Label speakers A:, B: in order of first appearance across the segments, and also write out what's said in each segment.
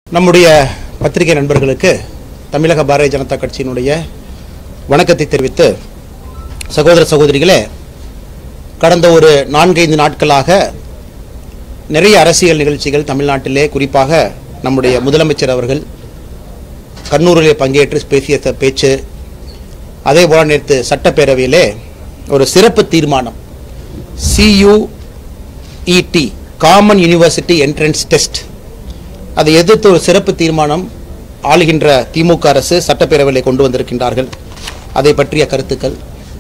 A: நம்முடைய பத்திரிகை நண்பர்களுக்கு தமிழக பாரதிய ஜனதா கட்சியினுடைய வணக்கத்தை தெரிவித்து சகோதர சகோதரிகளே கடந்த ஒரு நான்கைந்து நாட்களாக நிறைய அரசியல் நிகழ்ச்சிகள் தமிழ்நாட்டிலே குறிப்பாக நம்முடைய முதலமைச்சர் அவர்கள் கண்ணூரிலே பங்கேற்று பேசிய ச- பேச்சு அதே போல நேற்று சட்டப்பேரவையிலே ஒரு சிறப்பு தீர்மானம் CUET common university entrance test அதை எதிர்த்து ஒரு சிறப்பு தீர்மானம் ஆளுகின்ற திமுக அரசு சட்டப்பேரவையில் கொண்டு வந்திருக்கின்றார்கள் அதை பற்றிய கருத்துக்கள்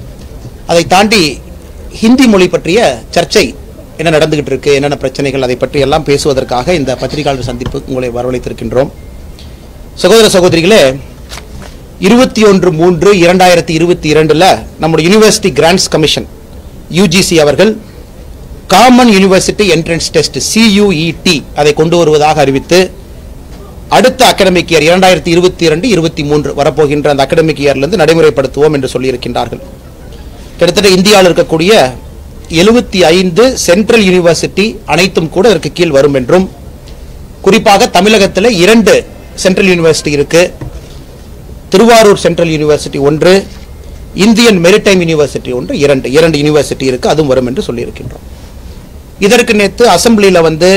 A: அதை தாண்டி ஹிந்தி மொழி பற்றிய சர்ச்சை என்ன நடந்துகிட்டு இருக்கு என்னென்ன பிரச்சனைகள் அதை பற்றி எல்லாம் பேசுவதற்காக இந்த பத்திரிகையாளர் சந்திப்பு உங்களை வரவழைத்திருக்கின்றோம் சகோதர சகோதரிகளே இருபத்தி ஒன்று மூன்று இரண்டாயிரத்தி இருபத்தி இரண்டுல நம்முடைய யூனிவர்சிட்டி கிராண்ட்ஸ் கமிஷன் யுஜிசி அவர்கள் common university entrance test CUET அதை கொண்டு வருவதாக அறிவித்து அடுத்த அகடமிக் இயர் இரண்டாயிரத்தி இருபத்தி இரண்டு இருபத்தி மூன்று வரப்போகின்ற அந்த அகடமிக் இயர்லேருந்து நடைமுறைப்படுத்துவோம் என்று சொல்லியிருக்கின்றார்கள் கிட்டத்தட்ட இந்தியாவில் இருக்கக்கூடிய எழுபத்தி ஐந்து சென்ட்ரல் யூனிவர்சிட்டி அனைத்தும் கூட இதற்கு கீழ் வரும் என்றும் குறிப்பாக தமிழகத்தில் இரண்டு சென்ட்ரல் யூனிவர்சிட்டி இருக்கு திருவாரூர் சென்ட்ரல் யூனிவர்சிட்டி ஒன்று இந்தியன் மெரிடைம் யூனிவர்சிட்டி ஒன்று இரண்டு இரண்டு யூனிவர்சிட்டி இருக்கு அதுவும் வரும் என்று சொல்லியிருக்கின்றோம் இதற்கு நேற்று அசெம்பிளியில் வந்து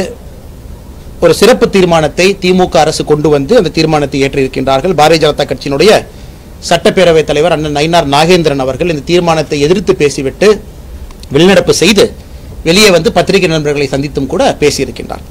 A: ஒரு சிறப்பு தீர்மானத்தை திமுக அரசு கொண்டு வந்து அந்த தீர்மானத்தை ஏற்றிருக்கின்றார்கள் பாரதிய ஜனதா கட்சியினுடைய சட்டப்பேரவைத் தலைவர் அண்ணன் நயினார் நாகேந்திரன் அவர்கள் இந்த தீர்மானத்தை எதிர்த்து பேசிவிட்டு வெளிநடப்பு செய்து வெளியே வந்து பத்திரிகை நண்பர்களை சந்தித்தும் கூட பேசியிருக்கின்றார்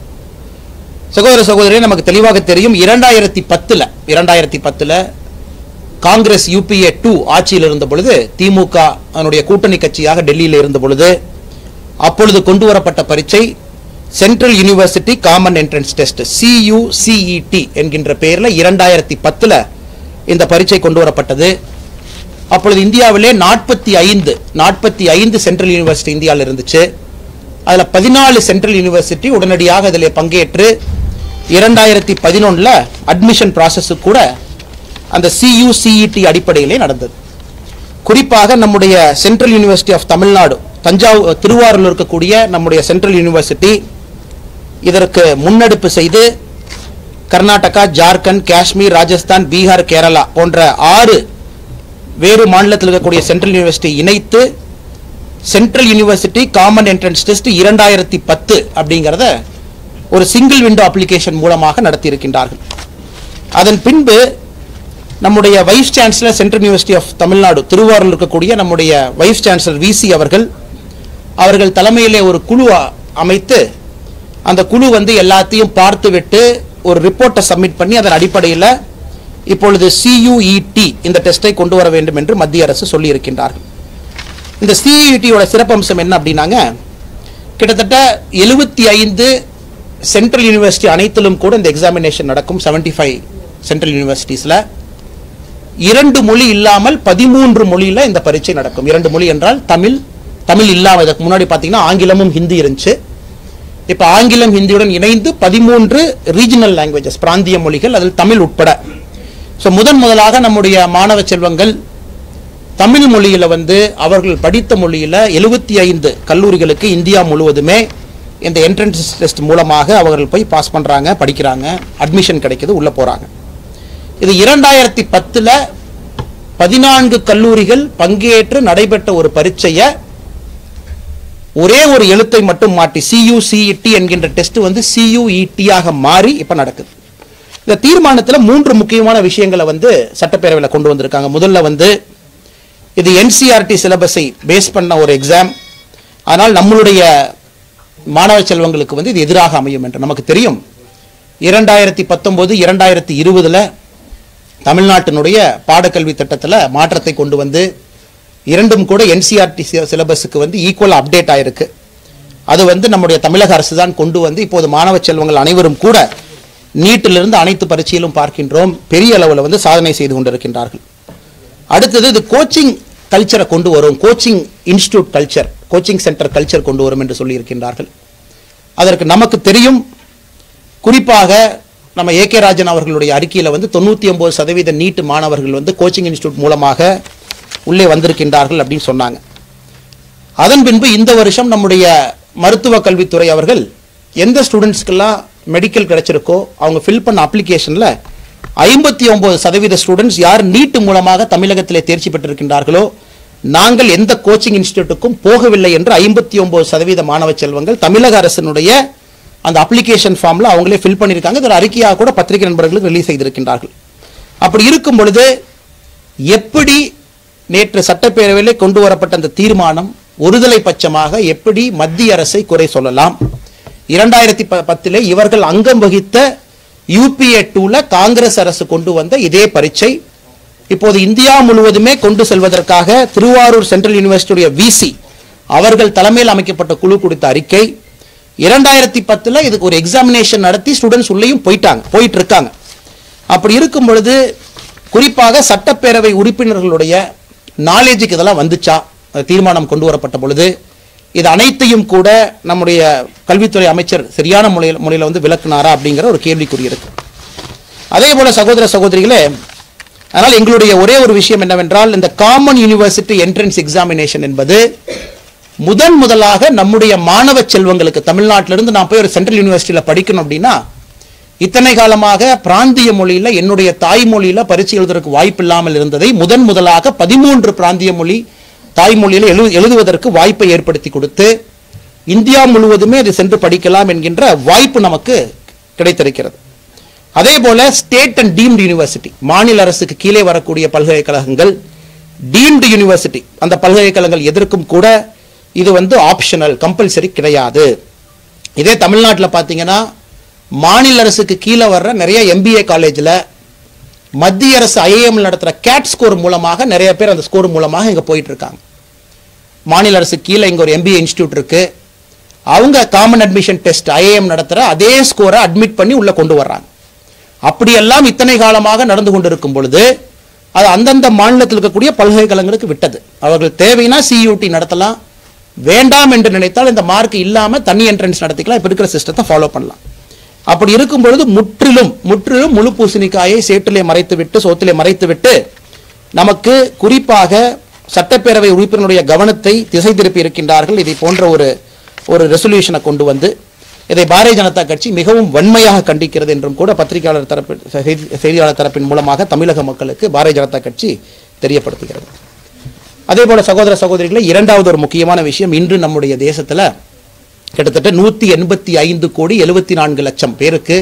A: சகோதர சகோதரியே நமக்கு தெளிவாக தெரியும் இரண்டாயிரத்தி பத்துல இரண்டாயிரத்தி பத்துல காங்கிரஸ் யூபிஏ டூ ஆட்சியில் இருந்த பொழுது திமுக அதனுடைய கூட்டணி கட்சியாக டெல்லியில் இருந்த பொழுது அப்பொழுது கொண்டு வரப்பட்ட பரீட்சை central university common entrance test CUCET என்கின்ற பெயரில் இரண்டாயிரத்தி பத்துல இந்த பரீட்சை கொண்டு வரப்பட்டது அப்பொழுது இந்தியாவிலே நாற்பத்தி ஐந்து நாற்பத்தி ஐந்து சென்ட்ரல் யூனிவர்சிட்டி இந்தியாவில் இருந்துச்சு அதில் பதினாலு சென்ட்ரல் யூனிவர்சிட்டி உடனடியாக இதில் பங்கேற்று இரண்டாயிரத்தி பதினொன்றில் அட்மிஷன் ப்ராசஸ் கூட அந்த சியுசிஇடி அடிப்படையிலே நடந்தது குறிப்பாக நம்முடைய central university of Tamil Nadu Thanjavur திருவாரூரில் இருக்கக்கூடிய நம்முடைய சென்ட்ரல் யூனிவர்சிட்டி இதற்கு முன்னெடுப்பு செய்து கர்நாடகா ஜார்க்கண்ட் காஷ்மீர் ராஜஸ்தான் பீகார் கேரளா போன்ற ஆறு வேறு மாநிலத்தில் இருக்கக்கூடிய சென்ட்ரல் யூனிவர்சிட்டி இணைத்து central university common entrance test இரண்டாயிரத்தி பத்து அப்படிங்கிறத ஒரு சிங்கிள் விண்டோ அப்ளிகேஷன் மூலமாக நடத்தியிருக்கின்றார்கள் அதன் பின்பு நம்முடைய vice chancellor central university of Tamil Nadu திருவாரூரில் இருக்கக்கூடிய நம்முடைய வைஸ் சான்சலர் விசி அவர்கள் அவர்கள் தலைமையிலே ஒரு குழு அ- அமைத்து அந்த குழு வந்து எல்லாத்தையும் பார்த்துவிட்டு ஒரு ரிப்போர்ட்டை சப்மிட் பண்ணி அதன் அடிப்படையில் இப்பொழுது சியுஇடி இந்த டெஸ்ட்டை கொண்டு வர வேண்டும் என்று மத்திய அரசு சொல்லியிருக்கின்றார்கள் இந்த சிஇடியோட சிறப்பம்சம் என்ன அப்படின்னாங்க கிட்டத்தட்ட எழுபத்தி ஐந்து சென்ட்ரல் யூனிவர்சிட்டி அனைத்திலும் கூட இந்த எக்ஸாமினேஷன் நடக்கும் 75 ஃபைவ் சென்ட்ரல் யூனிவர்சிட்டிஸில் இரண்டு மொழி இல்லாமல் பதிமூன்று மொழியில் இந்த பரீட்சை நடக்கும் இரண்டு மொழி என்றால் தமிழ் தமிழ் இல்லாமல் இதுக்கு முன்னாடி பார்த்தீங்கன்னா ஆங்கிலமும் ஹிந்தி இருந்துச்சு இப்போ ஆங்கிலம் ஹிந்தியுடன் இணைந்து பதிமூன்று ரீஜனல் லாங்குவேஜஸ் பிராந்திய மொழிகள் அதில் தமிழ் உட்பட ஸோ முதன் முதலாக நம்முடைய மாணவ செல்வங்கள் தமிழ் மொழியில வந்து அவர்கள் படித்த மொழியில எழுபத்தி ஐந்து கல்லூரிகளுக்கு இந்தியா முழுவதுமே இந்த என்ட்ரன்ஸ் டெஸ்ட் மூலமாக அவர்கள் போய் பாஸ் பண்றாங்க படிக்கிறாங்க அட்மிஷன் கிடைக்குது உள்ள போறாங்க இது இரண்டாயிரத்தி பத்துல பதினான்கு கல்லூரிகள் பங்கேற்று நடைபெற்ற ஒரு பரீட்சையை ஒரே ஒரு எழுத்தை மட்டும் மாட்டி சியுசிஇடி என்கின்ற டெஸ்ட் வந்து சியுஇடி ஆக மாறி இப்ப நடக்குது இந்த தீர்மானத்தில் மூன்று முக்கியமான விஷயங்களை வந்து சட்டப்பேரவையில் கொண்டு வந்திருக்காங்க முதல்ல வந்து இது என்சிஆர்டி சிலபஸை பேஸ் பண்ண ஒரு எக்ஸாம் ஆனால் நம்மளுடைய மாணவ செல்வங்களுக்கு வந்து இது எதிராக அமையும் என்று நமக்கு தெரியும் இரண்டாயிரத்தி பத்தொன்பது இரண்டாயிரத்தி இருபதுல தமிழ்நாட்டினுடைய பாடக்கல்வி திட்டத்தில் மாற்றத்தை கொண்டு வந்து இரண்டும் கூட என்சிஆர்டி சிலபஸுக்கு வந்து ஈக்குவல் அப்டேட் ஆயிருக்கு அது வந்து நம்முடைய தமிழக அரசு தான் கொண்டு வந்து இப்போது மாணவ செல்வங்கள் அனைவரும் கூட நீட்டிலிருந்து அனைத்து பரீட்சையிலும் பார்க்கின்றோம் பெரிய அளவில் வந்து சாதனை செய்து கொண்டிருக்கின்றார்கள் அடுத்தது இது கோச்சிங் கல்ச்சரை கொண்டு வரும் coaching institute culture coaching centre culture கொண்டு வரும் என்று சொல்லியிருக்கின்றார்கள் அதற்கு நமக்கு தெரியும் குறிப்பாக நம்ம ஏ கே ராஜன் அவர்களுடைய அறிக்கையில் வந்து தொண்ணூற்றி ஒம்பது சதவீத நீட் மாணவர்கள் வந்து கோச்சிங் இன்ஸ்டியூட் மூலமாக உள்ளே வந்திருக்கின்றார்கள் அப்படின்னு சொன்னாங்க அதன் பின்பு இந்த வருஷம் நம்முடைய மருத்துவ கல்வித்துறை அவர்கள் எந்த ஸ்டூடெண்ட்ஸ்க்கெல்லாம் மெடிக்கல் கிடைச்சிருக்கோ அவங்க ஃபில் பண்ண அப்ளிகேஷனில் ஐம்பத்தி ஒன்பது சதவீத ஸ்டூடெண்ட்ஸ் யார் நீட் மூலமாக தமிழகத்திலே தேர்ச்சி பெற்றிருக்கின்றார்களோ நாங்கள் எந்த கோச்சிங் இன்ஸ்டியூட்டுக்கும் போகவில்லை என்று ஐம்பத்தி ஒன்பது சதவீத மாணவ செல்வங்கள் தமிழக அரசினுடைய அந்த அப்ளிகேஷன் ஃபார்மில் அவங்களே ஃபில் பண்ணியிருக்காங்க இது ஒரு அறிக்கையாக கூட பத்திரிகை நண்பர்களுக்கு ரிலீஸ் செய்திருக்கின்றார்கள் அப்படி இருக்கும் பொழுது எப்படி நேற்று சட்டப்பேரவையிலே கொண்டு வரப்பட்ட அந்த தீர்மானம் ஒருதலை பட்சமாக எப்படி மத்திய அரசை குறை சொல்லலாம் இரண்டாயிரத்தி ப பத்திலே இவர்கள் அங்கம் வகித்த யூபிஏ டூல காங்கிரஸ் அரசு கொண்டு வந்த இதே பரீட்சை இப்போது இந்தியா முழுவதுமே கொண்டு செல்வதற்காக திருவாரூர் சென்ட்ரல் யூனிவர்சிட்டியுடைய விசி அவர்கள் தலைமையில் அமைக்கப்பட்ட குழு கொடுத்த அறிக்கை இரண்டாயிரத்தி பத்துல இதுக்கு ஒரு எக்ஸாமினேஷன் நடத்தி ஸ்டூடெண்ட்ஸ் உள்ளேயும் போயிட்டாங்க போயிட்டு இருக்காங்க அப்படி இருக்கும் பொழுது குறிப்பாக சட்டப்பேரவை உறுப்பினர்களுடைய நாலேஜுக்கு இதெல்லாம் வந்துச்சா அந்த தீர்மானம் கொண்டு வரப்பட்ட பொழுது இது அனைத்தையும் கூட நம்முடைய கல்வித்துறை அமைச்சர் சரியான முறையில் முறையில் வந்து விளக்குனாரா அப்படிங்கிற ஒரு கேள்விக்குறி இருக்கு அதே போல சகோதர சகோதரிகளே அதனால் எங்களுடைய ஒரே ஒரு விஷயம் என்னவென்றால் இந்த காமன் யூனிவர்சிட்டி என்ட்ரன்ஸ் எக்ஸாமினேஷன் என்பது முதன் முதலாக நம்முடைய மாணவ செல்வங்களுக்கு தமிழ்நாட்டிலிருந்து நான் போய் ஒரு சென்ட்ரல் யூனிவர்சிட்டியில் படிக்கணும் அப்படின்னா இத்தனை காலமாக பிராந்திய மொழியில என்னுடைய தாய்மொழியில பரீட்சை எழுதுவதற்கு வாய்ப்பு இல்லாமல் இருந்ததை முதன் முதலாக பதிமூன்று பிராந்திய மொழி தாய்மொழியில எழு எழுதுவதற்கு வாய்ப்பை ஏற்படுத்தி கொடுத்து இந்தியா முழுவதுமே அதை சென்று படிக்கலாம் என்கின்ற வாய்ப்பு நமக்கு கிடைத்திருக்கிறது அதே போல ஸ்டேட் அண்ட் டீம்டு யூனிவர்சிட்டி மாநில அரசுக்கு கீழே வரக்கூடிய பல்கலைக்கழகங்கள் டீம்டு யூனிவர்சிட்டி அந்த பல்கலைக்கழகங்கள் எதற்கும் கூட இது வந்து ஆப்ஷனல் கம்பல்சரி கிடையாது இதே தமிழ்நாட்டில் பார்த்தீங்கன்னா மாநில அரசுக்கு கீழே வர்ற நிறைய எம்பிஏ காலேஜில் மத்திய அரசு ஐஏஎம் நடத்துகிற கேட் ஸ்கோர் மூலமாக நிறைய பேர் அந்த ஸ்கோர் மூலமாக இங்கே போயிட்டு இருக்காங்க மாநில அரசு கீழே இங்கே ஒரு எம்பிஏ இன்ஸ்டியூட் இருக்கு அவங்க காமன் அட்மிஷன் டெஸ்ட் ஐஏஎம் நடத்துகிற அதே ஸ்கோரை அட்மிட் பண்ணி உள்ளே கொண்டு வர்றாங்க அப்படியெல்லாம் இத்தனை காலமாக நடந்து கொண்டிருக்கும் பொழுது அது அந்தந்த மாநிலத்தில் இருக்கக்கூடிய பல்கலைக்கழகங்களுக்கு விட்டது அவர்கள் தேவைன்னா சியூடி நடத்தலாம் வேண்டாம் என்று நினைத்தால் இந்த மார்க் இல்லாமல் தனி என்ட்ரன்ஸ் நடத்திக்கலாம் இப்போ இருக்கிற சிஸ்டத்தை ஃபாலோ பண்ணலாம் அப்படி இருக்கும் பொழுது முற்றிலும் முற்றிலும் முழு பூசணிக்காயை சேற்றிலே மறைத்து விட்டு சோத்திலே மறைத்து விட்டு நமக்கு குறிப்பாக சட்டப்பேரவை உறுப்பினருடைய கவனத்தை திசை திருப்பி இருக்கின்றார்கள் இதை போன்ற ஒரு ஒரு ரெசல்யூஷனை கொண்டு வந்து இதை பாரதிய ஜனதா கட்சி மிகவும் வன்மையாக கண்டிக்கிறது என்றும் கூட பத்திரிகையாளர் தரப்பு செய்தி- செய்தியாளர் தரப்பின் மூலமாக தமிழக மக்களுக்கு பாரதிய ஜனதா கட்சி தெரியப்படுத்துகிறது அதே போல சகோதர சகோதரிகளே இரண்டாவது ஒரு முக்கியமான விஷயம் இன்று நம்முடைய தேசத்துல கிட்டத்தட்ட நூத்தி எண்பத்தி ஐந்து கோடி எழுபத்தி நான்கு லட்சம் பேருக்கு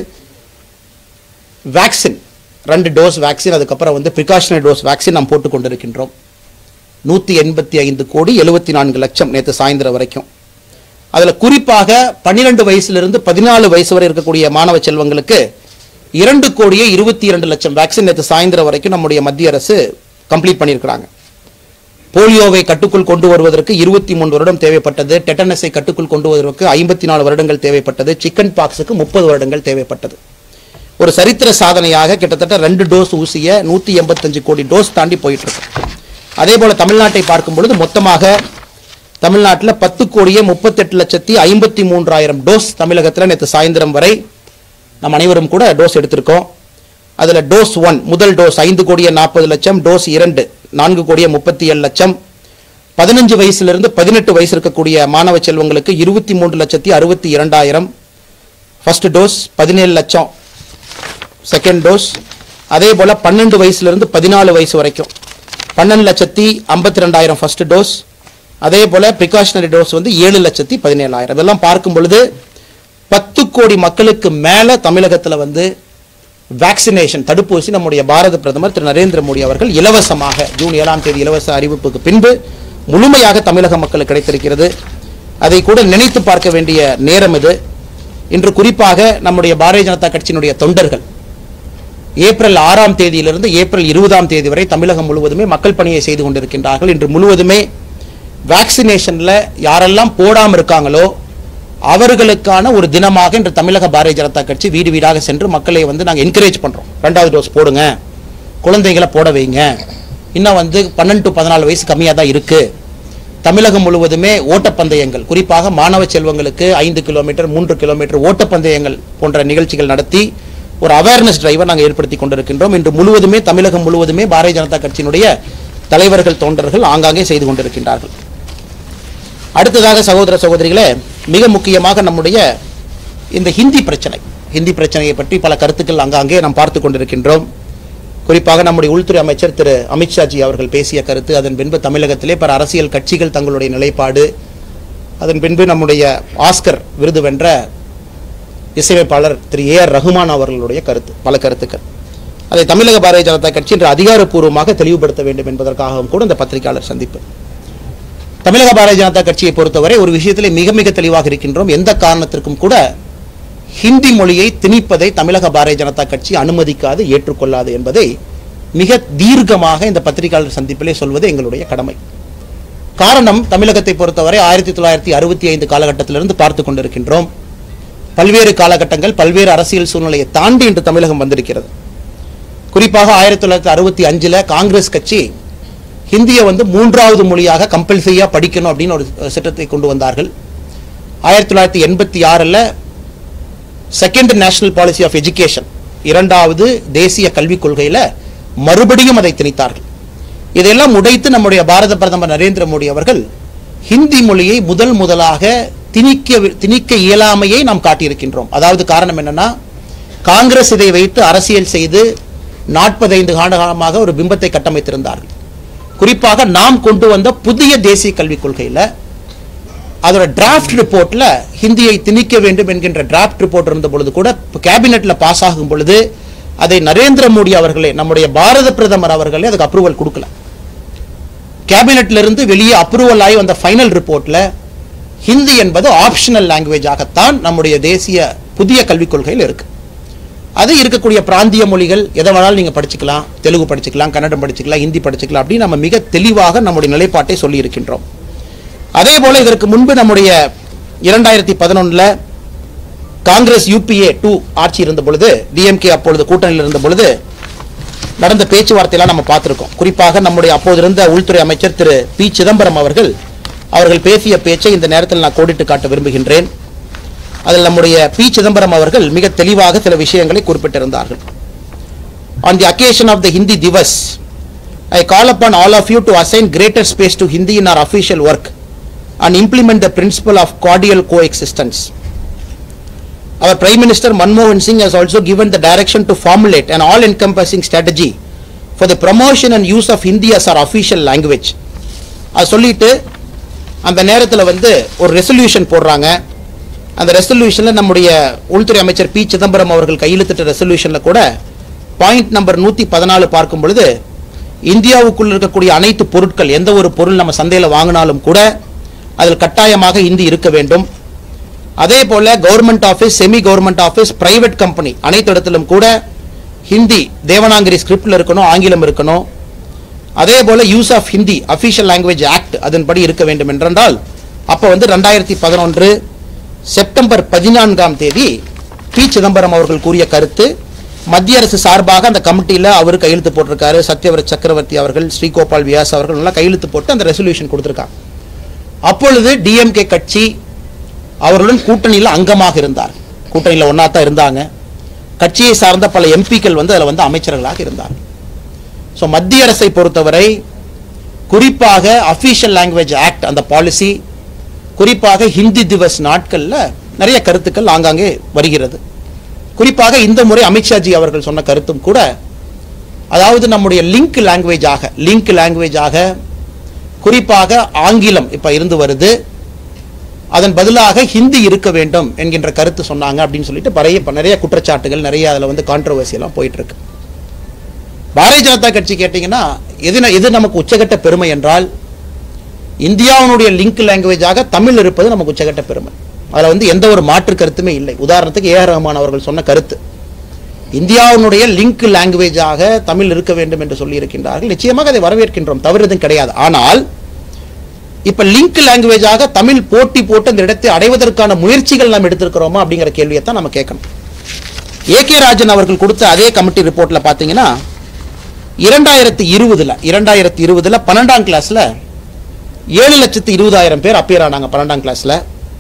A: வேக்சின் ரெண்டு டோஸ் வேக்சின் அதுக்கப்புறம் வந்து ப்ரிகாஷனரி டோஸ் வேக்சின் நாம் போட்டுக் கொண்டிருக்கின்றோம் நூத்தி எண்பத்தி ஐந்து கோடி எழுபத்தி நான்கு லட்சம் நேற்று சாயந்தரம் வரைக்கும் அதுல குறிப்பாக பன்னிரெண்டு வயசுலிருந்து பதினாலு வயசு வரை இருக்கக்கூடிய மாணவ செல்வங்களுக்கு இரண்டு கோடியே இருபத்தி இரண்டு லட்சம் வேக்சின் நேற்று சாயந்தரம் வரைக்கும் நம்முடைய மத்திய அரசு கம்ப்ளீட் பண்ணியிருக்கிறாங்க போலியோவை கட்டுக்குள் கொண்டு வருவதற்கு இருபத்தி மூன்று வருடம் தேவைப்பட்டது டெட்டனஸை கட்டுக்குள் கொண்டு வருவதற்கு ஐம்பத்தி நாலு வருடங்கள் தேவைப்பட்டது சிக்கன் பாக்ஸுக்கு முப்பது வருடங்கள் தேவைப்பட்டது ஒரு சரித்திர சாதனையாக கிட்டத்தட்ட ரெண்டு டோஸ் ஊசிய நூற்றி எண்பத்தஞ்சு கோடி டோஸ் தாண்டி போயிட்டு இருக்கு அதே போல தமிழ்நாட்டை பார்க்கும் பொழுது மொத்தமாக தமிழ்நாட்டில் பத்து கோடியே முப்பத்தெட்டு லட்சத்தி ஐம்பத்தி மூன்றாயிரம் டோஸ் தமிழகத்தில் நேற்று சாயந்தரம் வரை நம் அனைவரும் கூட டோஸ் எடுத்திருக்கோம் அதில் டோஸ் ஒன் முதல் டோஸ் ஐந்து கோடியே நாற்பது லட்சம் டோஸ் இரண்டு நான்கு கோடியே முப்பத்தி ஏழு லட்சம் பதினஞ்சு வயசுலேருந்து பதினெட்டு வயசு இருக்கக்கூடிய மாணவ செல்வங்களுக்கு இருபத்தி மூன்று லட்சத்தி அறுபத்தி இரண்டாயிரம் ஃபர்ஸ்ட் டோஸ் பதினேழு லட்சம் செகண்ட் டோஸ் அதே போல் பன்னெண்டு வயசுலேருந்து பதினாலு வயசு வரைக்கும் பன்னெண்டு லட்சத்தி ஐம்பத்தி ரெண்டாயிரம் ஃபர்ஸ்ட் டோஸ் அதே போல் ப்ரிகாஷனரி டோஸ் வந்து ஏழு லட்சத்தி பதினேழாயிரம் இதெல்லாம் பார்க்கும் பொழுது பத்து கோடி மக்களுக்கு மேலே தமிழகத்தில் வந்து வேக்சினேஷன் தடுப்பூசி நம்முடைய பாரத பிரதமர் திரு நரேந்திர மோடி அவர்கள் இலவசமாக ஜூன் ஏழாம் தேதி இலவச அறிவிப்புக்கு பின்பு முழுமையாக தமிழக மக்களுக்கு கிடைத்திருக்கிறது அதை கூட நினைத்து பார்க்க வேண்டிய நேரம் இது இன்று குறிப்பாக நம்முடைய பாரதிய ஜனதா கட்சியினுடைய தொண்டர்கள் ஏப்ரல் ஆறாம் தேதியிலிருந்து ஏப்ரல் இருபதாம் தேதி வரை தமிழகம் முழுவதுமே மக்கள் பணியை செய்து கொண்டிருக்கின்றார்கள் இன்று முழுவதுமே வேக்சினேஷன்ல யாரெல்லாம் போடாம இருக்காங்களோ அவர்களுக்கான ஒரு தினமாக இன்று தமிழக பாரதிய ஜனதா கட்சி வீடு வீடாக சென்று மக்களை வந்து நாங்கள் என்கரேஜ் பண்றோம் ரெண்டாவது டோஸ் போடுங்க குழந்தைகளை போட வைங்க இன்னும் வந்து பன்னெண்டு டு பதினாலு வயசு கம்மியாக தான் இருக்கு தமிழகம் முழுவதுமே ஓட்டப்பந்தயங்கள் குறிப்பாக மாணவ செல்வங்களுக்கு ஐந்து கிலோமீட்டர் மூன்று கிலோமீட்டர் ஓட்டப்பந்தயங்கள் போன்ற நிகழ்ச்சிகள் நடத்தி ஒரு அவேர்னஸ் டிரைவை நாங்கள் ஏற்படுத்தி கொண்டிருக்கின்றோம் இன்று முழுவதுமே தமிழகம் முழுவதுமே பாரதிய ஜனதா கட்சியினுடைய தலைவர்கள் தொண்டர்கள் ஆங்காங்கே செய்து கொண்டிருக்கின்றார்கள் அடுத்ததாக சகோதர சகோதரிகளே மிக முக்கியமாக நம்முடைய இந்த ஹிந்தி பிரச்சனை ஹிந்தி பிரச்சனையை பற்றி பல கருத்துக்கள் அங்கங்கே நாம் பார்த்து கொண்டிருக்கின்றோம் குறிப்பாக நம்முடைய உள்துறை அமைச்சர் திரு அமித்ஷாஜி அவர்கள் பேசிய கருத்து அதன் பின்பு தமிழகத்திலே பல அரசியல் கட்சிகள் தங்களுடைய நிலைப்பாடு அதன் பின்பு நம்முடைய ஆஸ்கர் விருது வென்ற இசையமைப்பாளர் திரு ஏ ஆர் ரகுமான் அவர்களுடைய கருத்து பல கருத்துக்கள் அதை தமிழக பாரதிய ஜனதா கட்சி இன்று அதிகாரப்பூர்வமாக தெளிவுபடுத்த வேண்டும் என்பதற்காகவும் கூட இந்த பத்திரிகையாளர் சந்திப்பு தமிழக பாரதிய ஜனதா கட்சியை பொறுத்தவரை ஒரு விஷயத்திலே மிக மிக தெளிவாக இருக்கின்றோம் எந்த காரணத்திற்கும் கூட ஹிந்தி மொழியை திணிப்பதை தமிழக பாரதிய ஜனதா கட்சி அனுமதிக்காது ஏற்றுக்கொள்ளாது என்பதை மிக தீர்க்கமாக இந்த பத்திரிகையாளர் சந்திப்பிலே சொல்வது எங்களுடைய கடமை காரணம் தமிழகத்தை பொறுத்தவரை ஆயிரத்தி தொள்ளாயிரத்தி அறுபத்தி ஐந்து காலகட்டத்திலிருந்து பார்த்து கொண்டிருக்கின்றோம் பல்வேறு காலகட்டங்கள் பல்வேறு அரசியல் சூழ்நிலையை தாண்டி இன்று தமிழகம் வந்திருக்கிறது குறிப்பாக ஆயிரத்தி தொள்ளாயிரத்தி அறுபத்தி அஞ்சுல காங்கிரஸ் கட்சி ஹிந்தியை வந்து மூன்றாவது மொழியாக கம்பல்சரியா படிக்கணும் அப்படின்னு ஒரு சட்டத்தை கொண்டு வந்தார்கள் ஆயிரத்தி தொள்ளாயிரத்தி எண்பத்தி ஆறில் second national policy of education இரண்டாவது தேசிய கல்விக் கொள்கையில மறுபடியும் அதை திணித்தார்கள் இதையெல்லாம் உடைத்து நம்முடைய பாரத பிரதமர் நரேந்திர மோடி அவர்கள் ஹிந்தி மொழியை முதல் முதலாக திணிக்க திணிக்க இயலாமையை நாம் காட்டியிருக்கின்றோம் அதாவது காரணம் என்னன்னா காங்கிரஸ் இதை வைத்து அரசியல் செய்து நாற்பத்தைந்து காலமாக ஒரு பிம்பத்தை கட்டமைத்திருந்தார்கள் குறிப்பாக நாம் கொண்டு வந்த புதிய தேசிய கல்விக் கொள்கையில அதோட டிராஃப்ட் ரிப்போர்ட்ல ஹிந்தியை திணிக்க வேண்டும் என்கின்ற டிராஃப்ட் ரிப்போர்ட் இருந்த பொழுது கூட கேபினெட்ல பாஸ் ஆகும் பொழுது அதை நரேந்திர மோடி அவர்களே நம்முடைய பாரத பிரதமர் அவர்களே அதுக்கு அப்ரூவல் கொடுக்கல கேபினெட்ல இருந்து வெளியே அப்ரூவல் ஆகி வந்த ஃபைனல் ரிப்போர்ட்ல ஹிந்தி என்பது ஆப்ஷனல் லாங்குவேஜாகத்தான் நம்முடைய தேசிய புதிய கல்விக் கொள்கையில் இருக்கு அது இருக்கக்கூடிய பிராந்திய மொழிகள் எதை வேணாலும் நீங்க படிச்சுக்கலாம் தெலுங்கு படிச்சுக்கலாம் கன்னடம் படிச்சுக்கலாம் ஹிந்தி படிச்சுக்கலாம் அப்படின்னு நம்ம மிக தெளிவாக நம்முடைய நிலைப்பாட்டை சொல்லி இருக்கின்றோம் அதே போல இதற்கு முன்பு நம்முடைய இரண்டாயிரத்தி பதினொன்னுல காங்கிரஸ் யூபிஏ டூ ஆட்சி இருந்த பொழுது டிஎம்கே அப்பொழுது கூட்டணியில் இருந்த பொழுது நடந்த பேச்சுவார்த்தையெல்லாம் நம்ம பார்த்திருக்கோம் குறிப்பாக நம்முடைய அப்போது இருந்த உள்துறை அமைச்சர் திரு பி சிதம்பரம் அவர்கள் அவர்கள் பேசிய பேச்சை இந்த நேரத்தில் நான் கோடிட்டு காட்ட விரும்புகின்றேன் அதில் நம்முடைய பி சிதம்பரம் அவர்கள் மிக தெளிவாக சில விஷயங்களை குறிப்பிட்டிருந்தார்கள் on the occasion of the Hindi Diwas I call upon all of you to assign greater space to Hindi in our official work and implement the principle of cordial coexistence. Our Prime Minister Manmohan Singh has also given the direction to formulate an all-encompassing strategy for the promotion and use of Hindi as our official language. அது சொல்லிட்டு அந்த நேரத்தில் வந்து ஒரு resolution போடுறாங்க அந்த ரெசல்யூஷனில் நம்முடைய உள்துறை அமைச்சர் பி சிதம்பரம் அவர்கள் கையெழுத்திட்ட ரெசல்யூஷனில் கூட பாயிண்ட் நம்பர் நூற்றி பதினாலு பார்க்கும் பொழுது இந்தியாவுக்குள் இருக்கக்கூடிய அனைத்து பொருட்கள் எந்த ஒரு பொருள் நம்ம சந்தையில் வாங்கினாலும் கூட அதில் கட்டாயமாக ஹிந்தி இருக்க வேண்டும் அதே போல government office semi government office private company அனைத்து இடத்திலும் கூட ஹிந்தி தேவனாங்கிரி ஸ்கிரிப்ட்ல இருக்கணும் ஆங்கிலம் இருக்கணும் அதே போல use of Hindi official language act அதன்படி இருக்க வேண்டும் என்றால் அப்போ வந்து ரெண்டாயிரத்தி பதினொன்று செப்டம்பர் பதினான்காம் தேதி பி சிதம்பரம் அவர்கள் கூறிய கருத்து மத்திய அரசு சார்பாக அந்த கமிட்டியில் அவர் கையெழுத்து போட்டிருக்காரு சத்யவரத் சக்கரவர்த்தி அவர்கள் ஸ்ரீகோபால் வியாஸ் அவர்கள் எல்லாம் கையெழுத்து போட்டு அந்த ரெசல்யூஷன் கொடுத்திருக்காங்க அப்பொழுது டிஎம்கே கட்சி அவர்களுடன் கூட்டணியில் அங்கமாக இருந்தார் கூட்டணியில் ஒன்றா தான் இருந்தாங்க கட்சியை சார்ந்த பல எம்பிக்கள் வந்து அதில் வந்து அமைச்சர்களாக இருந்தார் ஸோ மத்திய அரசை பொறுத்தவரை குறிப்பாக அஃபீஷியல் லாங்குவேஜ் ஆக்ட் அந்த பாலிசி குறிப்பாக ஹிந்தி திவஸ் நாட்களில் நிறைய கருத்துக்கள் ஆங்காங்கே வருகிறது குறிப்பாக இந்த முறை அமித்ஷாஜி அவர்கள் சொன்ன கருத்தும் கூட அதாவது நம்முடைய லிங்க் லாங்குவேஜாக லிங்க் லாங்குவேஜாக குறிப்பாக ஆங்கிலம் இப்போ இருந்து வருது அதன் பதிலாக ஹிந்தி இருக்க வேண்டும் என்கின்ற கருத்து சொன்னாங்க அப்படின்னு சொல்லிட்டு நிறைய நிறைய குற்றச்சாட்டுகள் நிறைய அதில் வந்து கான்ட்ரவர்சி எல்லாம் போயிட்டு இருக்கு பாரதிய ஜனதா கட்சி கேட்டிங்கன்னா எது ந- எது நமக்கு உச்சகட்ட பெருமை என்றால் இந்தியாவினுடைய லிங்க் லாங்குவேஜாக தமிழ் இருப்பது நமக்கு உச்சகட்ட பெருமை அதில் வந்து எந்த ஒரு மாற்று கருத்துமே இல்லை உதாரணத்துக்கு ஏஆர் ரஹ்மான் அவர்கள் சொன்ன கருத்து இந்தியாவினுடைய லிங்க் லாங்குவேஜாக தமிழ் இருக்க வேண்டும் என்று சொல்லி இருக்கின்றார்கள் நிச்சயமாக அதை வரவேற்கின்றோம் தவறு எதுவும் கிடையாது ஆனால் இப்ப லிங்க் லாங்குவேஜாக தமிழ் போட்டி போட்டு அந்த இடத்தை அடைவதற்கான முயற்சிகள் நாம் எடுத்திருக்கிறோமா அப்படிங்கிற கேள்வியை தான் நம்ம கேட்கணும் ஏ கே ராஜன் அவர்கள் கொடுத்த அதே கமிட்டி ரிப்போர்ட்ல பாத்தீங்கன்னா இரண்டாயிரத்தி இருபதுல இரண்டாயிரத்தி இருபதுல பன்னெண்டாம் கிளாஸ்ல ஏழு லட்சத்து இருபதாயிரம் பேர் அப்பியர் ஆனாங்க பன்னெண்டாம் கிளாஸ்ல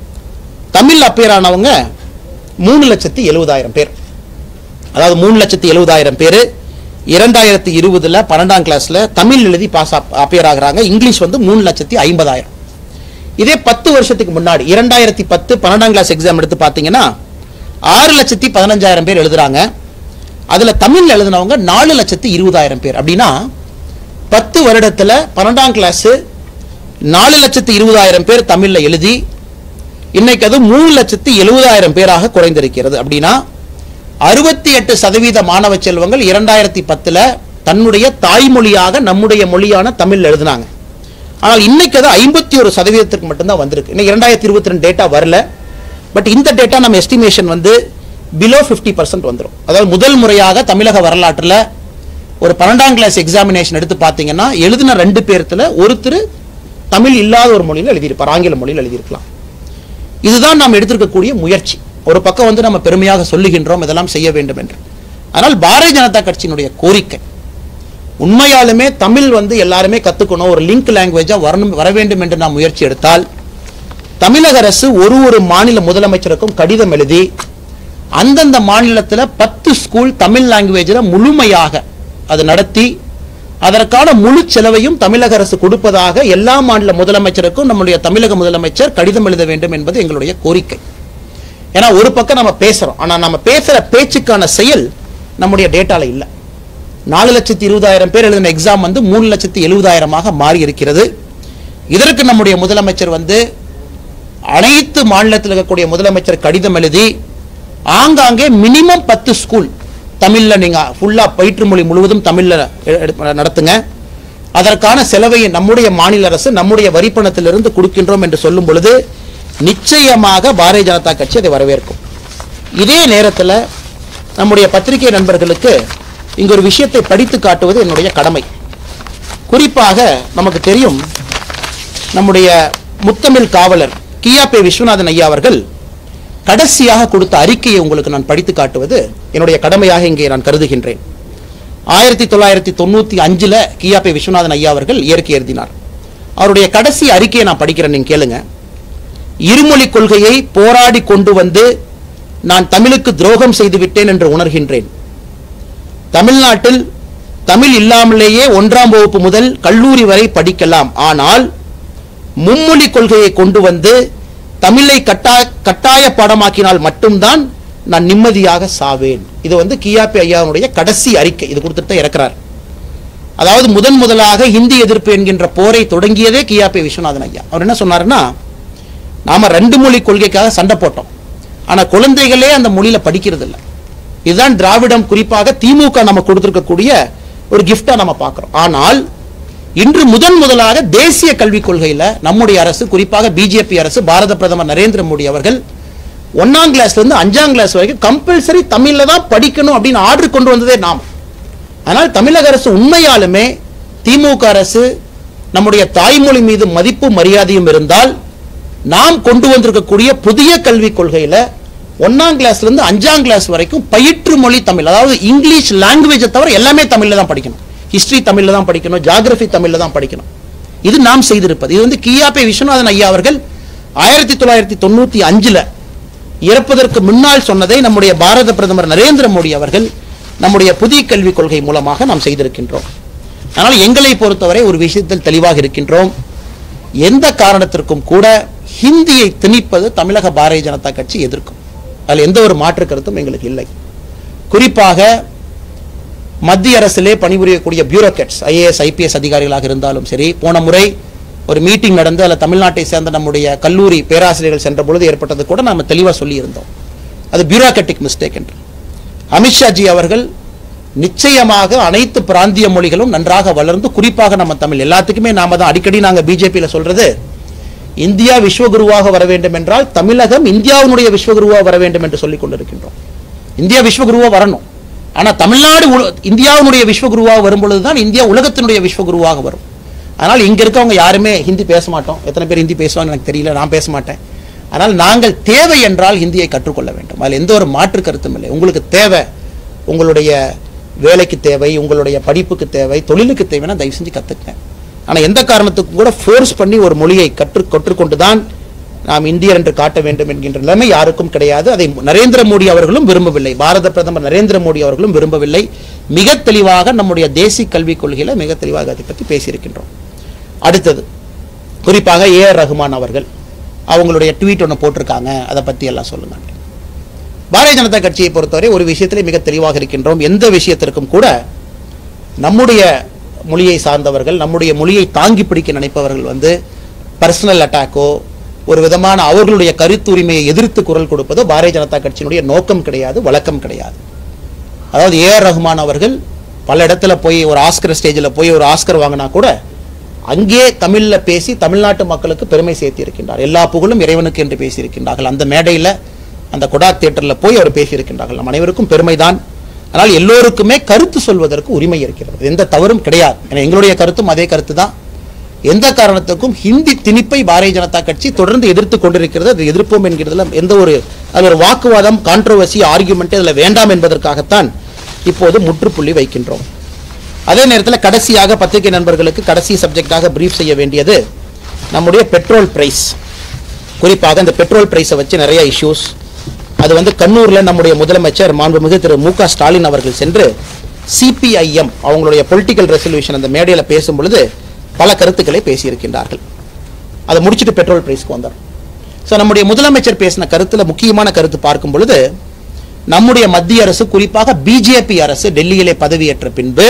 A: தமிழ் அப்பியர் ஆனவங்க மூணு லட்சத்தி எழுபதாயிரம் பேர் அதாவது மூணு லட்சத்தி எழுபதாயிரம் பேர் இரண்டாயிரத்தி இருபதுல பன்னெண்டாம் கிளாஸ்ல தமிழ் எழுதி பாஸ் அப்பியர் ஆகுறாங்க இங்கிலீஷ் வந்து மூணு லட்சத்தி ஐம்பதாயிரம் இதே பத்து வருஷத்துக்கு முன்னாடி இரண்டாயிரத்தி பத்து பன்னெண்டாம் கிளாஸ் எக்ஸாம் எடுத்து பார்த்தீங்கன்னா ஆறு லட்சத்தி பதினஞ்சாயிரம் பேர் எழுதுறாங்க அதுல தமிழ்ல எழுதினவங்க நாலு லட்சத்தி இருபதாயிரம் பேர் அப்படின்னா பத்து வருடத்துல பன்னெண்டாம் கிளாஸ் நாலு லட்சத்தி இருபதாயிரம் பேர் தமிழ்ல எழுதி இன்னைக்கு அது மூணு லட்சத்தி எழுபதாயிரம் பேராக குறைந்திருக்கிறது அப்படின்னா அறுபத்தி எட்டு சதவீத மாணவ செல்வங்கள் இரண்டாயிரத்தி பத்துல தன்னுடைய தாய்மொழியாக நம்முடைய மொழியான தமிழ் எழுதினாங்க ஆனால் இன்னைக்கு அது ஐம்பத்தி ஒரு சதவீதத்திற்கு மட்டும்தான் வந்திருக்கு இன்னும் இரண்டாயிரத்தி இருபத்தி ரெண்டு டேட்டா வரல பட் இந்த டேட்டா நம்ம எஸ்டிமேஷன் வந்து பிலோ ஃபிஃப்டி பர்சன்ட் வந்துடும் அதாவது முதல் முறையாக தமிழக வரலாற்றில் ஒரு பன்னெண்டாம் கிளாஸ் எக்ஸாமினேஷன் எடுத்து பார்த்தீங்கன்னா எழுதின ரெண்டு பேர்த்துல ஒருத்தர் தமிழ் இல்லாத ஒரு மொழியில் எழுதியிருப்பார் ஆங்கில மொழியில் எழுதியிருக்கலாம் இதுதான் நாம் எடுத்திருக்கக்கூடிய முயற்சி ஒரு பக்கம் வந்து நம்ம பெருமையாக சொல்லுகின்றோம் இதெல்லாம் செய்ய வேண்டும் என்று ஆனால் பாரதிய ஜனதா கட்சியினுடைய கோரிக்கை உண்மையாலுமே தமிழ் வந்து எல்லாருமே கத்துக்கணும் ஒரு லிங்க் லாங்குவேஜா வரணும் வர வேண்டும் என்று நாம் முயற்சி எடுத்தால் தமிழக அரசு ஒரு ஒரு மாநில முதலமைச்சருக்கும் கடிதம் எழுதி அந்தந்த மாநிலத்தில் பத்து ஸ்கூல் தமிழ் லாங்குவேஜில் முழுமையாக அது நடத்தி அதற்கான முழு செலவையும் தமிழக அரசு கொடுப்பதாக எல்லா மாநில முதலமைச்சருக்கும் நம்முடைய தமிழக முதலமைச்சர் கடிதம் எழுத வேண்டும் என்பது எங்களுடைய கோரிக்கை ஏன்னா ஒரு பக்கம் நம்ம பேசுறோம் ஆனா நம்ம பேசுற பேச்சுக்கான செயல் நம்முடைய டேட்டால இல்ல நாலு லட்சத்தி இருபதாயிரம் பேர் எழுதின எக்ஸாம் வந்து மூணு லட்சத்தி எழுபதாயிரமாக மாறி இருக்கிறது இதற்கு நம்முடைய முதலமைச்சர் வந்து அனைத்து மாநிலத்தில் இருக்கக்கூடிய முதலமைச்சர் கடிதம் எழுதி ஆங்காங்கே மினிமம் பத்து ஸ்கூல் தமிழ்ல நீங்க ஃபுல்லா பயிற்று மொழி முழுவதும் தமிழ்ல எ- எடு- நடத்துங்க அதற்கான செலவை நம்முடைய மாநில அரசு நம்முடைய வரிப்பணத்திலிருந்து கொடுக்கின்றோம் என்று சொல்லும் பொழுது நிச்சயமாக பாரதிய ஜனதா கட்சி அதை வரவேற்கும் இதே நேரத்தில் நம்முடைய பத்திரிகை நண்பர்களுக்கு இங்க ஒரு விஷயத்தை படித்து காட்டுவது என்னுடைய கடமை குறிப்பாக நமக்கு தெரியும் நம்முடைய முத்தமிழ் காவலர் கியாபே விஸ்வநாதன் ஐயா அவர்கள் கடைசியாக கொடுத்த அறிக்கையை உங்களுக்கு நான் படித்து காட்டுவது என்னுடைய கடமையாக இங்கே நான் கருதுகின்றேன் ஆயிரத்தி தொள்ளாயிரத்தி தொண்ணூத்தி அஞ்சுல கியாபே விஸ்வநாதன் ஐயா அவர்கள் இயற்கை எழுதினார் அவருடைய கடைசி அறிக்கையை நான் படிக்கிறேன் நீங்க கேளுங்க இருமொழி கொள்கையை போராடி கொண்டு வந்து நான் தமிழுக்கு துரோகம் செய்து விட்டேன் என்று உணர்கின்றேன் தமிழ்நாட்டில் தமிழ் இல்லாமலேயே ஒன்றாம் வகுப்பு முதல் கல்லூரி வரை படிக்கலாம் ஆனால் மும்மொழி கொள்கையை கொண்டு வந்து தமிழை கட்டா கட்டாய பாடமாக்கினால் மட்டும்தான் நான் நிம்மதியாக சாவேன் இது வந்து கியாபி ஐயாவுடைய கடைசி அறிக்கை இது கொடுத்துட்டு தான் இறக்குறார் அதாவது முதன் முதலாக ஹிந்தி எதிர்ப்பு என்கின்ற போரை தொடங்கியதே கியாபி விஸ்வநாதன் ஐயா அவர் என்ன சொன்னாருன்னா நாம ரெண்டு மொழி கொள்கைக்காக சண்டை போட்டோம் ஆனா குழந்தைகளே அந்த மொழியில படிக்கிறது இல்ல இதுதான் திராவிடம் குறிப்பாக திமுக நம்ம கொடுத்திருக்கக்கூடிய ஒரு கிஃப்டா நம்ம பார்க்கிறோம் ஆனால் இன்று முதன் முதலாக தேசிய கல்விக் கொள்கையில நம்முடைய அரசு குறிப்பாக பிஜேபி அரசு பாரத பிரதமர் நரேந்திர மோடி அவர்கள் ஒன்னாம் கிளாஸ்ல இருந்து அஞ்சாம் கிளாஸ் வரைக்கும் கம்பல்சரி தமிழ்ல தான் படிக்கணும் அப்படின்னு ஆர்டர் கொண்டு வந்ததே நாம் ஆனால் தமிழக அரசு உண்மையாலுமே திமுக அரசு நம்முடைய தாய்மொழி மீது மதிப்பு மரியாதையும் இருந்தால் நாம் கொண்டு வந்திருக்கக்கூடிய புதிய கல்விக் கொள்கையில ஒன்னாம் கிளாஸ்ல இருந்து அஞ்சாம் கிளாஸ் வரைக்கும் பயிற்று மொழி தமிழ் அதாவது இங்கிலீஷ் லாங்குவேஜை தவிர எல்லாமே தமிழ்ல தான் படிக்கணும் ஹிஸ்டரி தமிழ்ல தான் படிக்கணும் ஜியாகிரபி தமிழ்ல தான் படிக்கணும் இது நாம் செய்திருப்பது இது வந்து கியாபே விஸ்வநாதன் ஐயா அவர்கள் ஆயிரத்தி தொள்ளாயிரத்தி தொண்ணூத்தி அஞ்சுல இறப்பதற்கு முன்னால் சொன்னதை நம்முடைய பாரத பிரதமர் நரேந்திர மோடி அவர்கள் நம்முடைய புதிய கல்விக் கொள்கை மூலமாக நாம் செய்திருக்கின்றோம் ஆனால் எங்களை பொறுத்தவரை ஒரு விஷயத்தில் தெளிவாக இருக்கின்றோம் எந்த காரணத்திற்கும் கூட ஹிந்தியை திணிப்பது தமிழக பாரதிய ஜனதா கட்சி எதிர்க்கும் அதில் எந்த ஒரு மாற்று கருத்தும் எங்களுக்கு இல்லை குறிப்பாக மத்திய அரசிலே பணிபுரியக்கூடிய பியூரோக்ராட்ஸ் ஐஏஎஸ் ஐபிஎஸ் அதிகாரிகளாக இருந்தாலும் சரி போன முறை ஒரு மீட்டிங் நடந்து அதில் தமிழ்நாட்டை சேர்ந்த நம்முடைய கல்லூரி பேராசிரியர்கள் சென்ற பொழுது ஏற்பட்டது கூட நாம தெளிவாக சொல்லியிருந்தோம் அது பியூரோக்ராட்டிக் மிஸ்டேக் என்று அமித்ஷாஜி அவர்கள் நிச்சயமாக அனைத்து பிராந்திய மொழிகளும் நன்றாக வளர்ந்து குறிப்பாக நம்ம தமிழ் எல்லாத்துக்குமே நாம தான் அடிக்கடி நாங்க பிஜேபியில சொல்றது இந்தியா விஸ்வகுருவாக வர வேண்டும் என்றால் தமிழகம் இந்தியாவினுடைய விஸ்வகுருவாக வர வேண்டும் என்று சொல்லிக் கொண்டிருக்கின்றோம் இந்தியா விஸ்வகுருவா வரணும் ஆனா தமிழ்நாடு உல- இந்தியாவினுடைய விஸ்வகுருவாக வரும் பொழுதுதான் இந்தியா உலகத்தினுடைய விஸ்வகுருவாக வரும் அதனால் இங்க இருக்கவங்க யாருமே ஹிந்தி பேச மாட்டோம் எத்தனை பேர் ஹிந்தி பேசுவாங்க எனக்கு தெரியல நான் பேச மாட்டேன் ஆனால் நாங்கள் தேவை என்றால் ஹிந்தியை கற்றுக்கொள்ள வேண்டும் அதில் எந்த ஒரு மாற்று கருத்தும் இல்லை உங்களுக்கு தேவை உங்களுடைய வேலைக்கு தேவை உங்களுடைய படிப்புக்கு தேவை தொழிலுக்கு தேவைன்னா தயவு செஞ்சு கத்துக்கங்க ஆனா எந்த காரணத்துக்கும் கூட ஃபோர்ஸ் பண்ணி ஒரு மொழியை கற்று கற்றுக்கொண்டு தான் நாம் இந்தியர் என்று காட்ட வேண்டும் என்கின்ற நிலைமை யாருக்கும் கிடையாது அதை நரேந்திர மோடி அவர்களும் விரும்பவில்லை பாரத பிரதமர் நரேந்திர மோடி அவர்களும் விரும்பவில்லை மிக தெளிவாக நம்முடைய தேசிய கல்விக் கொள்கையில மிக தெளிவாக அதை பற்றி பேசியிருக்கின்றோம் அடுத்தது குறிப்பாக ஏ ஆர் ரஹ்மான் அவர்கள் அவங்களுடைய ட்வீட் ஒன்று போட்டிருக்காங்க அதை பற்றி எல்லாம் சொல்லுங்க பாரதிய ஜனதா கட்சியை பொறுத்தவரை ஒரு விஷயத்திலே மிக தெளிவாக இருக்கின்றோம் எந்த விஷயத்திற்கும் கூட நம்முடைய மொழியை சார்ந்தவர்கள் நம்முடைய மொழியை தாங்கி பிடிக்க நினைப்பவர்கள் வந்து பர்சனல் அட்டாக்கோ ஒரு விதமான அவர்களுடைய கருத்துரிமையை எதிர்த்து குரல் கொடுப்பதோ பாரதிய ஜனதா கட்சியினுடைய நோக்கம் கிடையாது வழக்கம் கிடையாது அதாவது ஏஆர் ரஹ்மான் அவர்கள் பல இடத்துல போய் ஒரு ஆஸ்கர் ஸ்டேஜில் போய் ஒரு ஆஸ்கர் வாங்கினா கூட அங்கே தமிழில் பேசி தமிழ்நாட்டு மக்களுக்கு பெருமை சேர்த்தி இருக்கின்றார் எல்லா புகழும் இறைவனுக்கு என்று பேசியிருக்கின்றார்கள் அந்த மேடையில் அந்த கொடாக் தியேட்டரில் போய் அவர் பேசியிருக்கின்றார்கள் நம் அனைவருக்கும் பெருமைதான் ஆனால் எல்லோருக்குமே கருத்து சொல்வதற்கு உரிமை இருக்கிறது எந்த தவறும் கிடையாது ஏன்னா எங்களுடைய கருத்தும் அதே கருத்து தான் எந்த காரணத்துக்கும் ஹிந்தி திணிப்பை பாரதிய ஜனதா கட்சி தொடர்ந்து எதிர்த்து கொண்டிருக்கிறது அது எதிர்ப்போம் என்கிறதுல எந்த ஒரு அது ஒரு வாக்குவாதம் கான்ட்ரோவர்சி ஆர்குமெண்ட் இதில் வேண்டாம் என்பதற்காகத்தான் இப்போது முற்றுப்புள்ளி வைக்கின்றோம் அதே நேரத்தில் கடைசியாக பத்திரிகை நண்பர்களுக்கு கடைசி சப்ஜெக்டாக பிரீஃப் செய்ய வேண்டியது நம்முடைய பெட்ரோல் பிரைஸ் குறிப்பாக இந்த பெட்ரோல் பிரைஸை வச்சு நிறைய இஷ்யூஸ் அது வந்து கண்ணூரில் நம்முடைய முதலமைச்சர் மாண்புமிகு திரு மு க ஸ்டாலின் அவர்கள் சென்று சிபிஐஎம் அவங்களுடைய பொலிட்டிக்கல் ரெசல்யூஷன் அந்த மேடையில் பேசும் பொழுது பல கருத்துக்களை பேசியிருக்கின்றார்கள் அதை முடிச்சுட்டு பெட்ரோல் பிரைஸ்க்கு வந்தார் ஸோ நம்முடைய முதலமைச்சர் பேசின கருத்தில் முக்கியமான கருத்து பார்க்கும் பொழுது நம்முடைய மத்திய அரசு குறிப்பாக பிஜேபி அரசு டெல்லியிலே பதவியேற்ற பின்பு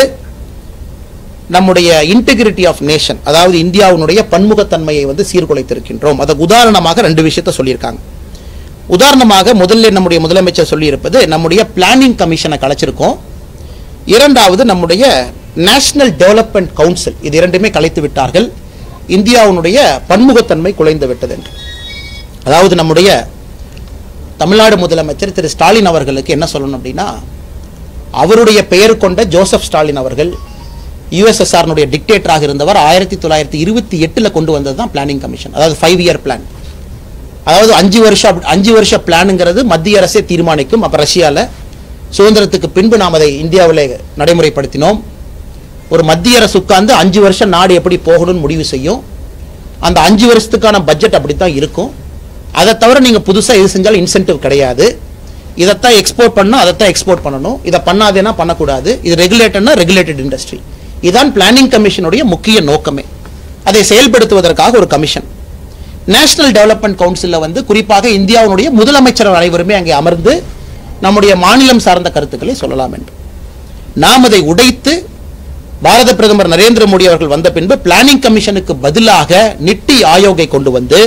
A: நம்முடைய இன்டெகிரிட்டி ஆஃப் நேஷன் அதாவது இந்தியாவினுடைய பன்முகத்தன்மையை வந்து சீர்குலைத்திருக்கின்றோம் அதை உதாரணமாக ரெண்டு விஷயத்த சொல்லியிருக்காங்க உதாரணமாக முதல்ல நம்முடைய முதலமைச்சர் சொல்லியிருப்பது நம்முடைய பிளானிங் கமிஷனை கலைச்சிருக்கோம் இரண்டாவது நம்முடைய நேஷனல் டெவலப்மெண்ட் கவுன்சில் இது இரண்டுமே கலைத்து விட்டார்கள் இந்தியாவினுடைய பன்முகத்தன்மை குலைந்து விட்டது என்று அதாவது நம்முடைய தமிழ்நாடு முதலமைச்சர் திரு ஸ்டாலின் அவர்களுக்கு என்ன சொல்லணும் அப்படின்னா அவருடைய பெயர் கொண்ட ஜோசப் ஸ்டாலின் அவர்கள் யுஎஸ்எஸ்ஆர்னுடைய டிக்டேட்டராக இருந்தவர் ஆயிரத்தி தொள்ளாயிரத்தி இருபத்தி எட்டில் கொண்டு வந்தது தான் பிளானிங் கமிஷன் அதாவது ஃபைவ் இயர் பிளான் அதாவது அஞ்சு வருஷம் அஞ்சு வருஷ பிளானுங்கிறது மத்திய அரசே தீர்மானிக்கும் அப்போ ரஷ்யாவில் சுதந்திரத்துக்கு பின்பு நாம் அதை இந்தியாவில் நடைமுறைப்படுத்தினோம் ஒரு மத்திய அரசு உட்கார்ந்து அஞ்சு வருஷம் நாடு எப்படி போகணும்னு முடிவு செய்யும் அந்த அஞ்சு வருஷத்துக்கான பட்ஜெட் அப்படி தான் இருக்கும் அதை தவிர நீங்கள் புதுசாக எது செஞ்சாலும் இன்சென்டிவ் கிடையாது இதைத்தான் எக்ஸ்போர்ட் பண்ணணும் அதைத்தான் எக்ஸ்போர்ட் பண்ணணும் இதை பண்ணாதேனா பண்ணக்கூடாது இது ரெகுலேட்டட்னா ரெகுலேட்டட் இண்டஸ்ட்ரி இதான் பிளானிங் கமிஷனுடைய முக்கிய நோக்கமே அதை செயல்படுத்துவதற்காக ஒரு கமிஷன் நேஷனல் டெவலப்மெண்ட் கவுன்சிலில் வந்து குறிப்பாக இந்தியாவினுடைய முதலமைச்சர் அனைவருமே அங்கே அமர்ந்து நம்முடைய மாநிலம் சார்ந்த கருத்துக்களை சொல்லலாம் என்று நாம் அதை உடைத்து பாரத பிரதமர் நரேந்திர மோடி அவர்கள் வந்த பின்பு பிளானிங் கமிஷனுக்கு பதிலாக நிட்டி ஆயோகை கொண்டு வந்து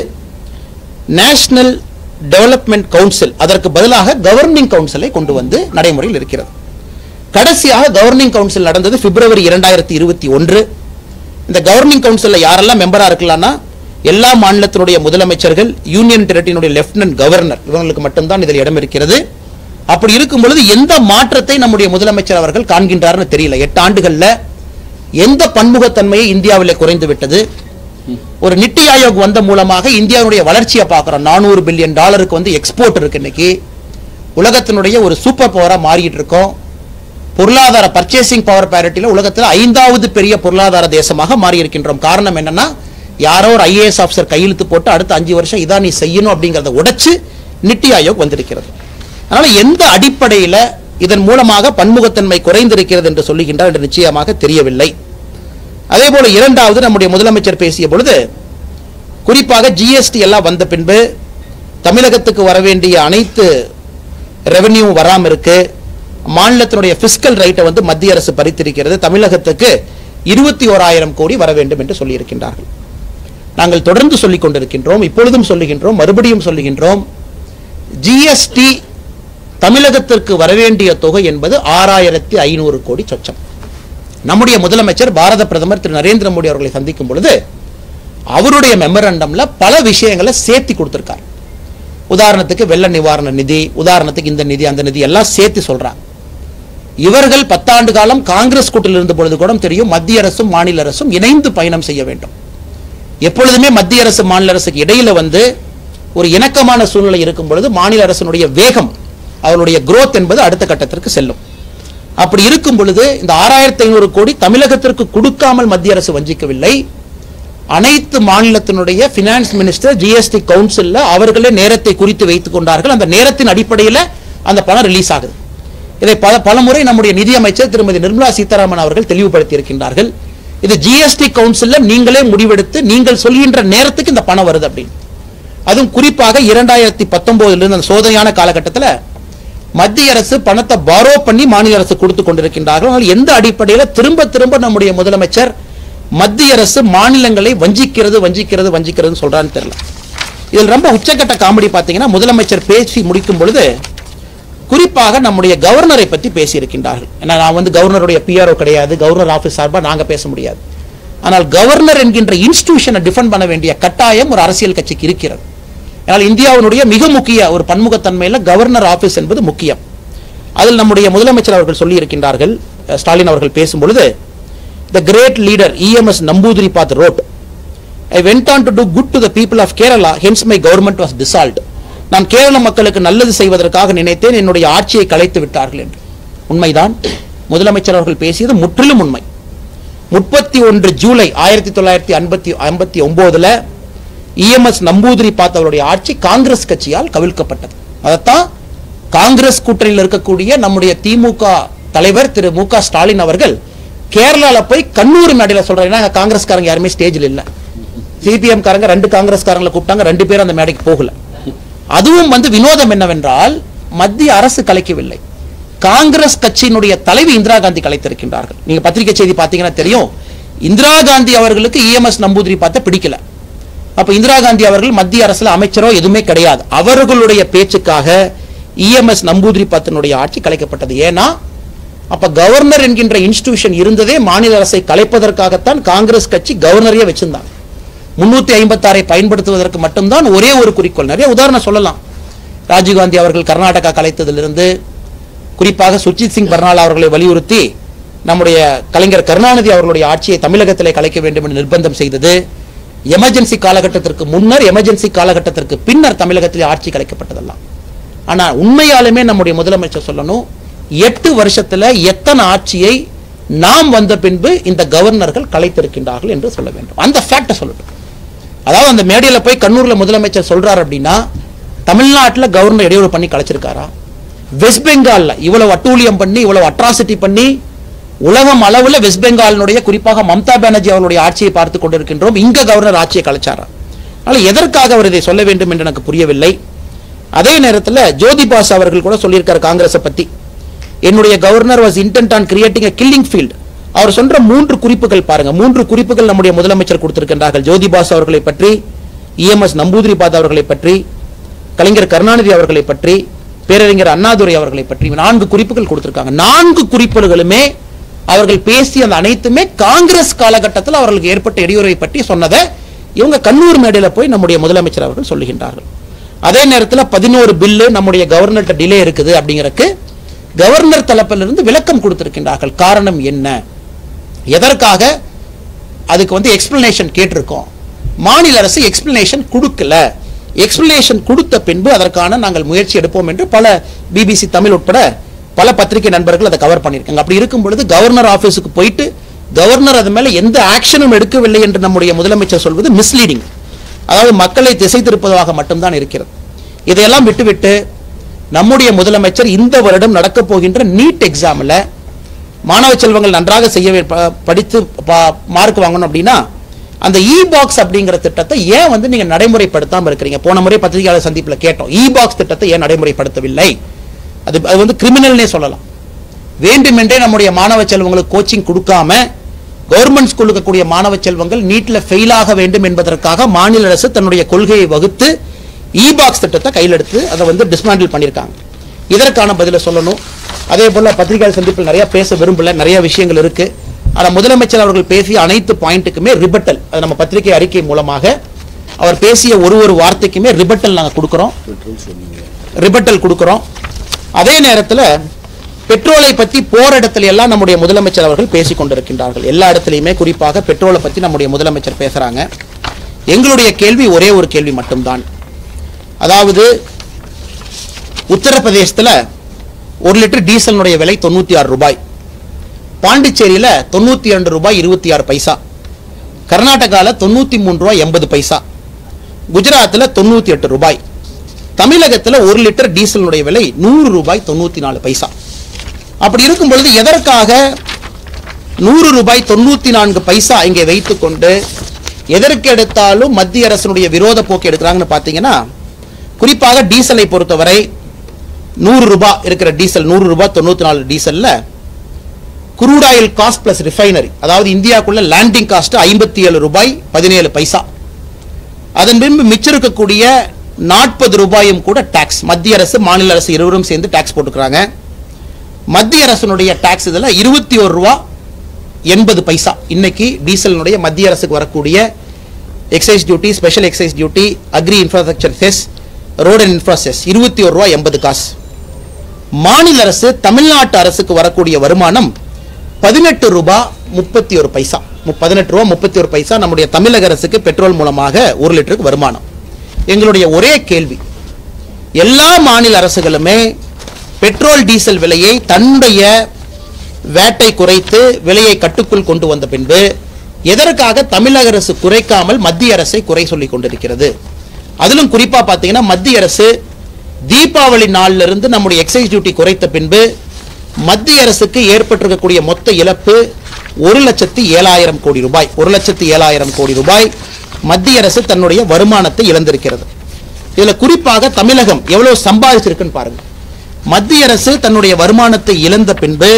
A: நேஷனல் டெவலப்மெண்ட் கவுன்சில் அதற்கு பதிலாக கவர்னிங் கவுன்சிலை கொண்டு வந்து நடைமுறையில் இருக்கிறது கடைசியாக கவர்னிங் கவுன்சில் நடந்தது பிப்ரவரி இரண்டாயிரத்தி இருபத்தி ஒன்று இந்த கவர்னிங் கவுன்சிலில் யாரெல்லாம் மெம்பரா இருக்கலாம்னா எல்லா மாநிலத்தினுடைய முதலமைச்சர்கள் யூனியன் டெரிட்டரியினுடைய லெப்டினன்ட் கவர்னர் இவங்களுக்கு மட்டும்தான் இதில் இடம் இருக்கிறது அப்படி இருக்கும் பொழுது எந்த மாற்றத்தை நம்முடைய முதலமைச்சர் அவர்கள் காண்கின்றார்னு தெரியல எட்டு ஆண்டுகள்ல எந்த பன்முகத்தன்மையை இந்தியாவிலே குறைந்து விட்டது ஒரு நித்தி ஆயோக் வந்த மூலமாக இந்தியாவுடைய வளர்ச்சியை பார்க்குறோம் நானூறு பில்லியன் டாலருக்கு வந்து எக்ஸ்போர்ட் இருக்கு இன்னைக்கு உலகத்தினுடைய ஒரு சூப்பர் பவரா மாறிட்டு இருக்கோம் பொருளாதார பர்ச்சேசிங் பவர் பேரிட்டியில் உலகத்தில் ஐந்தாவது பெரிய பொருளாதார தேசமாக மாறி இருக்கின்றோம் காரணம் என்னன்னா யாரோ ஒரு ஐஏஎஸ் ஆஃபீஸர் கையெழுத்து போட்டு அடுத்த அஞ்சு வருஷம் இதான் நீ செய்யணும் அப்படிங்கிறத உடைச்சு நித்தி ஆயோக் வந்திருக்கிறது அதனால எந்த அடிப்படையில் இதன் மூலமாக பன்முகத்தன்மை குறைந்திருக்கிறது என்று சொல்லுகின்றார் என்று நிச்சயமாக தெரியவில்லை அதே போல இரண்டாவது நம்முடைய முதலமைச்சர் பேசிய பொழுது குறிப்பாக ஜிஎஸ்டி எல்லாம் வந்த பின்பு தமிழகத்துக்கு வர வேண்டிய அனைத்து ரெவென்யூ வராம இருக்கு மாநிலத்தினுடைய பிஸ்கல் ரைட்டை வந்து மத்திய அரசு பறித்திருக்கிறது தமிழகத்துக்கு இருபத்தி ஓராயிரம் கோடி வர வேண்டும் என்று சொல்லியிருக்கின்றார்கள் நாங்கள் தொடர்ந்து சொல்லிக் கொண்டிருக்கின்றோம் இப்பொழுதும் சொல்லுகின்றோம் மறுபடியும் சொல்லுகின்றோம் ஜிஎஸ்டி தமிழகத்திற்கு வரவேண்டிய தொகை என்பது ஆறாயிரத்தி ஐநூறு கோடி சொச்சம் நம்முடைய முதலமைச்சர் பாரத பிரதமர் திரு நரேந்திர மோடி அவர்களை சந்திக்கும் பொழுது அவருடைய மெமரண்டம்ல பல விஷயங்களை சேர்த்து கொடுத்திருக்கார் உதாரணத்துக்கு வெள்ள நிவாரண நிதி உதாரணத்துக்கு இந்த நிதி அந்த நிதி எல்லாம் சேர்த்து சொல்றாங்க இவர்கள் பத்தாண்டு காலம் காங்கிரஸ் கூட்டில் இருந்த பொழுது கூட தெரியும் மத்திய அரசும் மாநில அரசும் இணைந்து பயணம் செய்ய வேண்டும் எப்பொழுதுமே மத்திய அரசு மாநில அரசுக்கு இடையில வந்து ஒரு இணக்கமான சூழ்நிலை இருக்கும் பொழுது மாநில அரசினுடைய வேகம் அவருடைய growth என்பது அடுத்த கட்டத்திற்கு செல்லும் அப்படி இருக்கும் பொழுது இந்த ஆறாயிரத்தி ஐநூறு கோடி தமிழகத்திற்கு கொடுக்காமல் மத்திய அரசு வஞ்சிக்கவில்லை அனைத்து மாநிலத்தினுடைய பினான்ஸ் மினிஸ்டர் ஜிஎஸ்டி கவுன்சில்ல அவர்களே நேரத்தை குறித்து வைத்துக் கொண்டார்கள் அந்த நேரத்தின் அடிப்படையில் அந்த பணம் ரிலீஸ் ஆகுது இதை பல பலமுறை நம்முடைய நிதியமைச்சர் திருமதி நிர்மலா சீதாராமன் அவர்கள் தெளிவுபடுத்தி இருக்கின்றார்கள் இது ஜிஎஸ்டி கவுன்சில்ல நீங்களே முடிவெடுத்து நீங்கள் சொல்கின்ற நேரத்துக்கு இந்த பணம் வருது அப்படின்னு அதுவும் குறிப்பாக இரண்டாயிரத்தி பத்தொன்பதுல இருந்து அந்த சோதனையான காலகட்டத்தில் மத்திய அரசு பணத்தை பாரோ பண்ணி மாநில அரசு கொடுத்து கொண்டிருக்கின்றார்கள் ஆனால் எந்த அடிப்படையில் திரும்ப திரும்ப நம்முடைய முதலமைச்சர் மத்திய அரசு மாநிலங்களை வஞ்சிக்கிறது வஞ்சிக்கிறது வஞ்சிக்கிறதுன்னு சொல்றான்னு தெரியல இதில் ரொம்ப உச்சக்கட்ட காமெடி பார்த்தீங்கன்னா முதலமைச்சர் பேசி முடிக்கும் பொழுது குறிப்பாக நம்முடைய கவர்னரை பற்றி பேசியிருக்கின்றார்கள் ஏன்னா நான் வந்து கவர்னருடைய பிஆர்ஓ கிடையாது கவர்னர் ஆஃபீஸ் சார்பாக நாங்கள் பேச முடியாது ஆனால் கவர்னர் என்கின்ற இன்ஸ்டிடியூஷனை டிஃபெண்ட் பண்ண வேண்டிய கட்டாயம் ஒரு அரசியல் கட்சிக்கு இருக்கிறது ஆனால் இந்தியாவினுடைய மிக முக்கிய ஒரு பன்முகத்தன்மையில் கவர்னர் ஆஃபீஸ் என்பது முக்கியம் அதில் நம்முடைய முதலமைச்சர் அவர்கள் சொல்லி இருக்கின்றார்கள் அஹ், ஸ்டாலின் அவர்கள் பேசும் பொழுது the great leader EMS Namboodiripad wrote I went on to do good to the people of Kerala hence my government was dissolved நான் கேரள மக்களுக்கு நல்லது செய்வதற்காக நினைத்தேன் என்னுடைய ஆட்சியை கலைத்து விட்டார்கள் என்று உண்மைதான் முதலமைச்சர் அவர்கள் பேசியது முற்றிலும் உண்மை முப்பத்தி ஒன்று ஜூலை ஆயிரத்தி தொள்ளாயிரத்தி ஐம்பத்தி ஐம்பத்தி ஒன்பதுல இஎம்எஸ் நம்பூதிரி பார்த்த அவருடைய ஆட்சி காங்கிரஸ் கட்சியால் கவிழ்க்கப்பட்டது அதைத்தான் காங்கிரஸ் கூட்டணியில் இருக்கக்கூடிய நம்முடைய திமுக தலைவர் திரு மு க ஸ்டாலின் அவர்கள் கேரளால போய் கண்ணூர் மேடையில் சொல்றாரு ஏன்னா அங்க காங்கிரஸ்காரங்க யாருமே ஸ்டேஜில் இல்ல சிபிஎம் காரங்க ரெண்டு காங்கிரஸ்காரங்களை கூப்பிட்டாங்க ரெண்டு பேரும் அந்த மேடைக்கு போகல அதுவும் வந்து வினோதம் என்னவென்றால் மத்திய அரசு கலைக்கவில்லை காங்கிரஸ் கட்சியினுடைய தலைவி இந்திரா காந்தி கலைத்திருக்கின்றார்கள் நீங்க பத்திரிகை செய்தி பார்த்தீங்கன்னா தெரியும் இந்திரா காந்தி அவர்களுக்கு இஎம்எஸ் நம்பூதிரி பார்த்த பிடிக்கல அப்ப இந்திரா காந்தி அவர்கள் மத்திய அரசுல அமைச்சரோ எதுவுமே கிடையாது அவர்களுடைய பேச்சுக்காக இஎம்எஸ் நம்பூதிரி பாத்தினுடைய ஆட்சி கலைக்கப்பட்டது ஏன்னா அப்ப கவர்னர் என்கின்ற இன்ஸ்டிடியூஷன் இருந்ததே மாநில அரசை கலைப்பதற்காகத்தான் காங்கிரஸ் கட்சி கவர்னரையே வச்சிருந்தாங்க முன்னூத்தி ஐம்பத்தாறை பயன்படுத்துவதற்கு மட்டும்தான் ஒரே ஒரு குறிக்கோள் நிறைய உதாரணம் சொல்லலாம் ராஜீவ்காந்தி அவர்கள் கர்நாடகா கலைத்ததிலிருந்து குறிப்பாக சுர்ஜித் சிங் பர்னாலா அவர்களை வலியுறுத்தி நம்முடைய கலைஞர் கருணாநிதி அவர்களுடைய ஆட்சியை தமிழகத்திலே கலைக்க வேண்டும் என்று நிர்பந்தம் செய்தது எமர்ஜென்சி காலகட்டத்திற்கு முன்னர் எமர்ஜென்சி காலகட்டத்திற்கு பின்னர் தமிழகத்திலே ஆட்சி கலைக்கப்பட்டதெல்லாம் ஆனா உண்மையாலுமே நம்முடைய முதலமைச்சர் சொல்லணும் எட்டு வருஷத்துல எத்தனை ஆட்சியை நாம் வந்த பின்பு இந்த கவர்னர்கள் கலைத்திருக்கின்றார்கள் என்று சொல்ல வேண்டும் அந்த ஃபேக்டை சொல்லட்டும் அதாவது அந்த மேடையில போய் கண்ணூர்ல முதலமைச்சர் சொல்றாரு அப்படின்னா தமிழ்நாட்டுல கவர்னர் இடையூறு பண்ணி கலைச்சிருக்காரா வெஸ்ட் பெங்கால்ல இவ்வளவு அட்டூழியம் பண்ணி இவ்வளவு அட்ராசிட்டி பண்ணி உலகம் அளவுல வெஸ்ட் பெங்காலினுடைய குறிப்பாக மம்தா பானர்ஜி அவருடைய ஆட்சியை பார்த்து கொண்டிருக்கின்றோம் இங்க கவர்னர் ஆட்சியை கலைச்சாரா அதனால எதற்காக அவர் இதை சொல்ல வேண்டும் என்று எனக்கு புரியவில்லை அதே நேரத்துல ஜோதி பாஸ் அவர்கள் கூட சொல்லியிருக்காரு காங்கிரஸை பத்தி என்னுடைய governor was intent on creating a killing field அவர் சொல்ற மூன்று குறிப்புகள் பாருங்க மூன்று குறிப்புகள் நம்முடைய முதலமைச்சர் கொடுத்திருக்கின்றார்கள் ஜோதி பாஸ் அவர்களை பற்றி இஎம்எஸ் நம்பூதிரி பாத் அவர்களை பற்றி கலைஞர் கருணாநிதி அவர்களை பற்றி பேரறிஞர் அண்ணாதுரை அவர்களை பற்றி நான்கு குறிப்புகள் கொடுத்திருக்காங்க நான்கு குறிப்புகளுமே அவர்கள் பேசிய அந்த அனைத்துமே காங்கிரஸ் காலகட்டத்தில் அவர்களுக்கு ஏற்பட்ட இடையூறை பற்றி சொன்னதை இவங்க கண்ணூர் மேடையில போய் நம்முடைய முதலமைச்சர் அவர்கள் சொல்லுகின்றார்கள் அதே நேரத்தில் பதினோரு பில்லு நம்முடைய கவர்னர்கிட்ட டிலே இருக்குது அப்படிங்கறதுக்கு கவர்னர் தரப்பிலிருந்து விளக்கம் கொடுத்திருக்கின்றார்கள் காரணம் என்ன எதற்காக அதுக்கு வந்து எக்ஸ்பிளனேஷன் கேட்டிருக்கோம் மாநில அரசு எக்ஸ்பிளனேஷன் கொடுக்கல எக்ஸ்பிளனேஷன் கொடுத்த பின்பு அதற்கான நாங்கள் முயற்சி எடுப்போம் என்று பல பிபிசி தமிழ் உட்பட பல பத்திரிகை நண்பர்கள் அதை கவர் பண்ணியிருக்காங்க அப்படி இருக்கும் பொழுது கவர்னர் ஆபீஸுக்கு போயிட்டு கவர்னர் அது மேல எந்த ஆக்ஷனும் எடுக்கவில்லை என்று நம்முடைய முதலமைச்சர் சொல்வது மிஸ்லீடிங் அதாவது மக்களை திசை திருப்பதாக மட்டும்தான் இருக்கிறது இதையெல்லாம் விட்டுவிட்டு நம்முடைய முதலமைச்சர் இந்த வருடம் நடக்கப் போகின்ற நீட் எக்ஸாம்ல மாணவ செல்வங்கள் நன்றாக செய்ய வே- ப- படித்து மார்க் வாங்கணும் அப்படின்னா அந்த இ பாக்ஸ் அப்படிங்கிற திட்டத்தை ஏன் வந்து நீங்க நடைமுறைப்படுத்தாம இருக்கிறீங்க போன முறை பத்திரிகையாளர் சந்திப்புல கேட்டோம் இ பாக்ஸ் திட்டத்தை ஏன் நடைமுறைப்படுத்தவில்லை அது அது வந்து கிரிமினல்னே சொல்லலாம் வேண்டுமென்றே நம்முடைய மாணவ செல்வங்களுக்கு கோச்சிங் கொடுக்காம கவர்மெண்ட் ஸ்கூலுக்கு கூடிய மாணவ செல்வங்கள் நீட்ல ஃபெயில் ஆக வேண்டும் என்பதற்காக மாநில அரசு தன்னுடைய கொள்கையை வகுத்து இ பாக்ஸ் திட்டத்தை கையில் எடுத்து அதை வந்து டிஸ்மாண்டில் பண்ணியிருக்காங்க இதற்கான பதிலை சொல்லணும் அதே போல பத்திரிகையாளர் சந்திப்பில் நிறைய பேச விரும்பல நிறைய விஷயங்கள் இருக்கு ஆனா முதலமைச்சர் அவர்கள் பேசிய அனைத்து பாயிண்ட்டுக்குமே ரிபட்டல் அது நம்ம பத்திரிகை அறிக்கை மூலமாக அவர் பேசிய ஒரு ஒரு வார்த்தைக்குமே ரிபட்டல் நாங்க கொடுக்கிறோம் ரிபட்டல் கொடுக்கிறோம் அதே நேரத்தில் பெட்ரோலை பத்தி போற இடத்துல எல்லாம் நம்முடைய முதலமைச்சர் அவர்கள் பேசிக் கொண்டிருக்கின்றார்கள் எல்லா இடத்துலையுமே குறிப்பாக பெட்ரோலை பத்தி நம்முடைய முதலமைச்சர் பேசுறாங்க எங்களுடைய கேள்வி ஒரே ஒரு கேள்வி மட்டும்தான் அதாவது உத்தரப்பிரதேசத்துல ஒரு லிட்டர் டீசலினுடைய விலை தொண்ணூத்தி ஆறு ரூபாய் பாண்டிச்சேரியில தொண்ணூத்தி இரண்டு ரூபாய் இருபத்தி ஆறு பைசா கர்நாடகால தொண்ணூத்தி மூணு ரூபாய் எண்பது பைசா குஜராத்ல தொண்ணூத்தி எட்டு ரூபாய் தமிழகத்துல ஒரு லிட்டர் டீசலினுடைய விலை நூறு ரூபாய் தொண்ணூத்தி நாலு பைசா அப்படி இருக்கும் பொழுது எதற்காக நூறு ரூபாய் தொண்ணூத்தி நான்கு பைசா இங்கே வைத்துக்கொண்டு எதற்கு எடுத்தாலும் மத்திய அரசினுடைய விரோத போக்கு எடுக்கிறாங்கன்னு பார்த்தீங்கன்னா குறிப்பாக டீசலை பொறுத்தவரை நூறு ரூபாய் இருக்கிற டீசல் நூறு ரூபாய் தொண்ணூத்தி நாலு டீசல்ல crude oil cost plus refinery அதாவது இந்தியாவுக்குள்ள லேண்டிங் காஸ்ட் ஐம்பத்தி ஏழு ரூபாய் பதினேழு பைசா அதன் பின்பு மிச்சம் இருக்கக்கூடிய நாற்பது ரூபாயும் கூட டாக்ஸ் மத்திய அரசு மாநில அரசு இருவரும் சேர்ந்து டாக்ஸ் போட்டுக்கிறாங்க மத்திய அரசினுடைய டாக்ஸ் இதில் இருபத்தி ஒரு ரூபா எண்பது பைசா இன்னைக்கு டீசலினுடைய மத்திய அரசுக்கு வரக்கூடிய excise duty special excise duty agri infrastructure cess road and infra cess இருபத்தி ஒரு ரூபா எண்பது காசு மாநில அரசு தமிழ்நாட்டு அரசுக்கு வரக்கூடிய வருமானம் பதினெட்டு ரூபாய் முப்பத்தி ஒரு பைசா மு- பதினெட்டு ரூபா முப்பத்தி ஒரு பைசா நம்முடைய தமிழக அரசுக்கு பெட்ரோல் மூலமாக ஒரு லிட்டருக்கு வருமானம் எங்களுடைய ஒரே கேள்வி எல்லா மாநில அரசுகளுமே பெட்ரோல் டீசல் விலையை தன்னுடைய வேட்டை குறைத்து விலையை கட்டுக்குள் கொண்டு வந்த பின்பு எதற்காக தமிழக அரசு குறைக்காமல் மத்திய அரசை குறை சொல்லிக் கொண்டிருக்கிறது அதிலும் குறிப்பா பார்த்தீங்கன்னா மத்திய அரசு தீபாவளி நாள்ல இருந்து நம்முடைய எக்ஸைஸ் டியூட்டி குறைத்த பின்பு மத்திய அரசுக்கு ஏற்பட்டிருக்கக்கூடிய மொத்த இழப்பு ஒரு லட்சத்தி ஏழாயிரம் கோடி ரூபாய் ஒரு லட்சத்தி ஏழாயிரம் கோடி ரூபாய் மத்திய அரசு தன்னுடைய வருமானத்தை இழந்திருக்கிறது இதுல குறிப்பாக தமிழகம் எவ்வளவு சம்பாதிச்சிருக்குன்னு பாருங்க மத்திய அரசு தன்னுடைய வருமானத்தை இழந்த பின்பு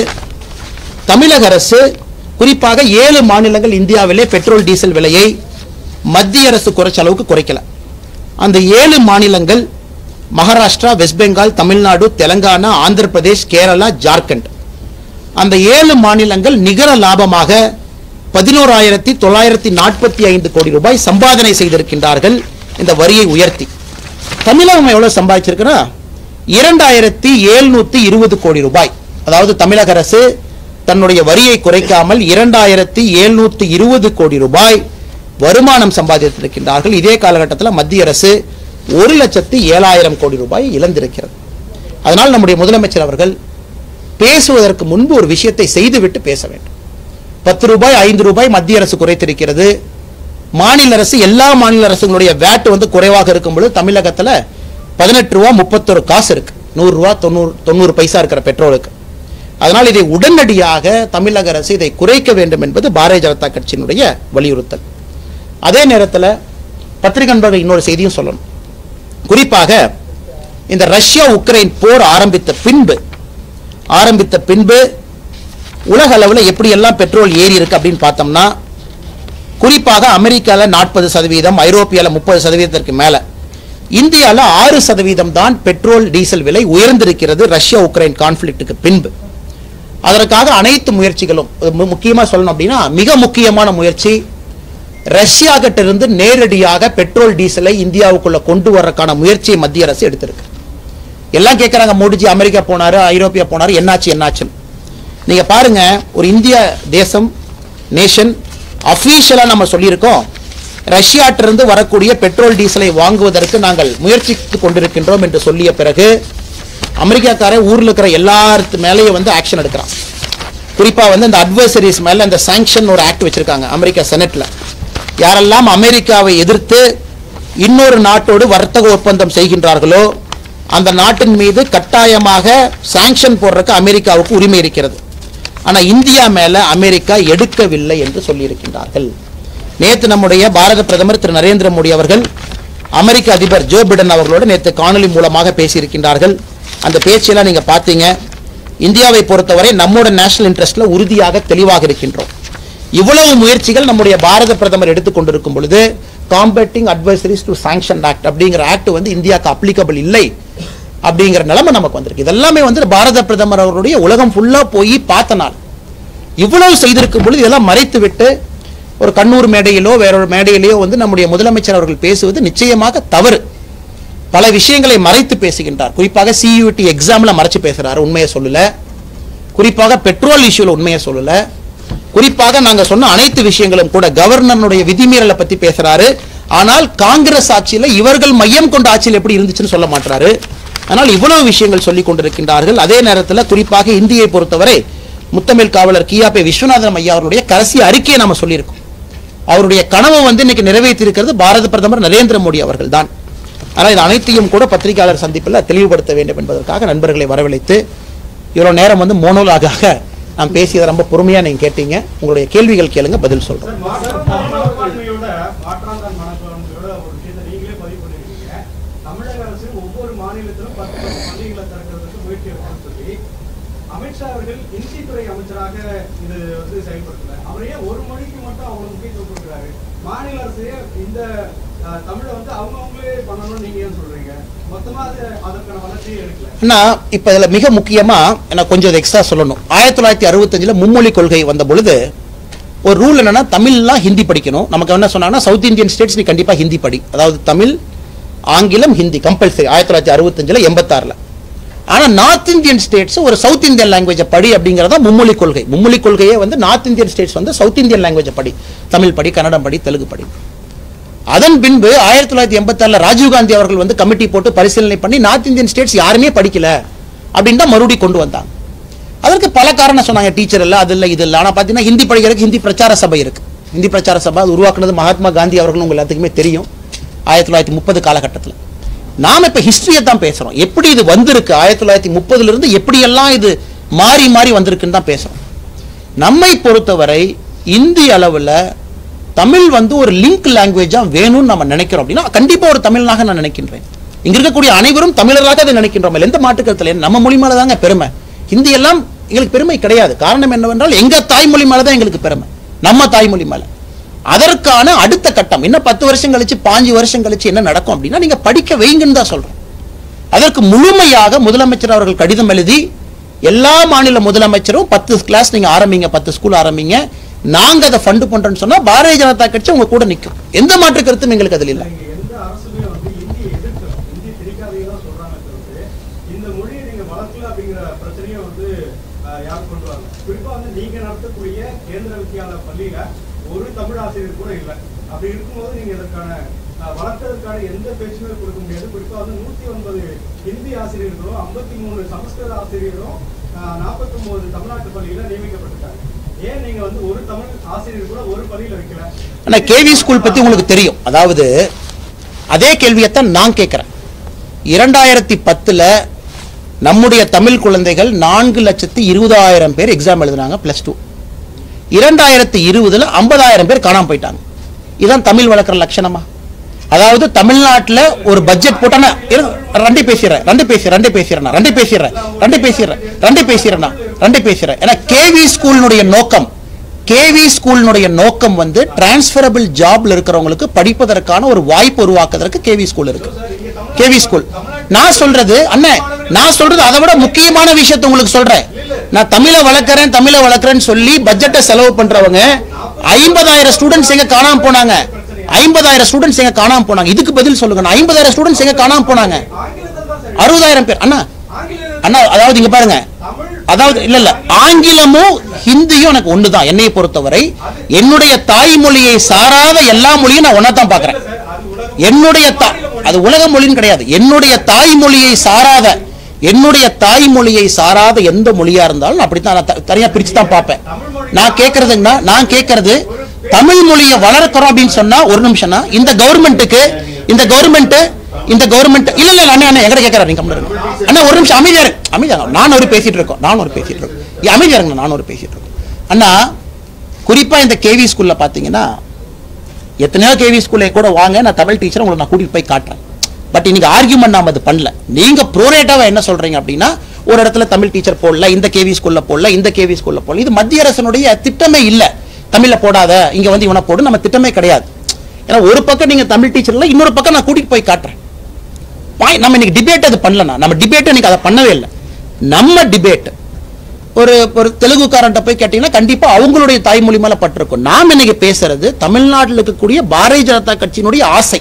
A: தமிழக அரசு குறிப்பாக ஏழு மாநிலங்கள் இந்தியாவிலே பெட்ரோல் டீசல் விலையை மத்திய அரசு குறைச்ச அளவுக்கு குறைக்கல அந்த ஏழு மாநிலங்கள் மகாராஷ்டிரா வெஸ்ட் பெங்கால் தமிழ்நாடு தெலங்கானா ஆந்திர பிரதேஷ் கேரளா ஜார்க்கண்ட் அந்த ஏழு மாநிலங்கள் நிகர லாபமாக பதினோராயிரத்தி தொள்ளாயிரத்தி நாற்பத்தி ஐந்து கோடி ரூபாய் சம்பாதனை செய்திருக்கின்றார்கள் இந்த வரியை உயர்த்தி தமிழகம் எவ்வளவு சம்பாதிச்சிருக்குன்னா இரண்டாயிரத்தி எழுநூத்தி இருபது கோடி ரூபாய் அதாவது தமிழக அரசு தன்னுடைய வரியை குறைக்காமல் இரண்டாயிரத்தி எழுநூத்தி இருபது கோடி ரூபாய் வருமானம் சம்பாதித்திருக்கின்றார்கள் இதே காலகட்டத்தில் மத்திய அரசு ஒரு லட்சத்தி ஏழாயிரம் கோடி ரூபாய் இழந்திருக்கிறது அதனால் நம்முடைய முதலமைச்சர் அவர்கள் பேசுவதற்கு முன்பு ஒரு விஷயத்தை செய்துவிட்டு பேச வேண்டும் பத்து ரூபாய் ஐந்து ரூபாய் மத்திய அரசு குறைத்திருக்கிறது மாநில அரசு எல்லா மாநில அரசுகளுடைய வேட் வந்து குறைவாக இருக்கும் பொழுது தமிழகத்துல பதினெட்டு ரூபா முப்பத்தொரு காசு இருக்கு நூறு ரூபா தொண்ணூறு தொண்ணூறு பைசா இருக்கிற பெட்ரோலுக்கு அதனால் இதை உடனடியாக தமிழக அரசு இதை குறைக்க வேண்டும் என்பது பாரதிய ஜனதா கட்சியினுடைய வலியுறுத்தல் அதே நேரத்தில் பத்திரிகை நண்பர்கள் இன்னொரு செய்தியும் சொல்லணும் குறிப்பாக இந்த ரஷ்யா உக்ரைன் போர் ஆரம்பித்த பின்பு ஆரம்பித்த பின்பு உலக அளவில் எப்படியெல்லாம் பெட்ரோல் ஏறி இருக்கு அப்படின்னு பார்த்தோம்னா குறிப்பாக அமெரிக்கால நாற்பது சதவீதம் ஐரோப்பியாவில் முப்பது சதவீதத்திற்கு மேல இந்தியாவில் ஆறு சதவீதம் தான் பெட்ரோல் டீசல் விலை உயர்ந்திருக்கிறது ரஷ்யா உக்ரைன் கான்ஃபிளிக்ட்டுக்கு பின்பு அதற்காக அனைத்து முயற்சிகளும் மு- முக்கியமா சொல்லணும் அப்படின்னா மிக முக்கியமான முயற்சி ரஷ்யா கிட்ட இருந்து நேரடியாக பெட்ரோல் டீசலை இந்தியாவுக்குள்ள கொண்டு வர்றதுக்கான முயற்சியை மத்திய அரசு எடுத்திருக்கு எல்லாம் கேட்கறாங்க மோடிஜி அமெரிக்கா போனாரு ஐரோப்பியா போனாரு என்னாச்சு என்னாச்சுன்னு நீங்க பாருங்க ஒரு இந்திய தேசம் நேஷன் அஃபீஷியலா நம்ம சொல்லியிருக்கோம் ரஷ்யாட்டிலிருந்து வரக்கூடிய பெட்ரோல் டீசலை வாங்குவதற்கு நாங்கள் முயற்சித்துக் கொண்டிருக்கின்றோம் என்று சொல்லிய பிறகு அமெரிக்காக்காரன் ஊர்ல இருக்கிற எல்லாத்து மேலேயும் வந்து ஆக்ஷன் எடுக்கிறான் குறிப்பா வந்து இந்த அட்வைசரிஸ் மேல இந்த சாங்ஷன் ஒரு ஆக்ட் வச்சிருக்காங்க அமெரிக்கா செனட்ல யாரெல்லாம் அமெரிக்காவை எதிர்த்து இன்னொரு நாட்டோடு வர்த்தக ஒப்பந்தம் செய்கின்றார்களோ அந்த நாட்டின் மீது கட்டாயமாக சாங்ஷன் போடுறதுக்கு அமெரிக்காவுக்கு உரிமை இருக்கிறது ஆனா இந்தியா மேல அமெரிக்கா எடுக்கவில்லை என்று சொல்லியிருக்கின்றார்கள் நேத்து நம்முடைய பாரத பிரதமர் திரு நரேந்திர மோடி அவர்கள் அமெரிக்க அதிபர் ஜோ பிடன் அவர்களோடு நேற்று காணொலி மூலமாக பேசியிருக்கின்றார்கள் அந்த பேச்செல்லாம் நீங்க பார்த்தீங்க இந்தியாவை பொறுத்தவரை நம்மோட நேஷனல் இன்ட்ரெஸ்ட்ல உறுதியாக தெளிவாக இருக்கின்றோம் இவ்வளவு முயற்சிகள் நம்முடைய பாரத பிரதமர் எடுத்துக்கொண்டிருக்கும் பொழுது combating adversaries to sanction act அப்படிங்கிற ஆக்ட் வந்து இந்தியாவுக்கு அப்ளிகபிள் இல்லை அப்படிங்கிற நிலைமை நமக்கு வந்திருக்கு இதெல்லாமே வந்து பாரத பிரதமர் அவருடைய உலகம் ஃபுல்லா போய் பார்த்த நாள் இவ்வளவு செய்திருக்கும் பொழுது இதெல்லாம் மறைத்து விட்டு ஒரு கண்ணூர் மேடையிலோ வேற ஒரு மேடையிலோ வந்து நம்முடைய முதலமைச்சர் அவர்கள் பேசுவது நிச்சயமாக தவறு பல விஷயங்களை மறைத்து பேசுகின்றார் குறிப்பாக சியூடி எக்ஸாம்ல மறைச்சு பேசுறாரு உண்மையை சொல்லல குறிப்பாக பெட்ரோல் இஷ்யூல உண்மையை சொல்லல குறிப்பாக நாங்க சொன்ன அனைத்து விஷயங்களும் கூட கவர்னருடைய விதிமீறலை பத்தி பேசுறாரு ஆனால் காங்கிரஸ் ஆட்சியில இவர்கள் மையம் கொண்ட ஆட்சியில் எப்படி இருந்துச்சுன்னு சொல்ல மாட்டாரு ஆனால் இவ்வளவு விஷயங்கள் சொல்லிக் கொண்டிருக்கின்றார்கள் அதே நேரத்தில் குறிப்பாக இந்தியை பொறுத்தவரை முத்தமிழ் காவலர் கியாபே விஸ்வநாதன் ஐயா அவருடைய கடைசி அறிக்கையை நாம சொல்லியிருக்கோம் அவருடைய கனவு வந்து இன்னைக்கு நிறைவேற்றியிருக்கிறது பாரத பிரதமர் நரேந்திர மோடி அவர்கள் தான் ஆனால் இது அனைத்தையும் கூட பத்திரிகையாளர் சந்திப்பில் தெளிவுபடுத்த வேண்டும் என்பதற்காக நண்பர்களை வரவழைத்து இவ்வளவு நேரம் வந்து மோனோலாகாக நான் பேசியதை ரொம்ப பொறுமையா நீங்க கேட்டீங்க உங்களுடைய கேள்விகள் கேளுங்க பதில் சொல்றேன்
B: மனப்பான்மையோட மாற்றாந்தான் மனப்பான்மையோட ஒரு விஷயத்தை நீங்களே பதிவு பண்ணிருக்கீங்க தமிழக அரசு ஒவ்வொரு மாநிலத்திலும் பத்து பத்து பள்ளிகளை திறக்கிறதுக்கு வந்து செயல்படுத்தல அவர் ஏன் ஒரு மொழிக்கு மட்டும் அவ்வளவு முக்கியத்துவம் கொடுக்குறாரு மாநில அரசு இந்த அஹ், தமிழை வந்து அவங்கவுங்களே பண்ணணும்னு நீங்க ஏன் சொல்றீங்க மொத்தமா அது அதற்கான வளர்ச்சியை எடுக்கல
A: ஆனா இப்ப இதுல மிக முக்கியமா எனக்கு கொஞ்சம் எக்ஸ்ட்ரா சொல்லணும் ஆயிரத்தி தொள்ளாயிரத்தி அறுபத்தஞ்சுல மும்மொழி கொள்கை வந்த பொழுது ஒரு ரூல் என்னன்னா தமிழ்லாம் ஹிந்தி படிக்கணும் நமக்கு என்ன சொன்னாங்கன்னா சவுத் இந்தியன் ஸ்டேட்ஸ் நீ கண்டிப்பா ஹிந்தி படி அதாவது தமிழ் ஆங்கிலம் ஹிந்தி கம்பல்சரி ஆயிரத்தி தொள்ளாயிரத்தி அறுபத்தஞ்சுல எண்பத்தாறுல ஆனா நார்த் இந்தியன் ஸ்டேட்ஸ் ஒரு சவுத் இந்தியன் லாங்குவேஜை படி அப்படிங்கறத மும்மொழி கொள்கை மும்மொழி கொள்கையே வந்து நார்த் இந்தியன் ஸ்டேட்ஸ் வந்து சவுத் இந்தியன் லாங்குவேஜை படி தமிழ் படி கன்னடம் படி தெலுங்கு படி அதன் பின்பு ஆயிரத்தி தொள்ளாயிரத்தி எண்பத்தாறுல ராஜீவ்காந்தி அவர்கள் வந்து கமிட்டி போட்டு பரிசீலனை பண்ணி நார்த் இந்தியன் ஸ்டேட்ஸ் யாருமே படிக்கல அப்படின்னு தான் மறுபடியும் கொண்டு வந்தாங்க அதற்கு பல காரணம் சொன்னாங்க டீச்சர் இல்ல அது இல்ல இது இல்ல ஆனா பாத்தீங்கன்னா ஹிந்தி படிக்கிறதுக்கு ஹிந்தி பிரச்சார சபை இருக்கு ஹிந்தி பிரச்சார சபை அது உருவாக்குனது மகாத்மா காந்தி அவர்கள் உங்க எல்லாத்துக்குமே தெரியும் ஆயிரத்தி தொள்ளாயிரத்தி முப்பது காலகட்டத்தில் நாம இப்ப ஹிஸ்டரியை தான் பேசுறோம் எப்படி இது வந்திருக்கு ஆயிரத்தி தொள்ளாயிரத்தி முப்பதுல இருந்து எப்படியெல்லாம் இது மாறி மாறி வந்திருக்குன்னு தான் பேசுறோம் நம்மை பொறுத்தவரை இந்திய அளவுல தமிழ் வந்து ஒரு லிங்க் லாங்குவேஜா வேணும்னு நம்ம நினைக்கிறோம் அப்படின்னா கண்டிப்பா ஒரு தமிழனாக நான் நினைக்கின்றேன் இங்க இருக்கக்கூடிய அனைவரும் தமிழராக அதை நினைக்கின்றோம் எந்த மாற்று கருத்துல இல்ல. நம்ம மொழி மேல தாங்க பெருமை ஹிந்தி எல்லாம் எங்களுக்கு பெருமை கிடையாது காரணம் என்னவென்றால் எங்க தாய்மொழி மேல தான் எங்களுக்கு பெருமை நம்ம தாய்மொழி மேல அதற்கான அடுத்த கட்டம் இன்னும் பத்து வருஷம் கழிச்சு பாஞ்சு வருஷம் கழிச்சு என்ன நடக்கும் அப்படின்னா நீங்க படிக்க வைங்கன்னு தான் சொல்றோம் அதற்கு முழுமையாக முதலமைச்சர் அவர்கள் கடிதம் எழுதி எல்லா மாநில முதலமைச்சரும் பத்து கிளாஸ் நீங்க ஆரம்பிங்க பத்து ஸ்கூல் ஆரம்பிங்க நாங்க அதை ஃபண்ட் பண்றோம்னு சொன்னா பாரதிய ஜனதா கட்சி உங்க கூட நிற்கும் எந்த மாற்று கருத்தும் எங்களுக்கு அதில் இல்லை
B: நீங்க எந்த அரசுமே வந்து இந்தியை எதிர்க்கிறோம் இந்தி திணிக்காதீங்க தான் சொல்றாங்க தவிர்த்து இந்த மொழியை நீங்க வளர்க்கல அப்படிங்கிற பிரச்சனையை வந்து அஹ், யார் கொண்டு வரல குறிப்பா வந்து நீங்க நடத்தக்கூடிய கேந்திர வித்தியாலய பள்ளியில ஒரு தமிழ் ஆசிரியர் கூட இல்லை அப்படி இருக்கும்போது நீங்க இதற்கான அஹ், வளர்க்கறதுக்கான எந்த பேச்சுமே கொடுக்க முடியாது குறிப்பா வந்து நூத்தி ஒன்பது ஹிந்தி ஆசிரியர்களும் ஐம்பத்தி மூணு சமஸ்கிருத ஆசிரியரும் நாற்பத்தி ஒன்பது தமிழ்நாட்டு பள்ளியில நியமிக்கப்பட்டிருக்காங்க ஏன் நீங்க வந்து ஒரு தமிழ் ஆசிரியர் கூட ஒரு பள்ளியில வைக்கல
A: ஆனா கேவி ஸ்கூல் பத்தி உங்களுக்கு தெரியும் அதாவது அதே கேள்வியைத்தான் நான் கேட்கிறேன் இரண்டாயிரத்தி பத்துல நம்முடைய தமிழ் குழந்தைகள் நான்கு லட்சத்தி இருபதாயிரம் பேர் எக்ஸாம் எழுதினாங்க பிளஸ் டூ இரண்டாயிரத்தி இருபதுல ஐம்பதாயிரம் பேர் காணாம போயிட்டாங்க இதான் தமிழ் வளர்க்குற லட்சணமா அதாவது தமிழ்நாட்டுல ஒரு பட்ஜெட் போட்டானா இருங்க, ரெண்டு பேசிடுறேன் ரெண்டு பேசுறேன் ரெண்டு பேசுறேன் ரெண்டு பேசிடுறேன் ரெண்டு பேசிடுறேன் ரெண்டு பேசிடுறேன் ரெண்டு பேசுறேன் ஏன்னா கேவி ஸ்கூலினுடைய நோக்கம் கேவி ஸ்கூலினுடைய நோக்கம் வந்து டிரான்ஸ்ஃபரபிள் ஜாப்ல இருக்கிறவங்களுக்கு படிப்பதற்கான ஒரு வாய்ப்பு உருவாக்குறதுக்கு கேவி ஸ்கூல் இருக்கு கேவி ஸ்கூல் நான் சொல்றது அண்ணே நான் சொல்றது அதை விட முக்கியமான விஷயத்தை உங்களுக்கு சொல்றேன் நான் தமிழை வளர்க்கறேன் தமிழை வளர்க்கறேன்னு சொல்லி பட்ஜெட்டை செலவு பண்றவங்க ஐம்பதாயிரம் ஸ்டூடெண்ட்ஸ் எங்க காணாம போனாங்க ஐம்பதாயிரம் ஸ்டூடெண்ட்ஸ் எங்க காணாம போனாங்க இதுக்கு பதில் சொல்லுங்க நான் ஐம்பதாயிரம் ஸ்டூடெண்ட்ஸ் எங்க காணாம போனாங்க
B: ஆங்கிலத்தில் தான் சரி
A: அறுபதாயிரம் பேர் அண்ணா
B: ஆங்கில
A: அண்ணா அதாவது இங்க பாருங்க
B: தமிழ்
A: அதாவது இல்ல இல்ல ஆங்கிலமும் ஹிந்தியும் எனக்கு ஒண்ணுதான் என்னை பொறுத்தவரை என்னுடைய தாய்மொழியை சாராத எல்லா மொழியும் நான் ஒன்னா தான் பாக்குறேன்
B: சார் அது உலகம்
A: என்னுடைய தா- அது உலக மொழின்னு கிடையாது என்னுடைய தாய்மொழியை சாராத என்னுடைய தாய்மொழியை சாராத எந்த மொழியா இருந்தாலும் நான் அப்படித்தான் நான் த- தனியா பிரிச்சு தான் பார்ப்பேன் நான் கேட்கறதுங்கன்னா நான் கேட்கறது தமிழ் மொழியை வளர்க்கிறோம் அப்படின்னு சொன்னா ஒரு நிமிஷம்னா இந்த கவர்மெண்ட்டுக்கு இந்த கவர்மெண்ட் இந்த கவர்மெண்ட் இல்ல இல்ல அண்ணா அண்ணா எங்கட கேட்கறாரு நீங்க கம்முனு இருங்க. அண்ணா ஒரு நிமிஷம் அமைதியா இருங்க அமைதியா இருங்க. நான் ஒரு பேசிட்டு இருக்கோம் நான் ஒரு பேசிட்டு இருக்கோம் ஏ, அமைதியா இருங்க நான் ஒரு பேசிட்டு இருக்கோம் அண்ணா குறிப்பா இந்த கேவி ஸ்கூல்ல பாத்தீங்கன்னா எத்தனையோ கேவி ஸ்கூல்ல கூட வாங்க நான் தமிழ் டீச்சர் உங்களை நான் கூட்டிட்டு போய் காட்டுறேன் பட் இன்னைக்கு ஆர்கியூமெண்ட் நாம அது பண்ணல நீங்க ப்ரோரேட்டாவா என்ன சொல்றீங்க அப்படின்னா ஒரு இடத்துல தமிழ் டீச்சர் போடல இந்த கேவி ஸ்கூல்ல போடல இந்த கேவி ஸ்கூல்ல போடல இது மத்திய அரசனுடைய திட்டமே இல்ல தமிழ்ல போடாத இங்க வந்து இவனை போடு நம்ம திட்டமே கிடையாது ஏன்னா ஒரு பக்கம் நீங்க தமிழ் டீச்சர்ல இன்னொரு பக்கம் நான் கூட்டிட்டு போய் காட்டுறேன் பாய் நம்ம இன்னைக்கு டிபேட் அது பண்ணலண்ணா நம்ம டிபேட் இன்னைக்கு அதை பண்ணவே இல்லை நம்ம டிபேட் ஒரு ஒரு தெலுங்குக்காரன்ட்ட போய் கேட்டீங்கன்னா கண்டிப்பா அவங்களுடைய தாய்மொழி மேல பட்டிருக்கும் நாம் இன்னைக்கு பேசுறது தமிழ்நாட்டில் இருக்கக்கூடிய பாரதிய ஜனதா கட்சியினுடைய ஆசை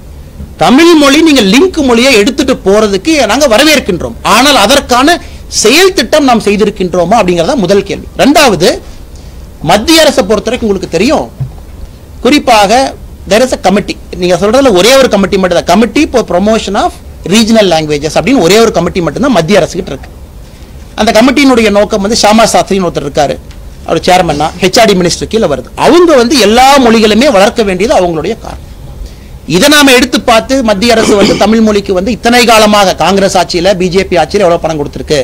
A: தமிழ் மொழி நீங்க லிங்க் மொழியை எடுத்துட்டு போறதுக்கு நாங்க வரவேற்கின்றோம் ஆனால் அதற்கான செயல் திட்டம் நாம் செய்திருக்கின்றோமா அப்படிங்கறத முதல் கேள்வி ரெண்டாவது மத்திய அரசை பொறுத்தவரைக்கும் உங்களுக்கு தெரியும் குறிப்பாக there is a கமிட்டி நீங்க சொல்றதுல ஒரே ஒரு கமிட்டி மட்டும் தான் committee for promotion of regional languages அப்படின்னு ஒரே ஒரு கமிட்டி மட்டும் தான் மத்திய அரசு கிட்ட இருக்கு அந்த கமிட்டியினுடைய நோக்கம் வந்து ஷாமா சாஸ்திரின்னு ஒருத்தர் இருக்காரு அவர் சேர்மன்னா ஹெச்ஆர்டி மினிஸ்டர் கீழே வருது அவங்க வந்து எல்லா மொழிகளுமே வளர்க்க வேண்டியது அவங்களுடைய காரணம் இதை நாம எடுத்து பார்த்து மத்திய அரசு வந்து தமிழ் மொழிக்கு வந்து இத்தனை காலமாக காங்கிரஸ் ஆட்சியில பிஜேபி ஆட்சியில எவ்வளவு பணம் கொடுத்திருக்கு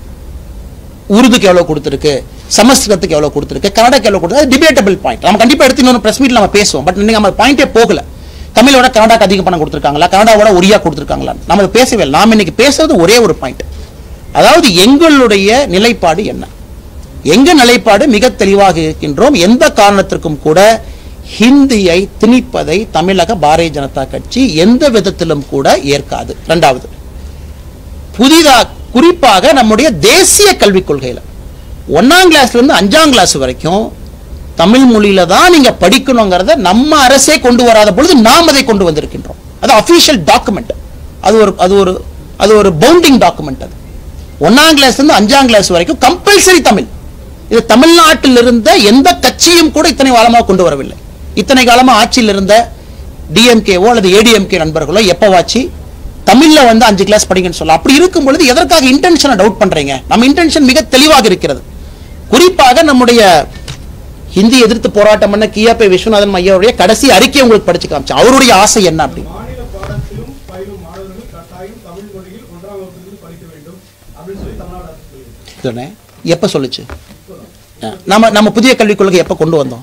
A: உருதுக்கு எவ்வளவு கொடுத்திருக்கு சமஸ்கிருதத்துக்கு எவ்வளவு கொடுத்திருக்கு கன்னடக்கு எவ்வளவு கொடுத்து டிபேட்டபிள் பாயிண்ட் நம்ம கண்டிப்பா எடுத்து இன்னொரு பிரஸ் மீட்ல நம்ம பேசுவோம் பட் இன்னைக்கு நம்ம பாயிண்டே போகல தமிழோட கன்னடாக்கு அதிக பணம் கொடுத்திருக்காங்களா கன்னடாவோட ஒரியா கொடுத்திருக்காங்களா நம்ம இதை பேசவே இல்லை நாம இன்னைக்கு பேசுறது ஒரே ஒரு பாயிண்ட் அதாவது எங்களுடைய நிலைப்பாடு என்ன எங்க நிலைப்பாடு மிக தெளிவாக இருக்கின்றோம் எந்த காரணத்திற்கும் கூட ஹிந்தியை திணிப்பதை தமிழக பாரதிய ஜனதா கட்சி எந்த விதத்திலும் கூட ஏற்காது இரண்டாவது புதிதா குறிப்பாக நம்முடைய தேசிய கல்விக் கொள்கையில ஒன்னாம் கிளாஸ்ல இருந்து அஞ்சாம் கிளாஸ் வரைக்கும் தமிழ் மொழியில தான் நீங்க படிக்கணுங்கிறத நம்ம அரசே கொண்டு வராத பொழுது நாம் அதை கொண்டு வந்திருக்கின்றோம் அது அபிஷியல் டாக்குமெண்ட் அது ஒரு அது ஒரு அது ஒரு பவுண்டிங் டாக்குமெண்ட் அது ஒன்னாம் கிளாஸ்ல இருந்து அஞ்சாம் கிளாஸ் வரைக்கும் கம்பல்சரி தமிழ் இது தமிழ்நாட்டில் இருந்த எந்த கட்சியும் கூட இத்தனை காலமாக கொண்டு வரவில்லை இத்தனை காலமா ஆட்சியில் இருந்த டிஎம்கேவோ அல்லது ஏடிஎம்கே நண்பர்களோ எப்பவாச்சு தமிழ்ல வந்து அஞ்சு கிளாஸ் படிங்கன்னு சொல்லலாம் அப்படி இருக்கும் பொழுது எதற்காக இன்டென்ஷனை டவுட் பண்றீங்க நம்ம இன்டென்ஷன் மிக தெளிவாக இருக்கிறது குறிப்பாக நம்முடைய ஹிந்தி எதிர்த்து போராட்டம் பண்ண கியாபே விஸ்வநாதன் ஐயாவுடைய கடைசி அறிக்கை உங்களுக்கு படிச்சு காமிச்சேன் அவருடைய ஆசை என்ன அப்படி
B: மாநில பாடத்திலும் பயிலும் மாணவர்கள் கட்டாயம் தமிழ் மொழியில் ஒன்றாம் வகுப்பிலிருந்து படிக்க வேண்டும் அப்படின்னு சொல்லி தமிழ்நாடு அரசு சொல்லியிருக்கு
A: சொன்னேன் எப்ப சொல்லுச்சு ஆ, நம்ம நம்ம புதிய கல்விக் கொள்கை எப்ப கொண்டு வந்தோம்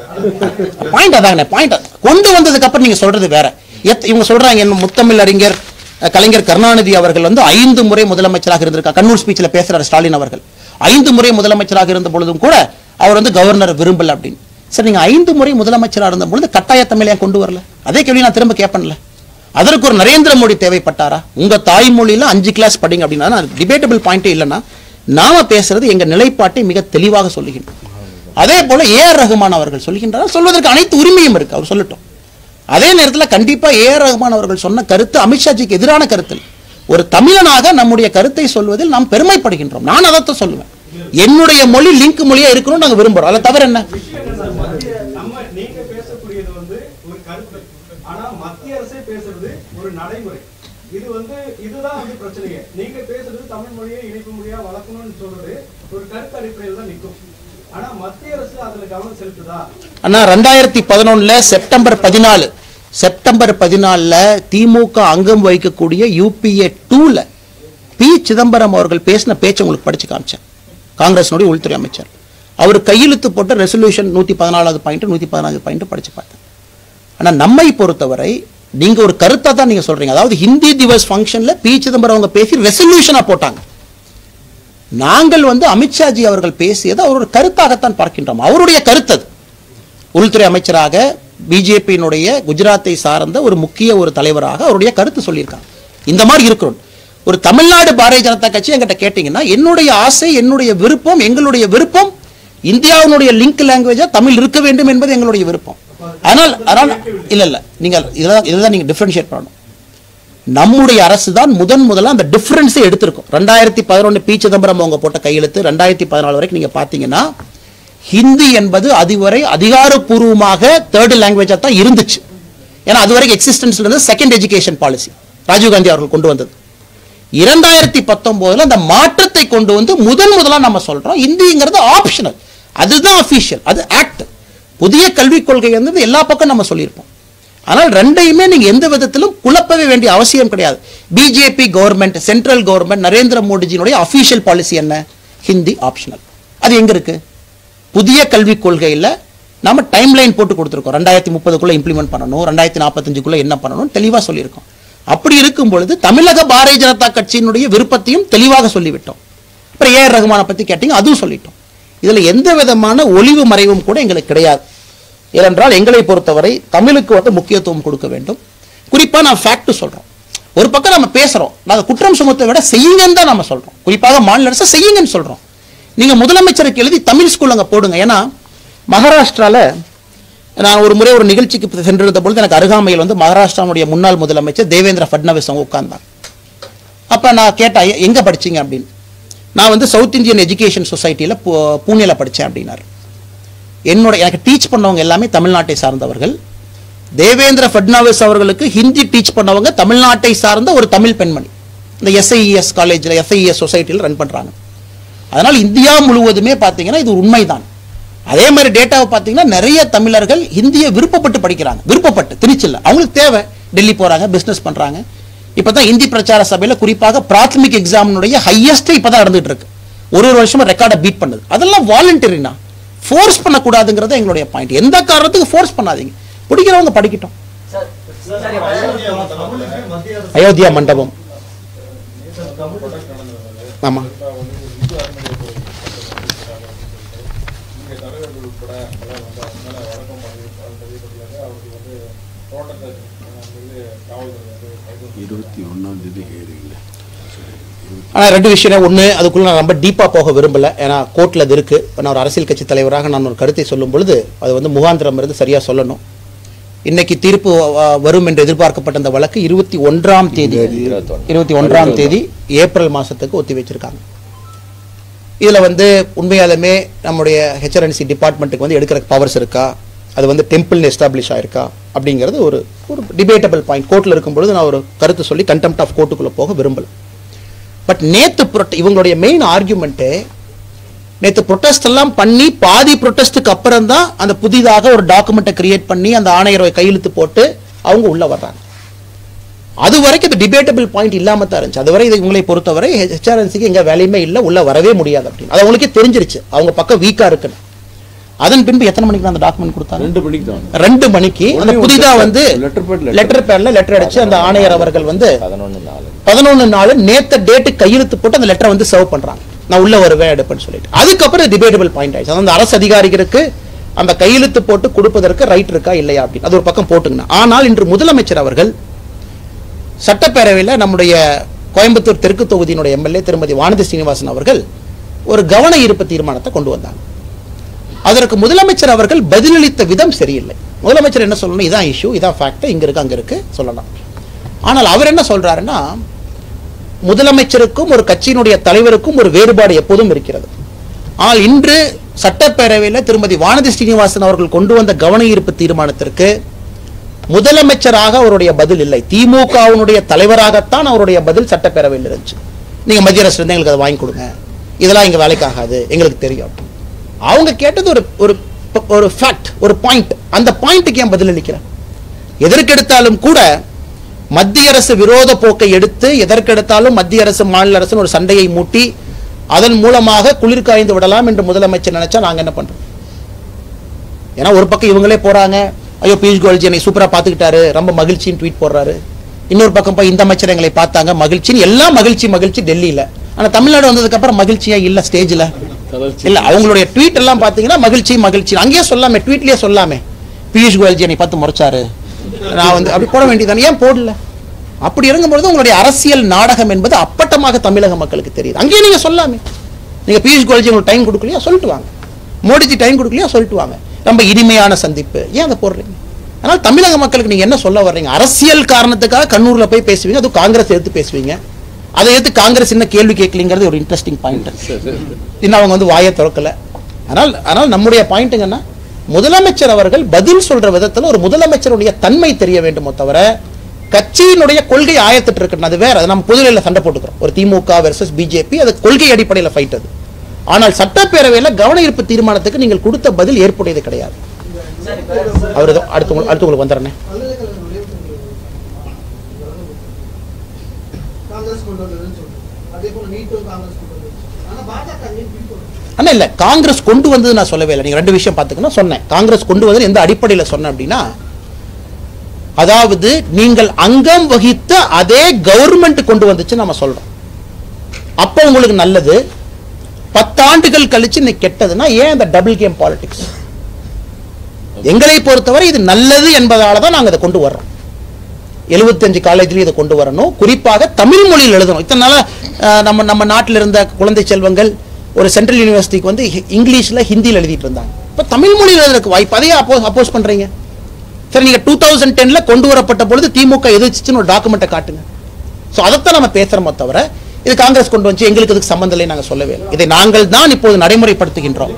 A: பாயிண்ட் அதாங்கண்ணே பாயிண்ட் கொண்டு வந்ததுக்கு அப்புறம் நீங்க சொல்றது வேற எத்- இவங்க சொல்றாங்க என்ன முத்தமிழ் அறிஞர் அஹ், கலைஞர் கருணாநிதி அவர்கள் வந்து ஐந்து முறை முதலமைச்சராக இருந்திருக்கார் கண்ணூர் ஸ்பீச்ல பேசுறாரு ஸ்டாலின் அவர்கள் ஐந்து முறை முதலமைச்சராக இருந்த பொழுதும் கூட அவர் வந்து கவர்னர் விரும்பல அப்படின்னு சரி நீங்க ஐந்து முறை முதலமைச்சராக இருந்த பொழுது கட்டாய தமிழ் ஏன் கொண்டு வரல அதே கேள்வி நான் திரும்ப கேட்பேன்ல அதற்கு ஒரு நரேந்திர மோடி தேவைப்பட்டாரா உங்க தாய்மொழியில அஞ்சு கிளாஸ் படிங்க அப்படின்னா டிபேட்டபிள் பாயிண்டே இல்லைன்னா நாம பேசுறது எங்க நிலைப்பாட்டை மிக தெளிவாக சொல்லுகின்றோம் அதே போல ஏ ஆர் ரகுமான் அவர்கள் சொல்லுகின்றார் சொல்வதற்கு அனைத்து உரிமையும் இருக்கு அவர் சொல்லட்டும் அதே நேரத்தில் கண்டிப்பா ஏ ஆர் ரகுமான் அவர்கள் சொன்ன கருத்து அமித்ஷாஜிக்கு எதிரான கருத்து இல்லை. ஒரு தமிழனாக நம்முடைய கருத்தை சொல்வதில் நாம் பெருமைப்படுகின்றோம் நான் அதைத்தான் சொல்லுவேன் என்னுடைய மொழி லிங்க் மொழியா இருக்கணும்னு நாங்க விரும்புறோம் அதை தவிர என்ன
B: விஷயம் என்னன்னா, மத்திய- நம்ம நீங்க பேசக்கூடியது வந்து ஒரு கருத்து ஆனா மத்திய அரசே பேசுறது ஒரு நடைமுறை இது வந்து இதுதான் வந்து பிரச்சனையே நீங்க பேசுறது தமிழ் மொழியை இணைப்பு மொழியா வளர்க்கணும்னு சொல்றது ஒரு கருத்து அடிப்படையில் தான் நிற்கும் ஆனா மத்திய அரசு அதுல கவனம் செலுத்துதா
A: அண்ணா ரெண்டாயிரத்தி பதினொன்னுல செப்டம்பர் பதினாலு செப்டம்பர் பதினாலுல திமுக அங்கம் வகிக்கக்கூடிய யூபிஏ டூல பி சிதம்பரம் அவர்கள் பேசின பேச்சை உங்களுக்கு படிச்சு காமிச்சேன் காங்கிரசினுடைய உள்துறை அமைச்சர் அவர் கையெழுத்து போட்ட ரெசல்யூஷன் நூத்தி பதினாலாவது பாயிண்ட் நூத்தி பதினாலாவது பாயிண்ட் படிச்சு பார்த்தேன் ஆனா நம்மை பொறுத்தவரை நீங்க ஒரு கருத்தா தான் நீங்க சொல்றீங்க அதாவது ஹிந்தி திவஸ் ஃபங்க்ஷன்ல பி சிதம்பரம் அவங்க பேசி ரெசல்யூஷனா போட்டாங்க நாங்கள் வந்து அமித்ஷாஜி அவர்கள் பேசியது அவர் ஒரு கருத்தாகத்தான் பார்க்கின்றோம் அவருடைய கருத்து அது உள்துறை அமைச்சராக பிஜேபியினுடைய குஜராத்தை சார்ந்த ஒரு முக்கிய ஒரு தலைவராக அவருடைய கருத்து சொல்லியிருக்காங்க இந்த மாதிரி இருக்கிறோம் ஒரு தமிழ்நாடு பாரதிய ஜனதா கட்சி என்கிட்ட கேட்டீங்கன்னா என்னுடைய ஆசை என்னுடைய விருப்பம் எங்களுடைய விருப்பம் இந்தியாவினுடைய லிங்க் லாங்குவேஜா தமிழ் இருக்க வேண்டும் என்பது எங்களுடைய விருப்பம் ஆனால் ஆனால் இல்ல இல்ல நீங்க இதுதான் இதுதான் நீங்க டிஃபரன்ஷியேட் பண்ணணும் நம்முடைய அரசு தான் முதன் முதல்ல அந்த டிஃபரன்ஸை எடுத்திருக்கும் ரெண்டாயிரத்தி பதினொன்று பி சிதம்பரம் அவங்க போட்ட கையெழுத்து ரெண்டாயிரத்தி பதினாலு வரைக்கும் நீங்க பாத்தீங்கன்னா ஹிந்தி என்பது அதுவரை அதிகாரப்பூர்வமாக தேர்ட் லாங்குவேஜா தான் இருந்துச்சு ஏன்னா அது வரைக்கும் எக்ஸிஸ்டன்ஸ்ல இருந்து செகண்ட் எஜுகேஷன் பாலிசி ராஜீவ்காந்தி அவர்கள் கொண்டு வந்தது இரண்டாயிரத்தி பத்தொன்பதுல அந்த மாற்றத்தை கொண்டு வந்து முதன் முதலா நம்ம சொல்றோம் இந்திங்கிறது ஆப்ஷனல் அதுதான் அபிஷியல் அது ஆக்ட் புதிய கல்விக் கொள்கை வந்து எல்லா பக்கம் நம்ம சொல்லியிருப்போம் ஆனால் ரெண்டையுமே நீங்க எந்த விதத்திலும் குழப்பவே வேண்டிய அவசியம் கிடையாது BJP government central government Narendra மோடிஜியினுடைய அபிஷியல் பாலிசி என்ன ஹிந்தி ஆப்ஷனல் அது எங்க இருக்கு புதிய கல்விக் கொள்கையில நாம டைம் லைன் போட்டு கொடுத்துருக்கோம் ரெண்டாயிரத்தி முப்பதுக்குள்ள இம்ப்ளிமெண்ட் பண்ணணும் ரெண்டாயிரத்தி நாற்பத்தஞ்சுக்குள்ள என்ன பண்ணணும் தெளிவா சொல்லியிருக்கோம் அப்படி இருக்கும் பொழுது தமிழக பாரதிய ஜனதா கட்சியினுடைய விருப்பத்தையும் தெளிவாக சொல்லிவிட்டோம் அப்புறம் ஏஆர் ரகுமானை பத்தி கேட்டீங்க அதுவும் சொல்லிட்டோம் இதுல எந்த விதமான ஒளிவு மறைவும் கூட எங்களுக்கு கிடையாது ஏனென்றால் எங்களை பொறுத்தவரை தமிழுக்கு வந்து முக்கியத்துவம் கொடுக்க வேண்டும் குறிப்பா நான் ஃபேக்ட் சொல்றோம் ஒரு பக்கம் நம்ம பேசுறோம் நாங்க குற்றம் சுமத்தை விட செய்யுங்கன்னு தான் நம்ம சொல்றோம் குறிப்பாக மாநில அரசு செய்யுங்கன்னு சொல்றோம் நீங்க முதலமைச்சருக்கு எழுதி தமிழ் ஸ்கூல் அங்க போடுங்க ஏன்னா மகாராஷ்டிரால நான் ஒரு முறை ஒரு நிகழ்ச்சிக்கு சென்றிருந்த பொழுது எனக்கு அருகாமையில் வந்து மகாராஷ்டிராவுடைய முன்னாள் முதலமைச்சர் தேவேந்திர ஃபட்னவிஸ் அவங்க உட்கார்ந்தாங்க அப்ப நான் கேட்டேன் "ஐயா, எங்க படிச்சீங்க அப்படின்னு நான் வந்து சவுத் இந்தியன் எஜுகேஷன் சொசைட்டியில் பூனேல படித்தேன் அப்படின்னாரு என்னோட எனக்கு டீச் பண்ணவங்க எல்லாமே தமிழ்நாட்டை சார்ந்தவர்கள் தேவேந்திர ஃபட்னாவிஸ் அவர்களுக்கு ஹிந்தி டீச் பண்ணவங்க தமிழ்நாட்டை சார்ந்த ஒரு தமிழ் பெண்மணி இந்த எஸ்ஐஇஎஸ் காலேஜில் எஸ்ஐஇஎஸ் சொசைட்டியில் ரன் பண்றாங்க அதனால் இந்தியா முழுவதுமே பார்த்தீங்கன்னா இது உண்மைதான் அதே மாதிரி டேட்டாவை பார்த்தீங்கன்னா நிறைய தமிழர்கள் ஹிந்தியை விருப்பப்பட்டு படிக்கிறாங்க விருப்பப்பட்டு திருச்சியில் அவங்களுக்கு தேவை டெல்லி போறாங்க பிசினஸ் பண்றாங்க இப்போ தான் இந்தி பிரச்சார சபையில் குறிப்பாக பிராத்மிக் எக்ஸாமினுடைய ஹையஸ்ட் இப்போ தான் நடந்துட்டு இருக்கு ஒரு ஒரு வருஷமா ரெக்கார்டை பீட் பண்ணுது அதெல்லாம் வாலண்டரினா ஃபோர்ஸ் பண்ணக்கூடாதுங்கிறது எங்களுடைய பாயிண்ட் எந்த காரணத்துக்கு ஃபோர்ஸ் பண்ணாதீங்க பிடிக்கிறவங்க படிக்கட்டும் அயோத்தியா மண்டபம் ஆமா
C: உட்பட எல்லாம் வந்து அவங்க மேலே வழக்கம் பதிவு பதிவுப்பட்டுள்ளாங்க அவருக்கு வந்து தோட்டத்தை வந்து காவல்துறை வந்து கைது
D: இருபத்தி ஒன்றாம் தேதி ஹியரிங்ல
A: ஆனால் ரெண்டு விஷயம் ஒன்று அதுக்குள்ள நான் ரொம்ப டீப்பாக போக விரும்பல ஏன்னா கோர்ட்டில் அது இருக்கு இப்ப நான் ஒரு அரசியல் கட்சி தலைவராக நான் ஒரு கருத்தை சொல்லும் பொழுது அது வந்து முகாந்திரம் இருந்து சரியாக சொல்லணும் இன்னைக்கு தீர்ப்பு வ- வரும் என்று எதிர்பார்க்கப்பட்ட அந்த வழக்கு இருபத்தி ஒன்றாம் தேதி இருபத்தி ஒன்றாம் தேதி ஏப்ரல் மாசத்துக்கு ஒத்தி வச்சிருக்காங்க இதில் வந்து உண்மையாலுமே நம்முடைய ஹெச்ஆர்என்சி டிபார்ட்மெண்ட்டுக்கு வந்து எடுக்கிற பவர்ஸ் இருக்கா அது வந்து டெம்பிள் எஸ்டாப்ளிஷ் ஆயிருக்கா அப்படிங்கிறது ஒரு ஒரு டிபேட்டபிள் பாயிண்ட் கோர்ட்டில் இருக்கும்பொழுது நான் ஒரு கருத்து சொல்லி கண்டெம்ட் ஆஃப் கோர்ட்டுக்குள்ளே போக விரும்பல பட் நேத்து புரொட்ட இவங்களுடைய மெயின் ஆர்குமெண்ட்டு நேத்து ப்ரொட்டஸ்ட் எல்லாம் பண்ணி பாதி ப்ரொட்டஸ்ட்டுக்கு அப்புறம் தான் அந்த புதிதாக ஒரு டாக்குமெண்ட்டை கிரியேட் பண்ணி அந்த ஆணையரை கையெழுத்து போட்டு அவங்க உள்ள வர்றாங்க அது வரைக்கும் இது டிபேட்டபிள் பாயிண்ட் இல்லாம தான் இருந்துச்சு அதுவரை இது இவங்களை பொறுத்தவரை ஹெச்ஆர்என்சிக்கு எங்க வேலையுமே இல்லை உள்ள வரவே முடியாது அப்படின்னு அது அவங்களுக்கே தெரிஞ்சிருச்சு அவங்க பக்கம் வீக்கா இருக்குன்னு அதன் பின்பு எத்தனை மணிக்கு அந்த டாக்குமெண்ட் கொடுத்தாங்க
D: ரெண்டு மணிக்கு தான்
A: ரெண்டு மணிக்கு அந்த
D: உடனே
A: புதிதா
D: ஒரு
A: வந்து
D: letter pad letter.
A: லெட்டர் பேர்ல லெட்டர் அடிச்சு அந்த ஆணையர் அவர்கள் வந்து
E: பதினொன்று நாலு
A: பதினொன்று நாள் நேத்த டேட்டு கையெழுத்து போட்டு அந்த லெட்டரை வந்து சர்வ் பண்றாங்க நான் உள்ள வருவேன் எடுப்பேன்னு சொல்லிட்டு அதுக்கப்புறம் டிபேட்டபிள் பாயிண்ட் ஆயிடுச்சு அதாவது அந்த அரசு அதிகாரிகளுக்கு அந்த கையெழுத்து போட்டு கொடுப்பதற்கு ரைட் இருக்கா இல்லையா அப்படின்னு அது ஒரு பக்கம் போட்டுங்கண்ணா ஆனால் இன்று முதலமைச்சர் அவர்கள் சட்டப்பேரவையில் நம்முடைய கோயம்புத்தூர் தெற்கு தொகுதியினுடைய எம்எல்ஏ திருமதி வானதி சீனிவாசன் அவர்கள் ஒரு கவன ஈர்ப்பு தீர்மானத்தை கொண்டு வந்தாங்க அதற்கு முதலமைச்சர் அவர்கள் பதிலளித்த விதம் சரியில்லை முதலமைச்சர் என்ன சொல்லணும் இதான் இஷ்யூ இதான் ஃபேக்ட் இங்க இருக்கு அங்க இருக்கு சொல்லலாம் ஆனால் அவர் என்ன சொல்றாருன்னா முதலமைச்சருக்கும் ஒரு கட்சியினுடைய தலைவருக்கும் ஒரு வேறுபாடு எப்போதும் இருக்கிறது ஆனால் இன்று சட்டப்பேரவையில் திருமதி வானதி ஸ்ரீனிவாசன் அவர்கள் கொண்டு வந்த கவன ஈர்ப்பு தீர்மானத்திற்கு முதலமைச்சராக அவருடைய பதில் இல்லை திமுகவினுடைய தலைவராகத்தான் அவருடைய பதில் சட்டப்பேரவையில் இருந்துச்சு நீங்க மத்திய அரசு இருந்து எங்களுக்கு அதை வாங்கி கொடுங்க இதெல்லாம் இங்க வேலைக்கு ஆகாது எங்களுக்கு தெரியும் அவங்க கேட்டது ஒரு ஒரு ஒரு ஃபேக்ட் ஒரு பாயிண்ட் அந்த பாயிண்ட்டுக்கு ஏன் பதில் அளிக்கிறேன் எதற்கெடுத்தாலும் கூட மத்திய அரசு விரோத போக்கை எடுத்து எதற்கெடுத்தாலும் மத்திய அரசு மாநில அரசு ஒரு சண்டையை மூட்டி அதன் மூலமாக குளிர் காய்ந்து விடலாம் என்று முதலமைச்சர் நினைச்சா நாங்க என்ன பண்றோம் ஏன்னா ஒரு பக்கம் இவங்களே போறாங்க ஐயோ பியூஷ் கோயல்ஜி என்னை சூப்பரா பாத்துக்கிட்டாரு ரொம்ப மகிழ்ச்சின்னு ட்வீட் போடுறாரு இன்னொரு பக்கம் போய் இந்த அமைச்சர் எங்களை பார்த்தாங்க மகிழ்ச்சின்னு எல்லாம் மகிழ்ச்சி மகிழ்ச்சி டெல்லியில ஆனா தமிழ்நாடு வந்ததுக்கு அப்புறம் மகிழ்ச்சியா இல்ல ஸ்டேஜ்ல இல்ல அவங்களுடைய ட்வீட் எல்லாம் பாத்தீங்கன்னா மகிழ்ச்சி மகிழ்ச்சி அங்கேயே சொல்லாமே ட்வீட்லயே சொல்லாமே பியூஷ் கோயல்ஜி என்னை பார்த்து முறைச்சாரு நான் வந்து அப்படி போட வேண்டியதானே ஏன் போடல அப்படி இறங்கும்பொழுது உங்களுடைய அரசியல் நாடகம் என்பது அப்பட்டமாக தமிழக மக்களுக்கு தெரியுது அங்கேயே நீங்க சொல்லாமே நீங்க பியூஷ் கோயல்ஜி உங்களுக்கு டைம் கொடுக்கலையா சொல்லிட்டு வாங்க மோடிஜி டைம் கொடுக்கலையா சொல்லிட்டு வாங்க ரொம்ப இனிமையான சந்திப்பு ஏன் அதை போடுறீங்க அதனால தமிழக மக்களுக்கு நீங்க என்ன சொல்ல வர்றீங்க அரசியல் காரணத்துக்காக கண்ணூர்ல போய் பேசுவீங்க அதுவும் காங்கிரஸ் எடுத்து பேசுவீங்க அதை எடுத்து காங்கிரஸ் என்ன கேள்வி கேட்கலங்கிறது ஒரு இன்ட்ரெஸ்டிங் பாயிண்ட் இன்னும் அவங்க வந்து வாயை திறக்கல ஆனால் ஆனால் நம்முடைய பாயிண்ட்டுங்கன்னா முதலமைச்சர் அவர்கள் பதில் சொல்ற விதத்துல ஒரு முதலமைச்சருடைய தன்மை தெரிய வேண்டுமோ தவிர கட்சியினுடைய கொள்கை ஆயத்திட்டு இருக்கு அது வேற அது நம்ம பொதுநிலையில சண்டை போட்டுக்கிறோம் ஒரு திமுக வெர்சஸ் பிஜேபி அது கொள்கை அடிப்படையில் ஃபைட் அது ஆனால் சட்டப்பேரவையில் கவன ஈர்ப்பு தீர்மானத்துக்கு நீங்கள் கொடுத்த பதில் ஏற்புடையது கிடையாது அவர் ஏதோ அடுத்து உங்களுக்கு- அடுத்து உங்களுக்கு வந்துடுறேன்
F: பல்கலைக்கழக நுழைவுத் தேர்வு காங்கிரஸ் கொண்டு வந்ததுன்னு சொல்றேன் அதே போல நீட்டும் காங்கிரஸ் கொண்டு வந்தது ஆனா பாஜக ஏன் பின்தொடரும்
A: அண்ணா இல்ல காங்கிரஸ் கொண்டு வந்தது நான் சொல்லவே இல்லை நீங்க ரெண்டு விஷயம் பார்த்துக்கணும் சொன்னேன் காங்கிரஸ் கொண்டு வந்தது எந்த அடிப்படையில் சொன்னேன் அப்படின்னா அதாவது நீங்கள் அங்கம் வகித்த அதே கவர்மெண்ட் கொண்டு வந்துச்சு நம்ம சொல்றோம் அப்போ உங்களுக்கு நல்லது பத்தாண்டுகள் கழிச்சு இன்னைக்கு கெட்டதுன்னா ஏன் இந்த டபுள் கேம் பாலிடிக்ஸ் எங்களை பொறுத்தவரை இது நல்லது என்பதால தான் நாங்க இதை கொண்டு வர்றோம் எழுபத்தஞ்சு காலேஜ்லயும் இதை கொண்டு வரணும் குறிப்பாக தமிழ் மொழியில் எழுதணும் இத்தனை நாளா அஹ், நம்ம நம்ம நாட்டில் இருந்த குழந்தை செல்வங்கள் ஒரு சென்ட்ரல் யூனிவர்சிட்டிக்கு வந்து ஹி- இங்கிலீஷ்ல ஹிந்தியில் எழுதிட்டு இருந்தாங்க இப்போ தமிழ் மொழியில் எழுதுறதுக்கு வாய்ப்பு அதையே அப்போ அப்போஸ் பண்றீங்க சரி நீங்க டூ தௌசண்ட் டென்ல கொண்டு வரப்பட்ட பொழுது திமுக எதிர்த்துச்சுன்னு ஒரு டாக்குமெண்ட்டை காட்டுங்க ஸோ அதைத்தான் நம்ம பேசுறோமோ தவிர இது காங்கிரஸ் கொண்டு வந்து எங்களுக்கு இதுக்கு சம்பந்தம் இல்லை நாங்க சொல்லவே இல்லை இதை நாங்கள் தான் இப்போது நடைமுறைப்படுத்துகின்றோம்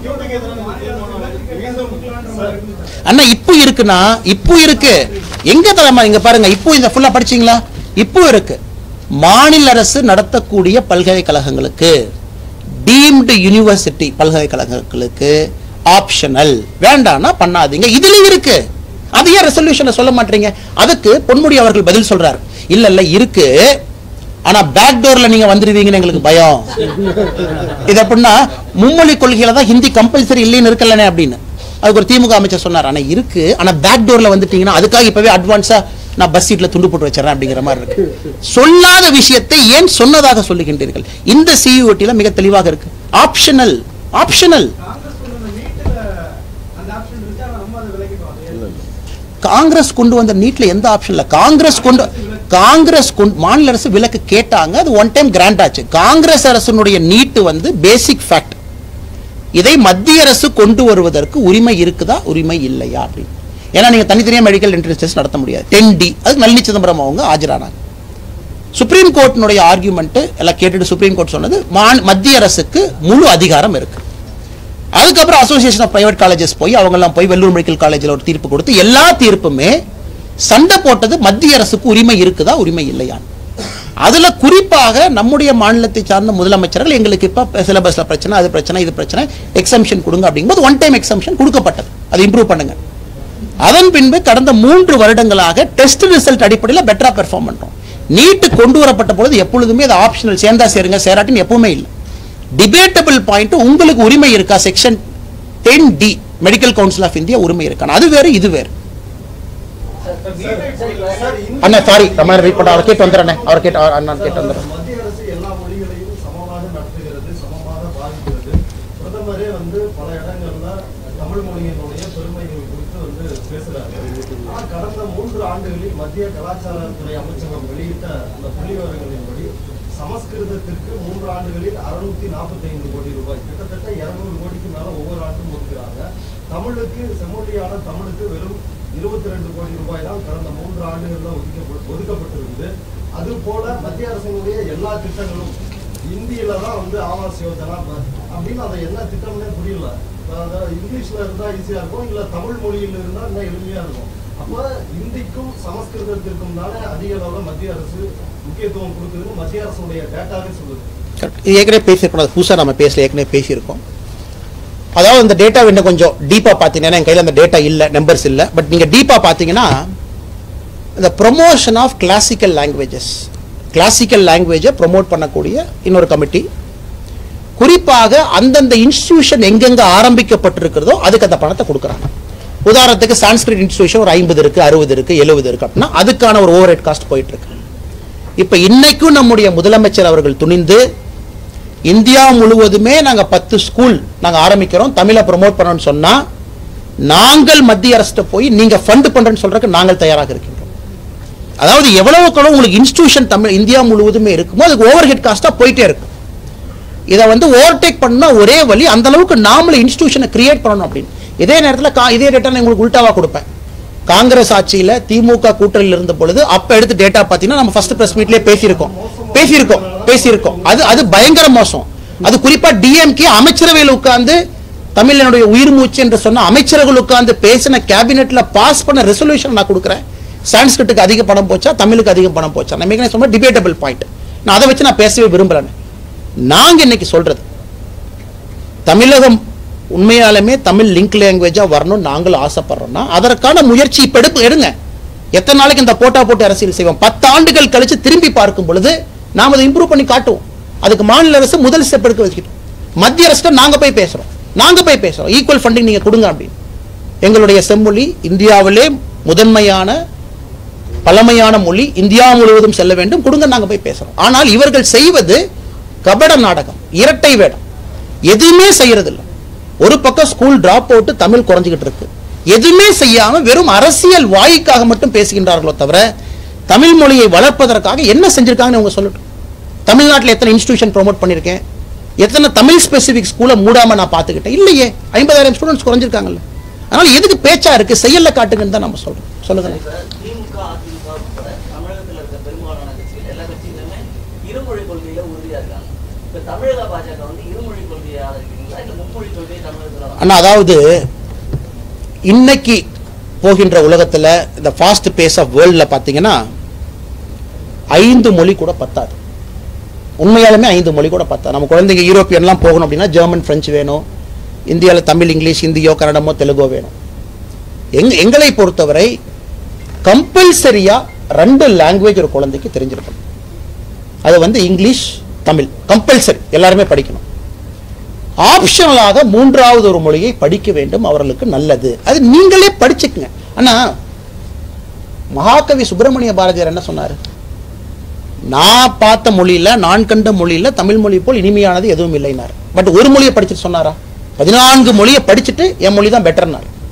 A: அண்ணா இப்போ இருக்குன்னா இப்போ இருக்கு எங்க தலைமை இங்க பாருங்க இப்போ இந்த ஃபுல்லா படிச்சீங்களா இப்போ இருக்கு மாநில அரசு நடத்தக்கூடிய பல்கலைக்கழகங்களுக்கு டீம்டு யூனிவர்சிட்டி பல்கலைக்கழகங்களுக்கு ஆப்ஷனல் வேண்டாம்னா பண்ணாதீங்க இதுலயும் இருக்கு அது ஏன் ரெசல்யூஷனை சொல்ல மாட்டீங்க அதுக்கு பொன்முடி அவர்கள் பதில் சொல்றாரு இல்ல இல்ல இருக்கு ஆனா பேக் டோர்ல நீங்க வந்துருவீங்கன்னு எங்களுக்கு பயம் இது எப்படின்னா மும்மொழி கொள்கையில தான் ஹிந்தி கம்பல்சரி இல்லைன்னு இருக்கலனே அப்படின்னு அதுக்கு ஒரு திமுக அமைச்சர் சொன்னார் ஆனா இருக்கு ஆனா பேக் டோர்ல வந்துட்டீங்கன்னா அதுக்காக இப்பவே அட்வான்ஸா நான் பஸ் சீட்ல துண்டு போட்டு வச்சிடறேன் அப்படிங்கிற மாதிரி இருக்கு சொல்லாத விஷயத்தை ஏன் சொன்னதாக சொல்லுகின்றீர்கள் இந்த சிஇஓடில மிக தெளிவாக இருக்கு ஆப்ஷனல் ஆப்ஷனல்
B: காங்கிரஸ் கொண்டு வந்த நீட்ல அந்த ஆப்ஷன் இருந்துச்சு ஆனா நம்ம அதை விலக்கிட்டோம் அது
D: இல்லை இல்லை
A: காங்கிரஸ் கொண்டு வந்த நீட்ல எந்த ஆப்ஷன் இல்ல காங்கிரஸ் கொண்டு காங்கிரஸ் கொண்டு மாநில அரசு விலக்கு கேட்டாங்க அது ஒன் டைம் கிராண்ட் ஆச்சு காங்கிரஸ் அரசினுடைய நீட்டு வந்து பேசிக் ஃபேக்ட் இதை மத்திய அரசு கொண்டு வருவதற்கு உரிமை இருக்குதா உரிமை இல்லையா அப்படின்னு ஏன்னா நீங்க தனித்தனியா மெடிக்கல் என்ட்ரன்ஸ் டெஸ்ட் நடத்த முடியாது டென் டி அது நளினி சிதம்பரம் அவங்க ஆஜரானாங்க சுப்ரீம் கோர்ட்டினுடைய ஆர்குமெண்ட் எல்லாம் கேட்டுட்டு சுப்ரீம் கோர்ட் சொன்னது மாந்- மத்திய அரசுக்கு முழு அதிகாரம் இருக்கு அதுக்கப்புறம் அசோசியேஷன் ஆஃப் பிரைவேட் காலேஜஸ் போய் அவங்கெல்லாம் போய் வெள்ளூர் மெடிக்கல் காலேஜில் ஒரு தீர்ப்பு கொடுத்து எல்லா தீர்ப்புமே சண்டை போட்டது மத்திய அரசுக்கு உரிமை இருக்குதா உரிமை இல்லையான்னு அதுல குறிப்பாக நம்முடைய மாநிலத்தை சார்ந்த முதலமைச்சர்கள் எங்களுக்கு இப்ப சிலபஸ்ல பிரச்சனை அது பிரச்சனை இது பிரச்சனை எக்ஸம்ஷன் கொடுங்க அப்படிங்கும்போது ஒன் டைம் எக்ஸம்ஷன் கொடுக்கப்பட்டது அதை இம்ப்ரூவ் பண்ணுங்க அதன் பின்பு கடந்த மூன்று வருடங்களாக டெஸ்ட் ரிசல்ட் அடிப்படையில் பெட்டரா பெர்ஃபார்ம் பண்றோம் நீட்டு கொண்டு வரப்பட்ட பொழுது எப்பொழுதுமே அது ஆப்ஷனல் சேர்ந்தா சேருங்க சேராட்டின்னு எப்பவுமே இல்லை டிபேட்டபிள் பாயிண்ட் உங்களுக்கு உரிமை இருக்கா section ten D medical council of India உரிமை இருக்கா அது வேறு இது வேறு
F: சார் இந்த
A: அண்ணா சாரி நம்ம ரீட் பண்ண அவர் கேட்டு வந்துடுறேன் அவர் கேட்டு அண்ணா கேட்டு வந்துடுறேன்
F: மத்திய அரசு எல்லா மொழிகளையும் சமமாக நடத்துகிறது சமமாக பாதிக்கிறது பிரதமரே வந்து பல இடங்கள்ல தமிழ் மொழியினுடைய பெருமைகள் குறித்து வந்து பேசுறாரு ஆனா கடந்த மூன்று ஆண்டுகளில் மத்திய கலாச்சாரத்துறை அமைச்சகம் வெளியிட்ட அந்த புள்ளி விவரங்களின்படி சமஸ்கிருதத்திற்கு மூன்று ஆண்டுகளில் அறுநூத்தி நாற்பத்தி ஐந்து கோடி ரூபாய் கிட்டத்தட்ட இருநூறு கோடிக்கு மேல ஒவ்வொரு ஆண்டும் ஒதுக்குறாங்க தமிழுக்கு செம்மொழியான தமிழுக்கு வெறும் இருபத்தி ரெண்டு கோடி ரூபாய் தான் கடந்த மூன்று ஆண்டுகள்ல ஒதுக்கப்பட்டு ஒதுக்கப்பட்டிருக்குது அது போல மத்திய அரசினுடைய எல்லா திட்டங்களும் இந்தியில தான் வந்து ஆவாஸ் யோஜனா ப- அப்படின்னு அதை என்ன திட்டம்னே புரியல அதாவது இங்கிலீஷ்ல இருந்தா ஈஸியா இருக்கும் இல்ல தமிழ் மொழியில இருந்தா இன்னும் எளிமையா இருக்கும் அப்ப இந்திக்கும் சமஸ்கிருதத்திற்கும் தானே அதிக அளவுல மத்திய அரசு முக்கியத்துவம் கொடுக்குதுன்னு மத்திய அரசுடைய டேட்டாவே சொல்லுது
A: Correct. இது ஏற்கனவே பேசியிருக்கோம் புதுசாக நம்ம பேசல ஏற்கனவே பேசியிருக்கோம் அதாவது இந்த டேட்டா இன்னும் கொஞ்சம் டீப்பாக பார்த்தீங்கன்னா என் கையில் அந்த டேட்டா இல்லை நம்பர்ஸ் இல்லை பட் நீங்கள் டீப்பாக பார்த்தீங்கன்னா இந்த promotion of classical languages classical லாங்குவேஜை ப்ரொமோட் பண்ணக்கூடிய இன்னொரு கமிட்டி குறிப்பாக அந்தந்த இன்ஸ்டிடியூஷன் எங்கெங்க ஆரம்பிக்கப்பட்டிருக்கிறதோ அதுக்கு அந்த பணத்தை கொடுக்குறாங்க உதாரணத்துக்கு சான்ஸ்கிரிட் இன்ஸ்டிடியூஷன் ஒரு ஐம்பது இருக்கு அறுபது இருக்கு எழுபது இருக்கு அப்படின்னா அதுக்கான ஒரு ஓவர் ஹெட் காஸ்ட் போயிட்டு இருக்கு இப்ப இன்னைக்கும் நம்முடைய முதலமைச்சர் அவர்கள் துணிந்து இந்தியா முழுவதுமே நாங்க பத்து ஸ்கூல் நாங்க ஆரம்பிக்கிறோம் தமிழை ப்ரோமோட் பண்ணணும்னு சொன்னா நாங்கள் மத்திய அரசு போய் நீங்க ஃபண்ட் பண்றேன்னு சொல்றதுக்கு நாங்கள் தயாராக இருக்கின்றோம் அதாவது எவ்வளவுக்கு எவ்வளவு உங்களுக்கு இன்ஸ்டிடியூஷன் தமிழ் இந்தியா முழுவதுமே இருக்குமோ அதுக்கு ஓவர் ஹெட் காஸ்டா போயிட்டே இருக்கும் இதை வந்து ஓவர்டேக் பண்ணா ஒரே வழி அந்த அளவுக்கு நாமளே இன்ஸ்டிடியூஷனை கிரியேட் பண்ணணும் அப்படின்னு இதே நேரத்தில் கா இதே டேட்டா நான் உங்களுக்கு உல்டாவா கொடுப்பேன் காங்கிரஸ் ஆட்சியில திமுக கூட்டணியில் இருந்த பொழுது அப்ப எடுத்து டேட்டா பார்த்தீங்கன்னா நம்ம ஃபர்ஸ்ட் பிரஸ் மீட்லயே பேசியிருக்கோம் பேசியிருக்கோம் பேசியிருக்கோம் அது அது பயங்கர மோசம் அது குறிப்பா டிஎம்கே அமைச்சரவையில் உட்கார்ந்து தமிழனுடைய உயிர் மூச்சு என்று சொன்ன அமைச்சர்கள் உட்கார்ந்து பேசின கேபினெட்ல பாஸ் பண்ண ரெசல்யூஷன் நான் கொடுக்குறேன் சான்ஸ்கிரிட்டுக்கு அதிக பணம் போச்சா தமிழுக்கு அதிக பணம் போச்சா நம்ம ஏற்கனவே சொன்ன டிபேட்டபிள் பாயிண்ட் நான் அதை வச்சு நான் பேசவே விரும்பலன்னு நாங்க இன்னைக்கு சொல்றது தமிழகம் உண்மையாலுமே தமிழ் லிங்க் லாங்குவேஜா வரணும்னு நாங்களும் ஆசைப்படுறோம்னா அதற்கான முயற்சி இப்ப எடுப்பு எடுங்க எத்தனை நாளைக்கு இந்த போட்டா போட்டு அரசியல் செய்வோம் பத்து ஆண்டுகள் கழிச்சு திரும்பி பார்க்கும் பொழுது நாம அதை இம்ப்ரூவ் பண்ணி காட்டுவோம் அதுக்கு மாநில அரசு முதல் ஸ்டெப் எடுக்க வச்சுக்கிட்டோம் மத்திய அரசு நாங்க போய் பேசுறோம் நாங்க போய் பேசுறோம் ஈக்குவல் ஃபண்டிங் நீங்க கொடுங்க அப்படின்னு எங்களுடைய செம்மொழி இந்தியாவிலே முதன்மையான பழமையான மொழி இந்தியா முழுவதும் செல்ல வேண்டும் கொடுங்க நாங்க போய் பேசுறோம் ஆனால் இவர்கள் செய்வது கபட நாடகம் இரட்டை வேடம் எதுவுமே செய்யறதில்ல ஒரு பக்கம் ஸ்கூல் டிராப் அவுட் தமிழ் குறைஞ்சிக்கிட்டு இருக்கு எதுவுமே செய்யாம வெறும் அரசியல் வாய்க்காக மட்டும் பேசுகின்றார்களோ தவிர தமிழ் மொழியை வளர்ப்பதற்காக என்ன செஞ்சிருக்காங்கன்னு அவங்க சொல்லட்டும் தமிழ்நாட்டில் எத்தனை இன்ஸ்டிடியூஷன் ப்ரோமோட் பண்ணியிருக்கேன் எத்தனை தமிழ் ஸ்பெசிபிக் ஸ்கூலை மூடாம நான் பார்த்துக்கிட்டேன் இல்லையே ஐம்பதாயிரம் ஸ்டூடெண்ட்ஸ் குறைஞ்சிருக்காங்கல்ல அதனால எதுக்கு பேச்சா இருக்கு செயல்ல காட்டுங்கன்னு தான் நம்ம சொல்றோம் சொல்லுங்க
E: இப்ப திமுக அதிமுக உட்பட தமிழகத்துல இருக்க பெரும்பாலான கட்சிகள் எல்லா கட்சிகளுமே இருமொழி கொள்கையில உறுதியா இருக்காங்க இப்ப தமிழக பாஜக வந்து இருமொழி கொள்கையை ஆதரிக்கிறீங்களா இல்ல மும்மொழி கொள்கையை தமிழகத்துல
A: அண்ணா அதாவது இன்னைக்கு போகின்ற உலகத்துல இந்த ஃபாஸ்ட் பேஸ் ஆஃப் வேர்ல்ட்ல பாத்தீங்கன்னா ஐந்து மொழி கூட பத்தாது உண்மையாலுமே ஐந்து மொழி கூட பத்தாது நம்ம குழந்தைங்க யூரோப்பியன்லாம் போகணும் அப்படின்னா ஜெர்மன் பிரெஞ்சு வேணும் இந்தியாவில் தமிழ் இங்கிலீஷ் ஹிந்தியோ கன்னடமோ தெலுங்கோ வேணும் எங் எங்களை பொறுத்தவரை கம்பல்சரியா ரெண்டு லாங்குவேஜ் ஒரு குழந்தைக்கு தெரிஞ்சிருக்கணும் அது வந்து இங்கிலீஷ் தமிழ் கம்பல்சரி எல்லாருமே படிக்கணும் ஆப்ஷனலாக மூன்றாவது ஒரு மொழியை படிக்க வேண்டும் அவர்களுக்கு நல்லது அது நீங்களே படிச்சுக்குங்க ஆனா மகாகவி சுப்பிரமணிய பாரதியார் என்ன சொன்னாரு நான் பார்த்த மொழியில நான் கண்ட மொழியில தமிழ் மொழி போல் இனிமையானது எதுவும் இல்லைனார் பட் ஒரு மொழியை படிச்சுட்டு சொன்னாரா பதினான்கு மொழியை படிச்சுட்டு என் மொழி தான் பெட்டர்னார்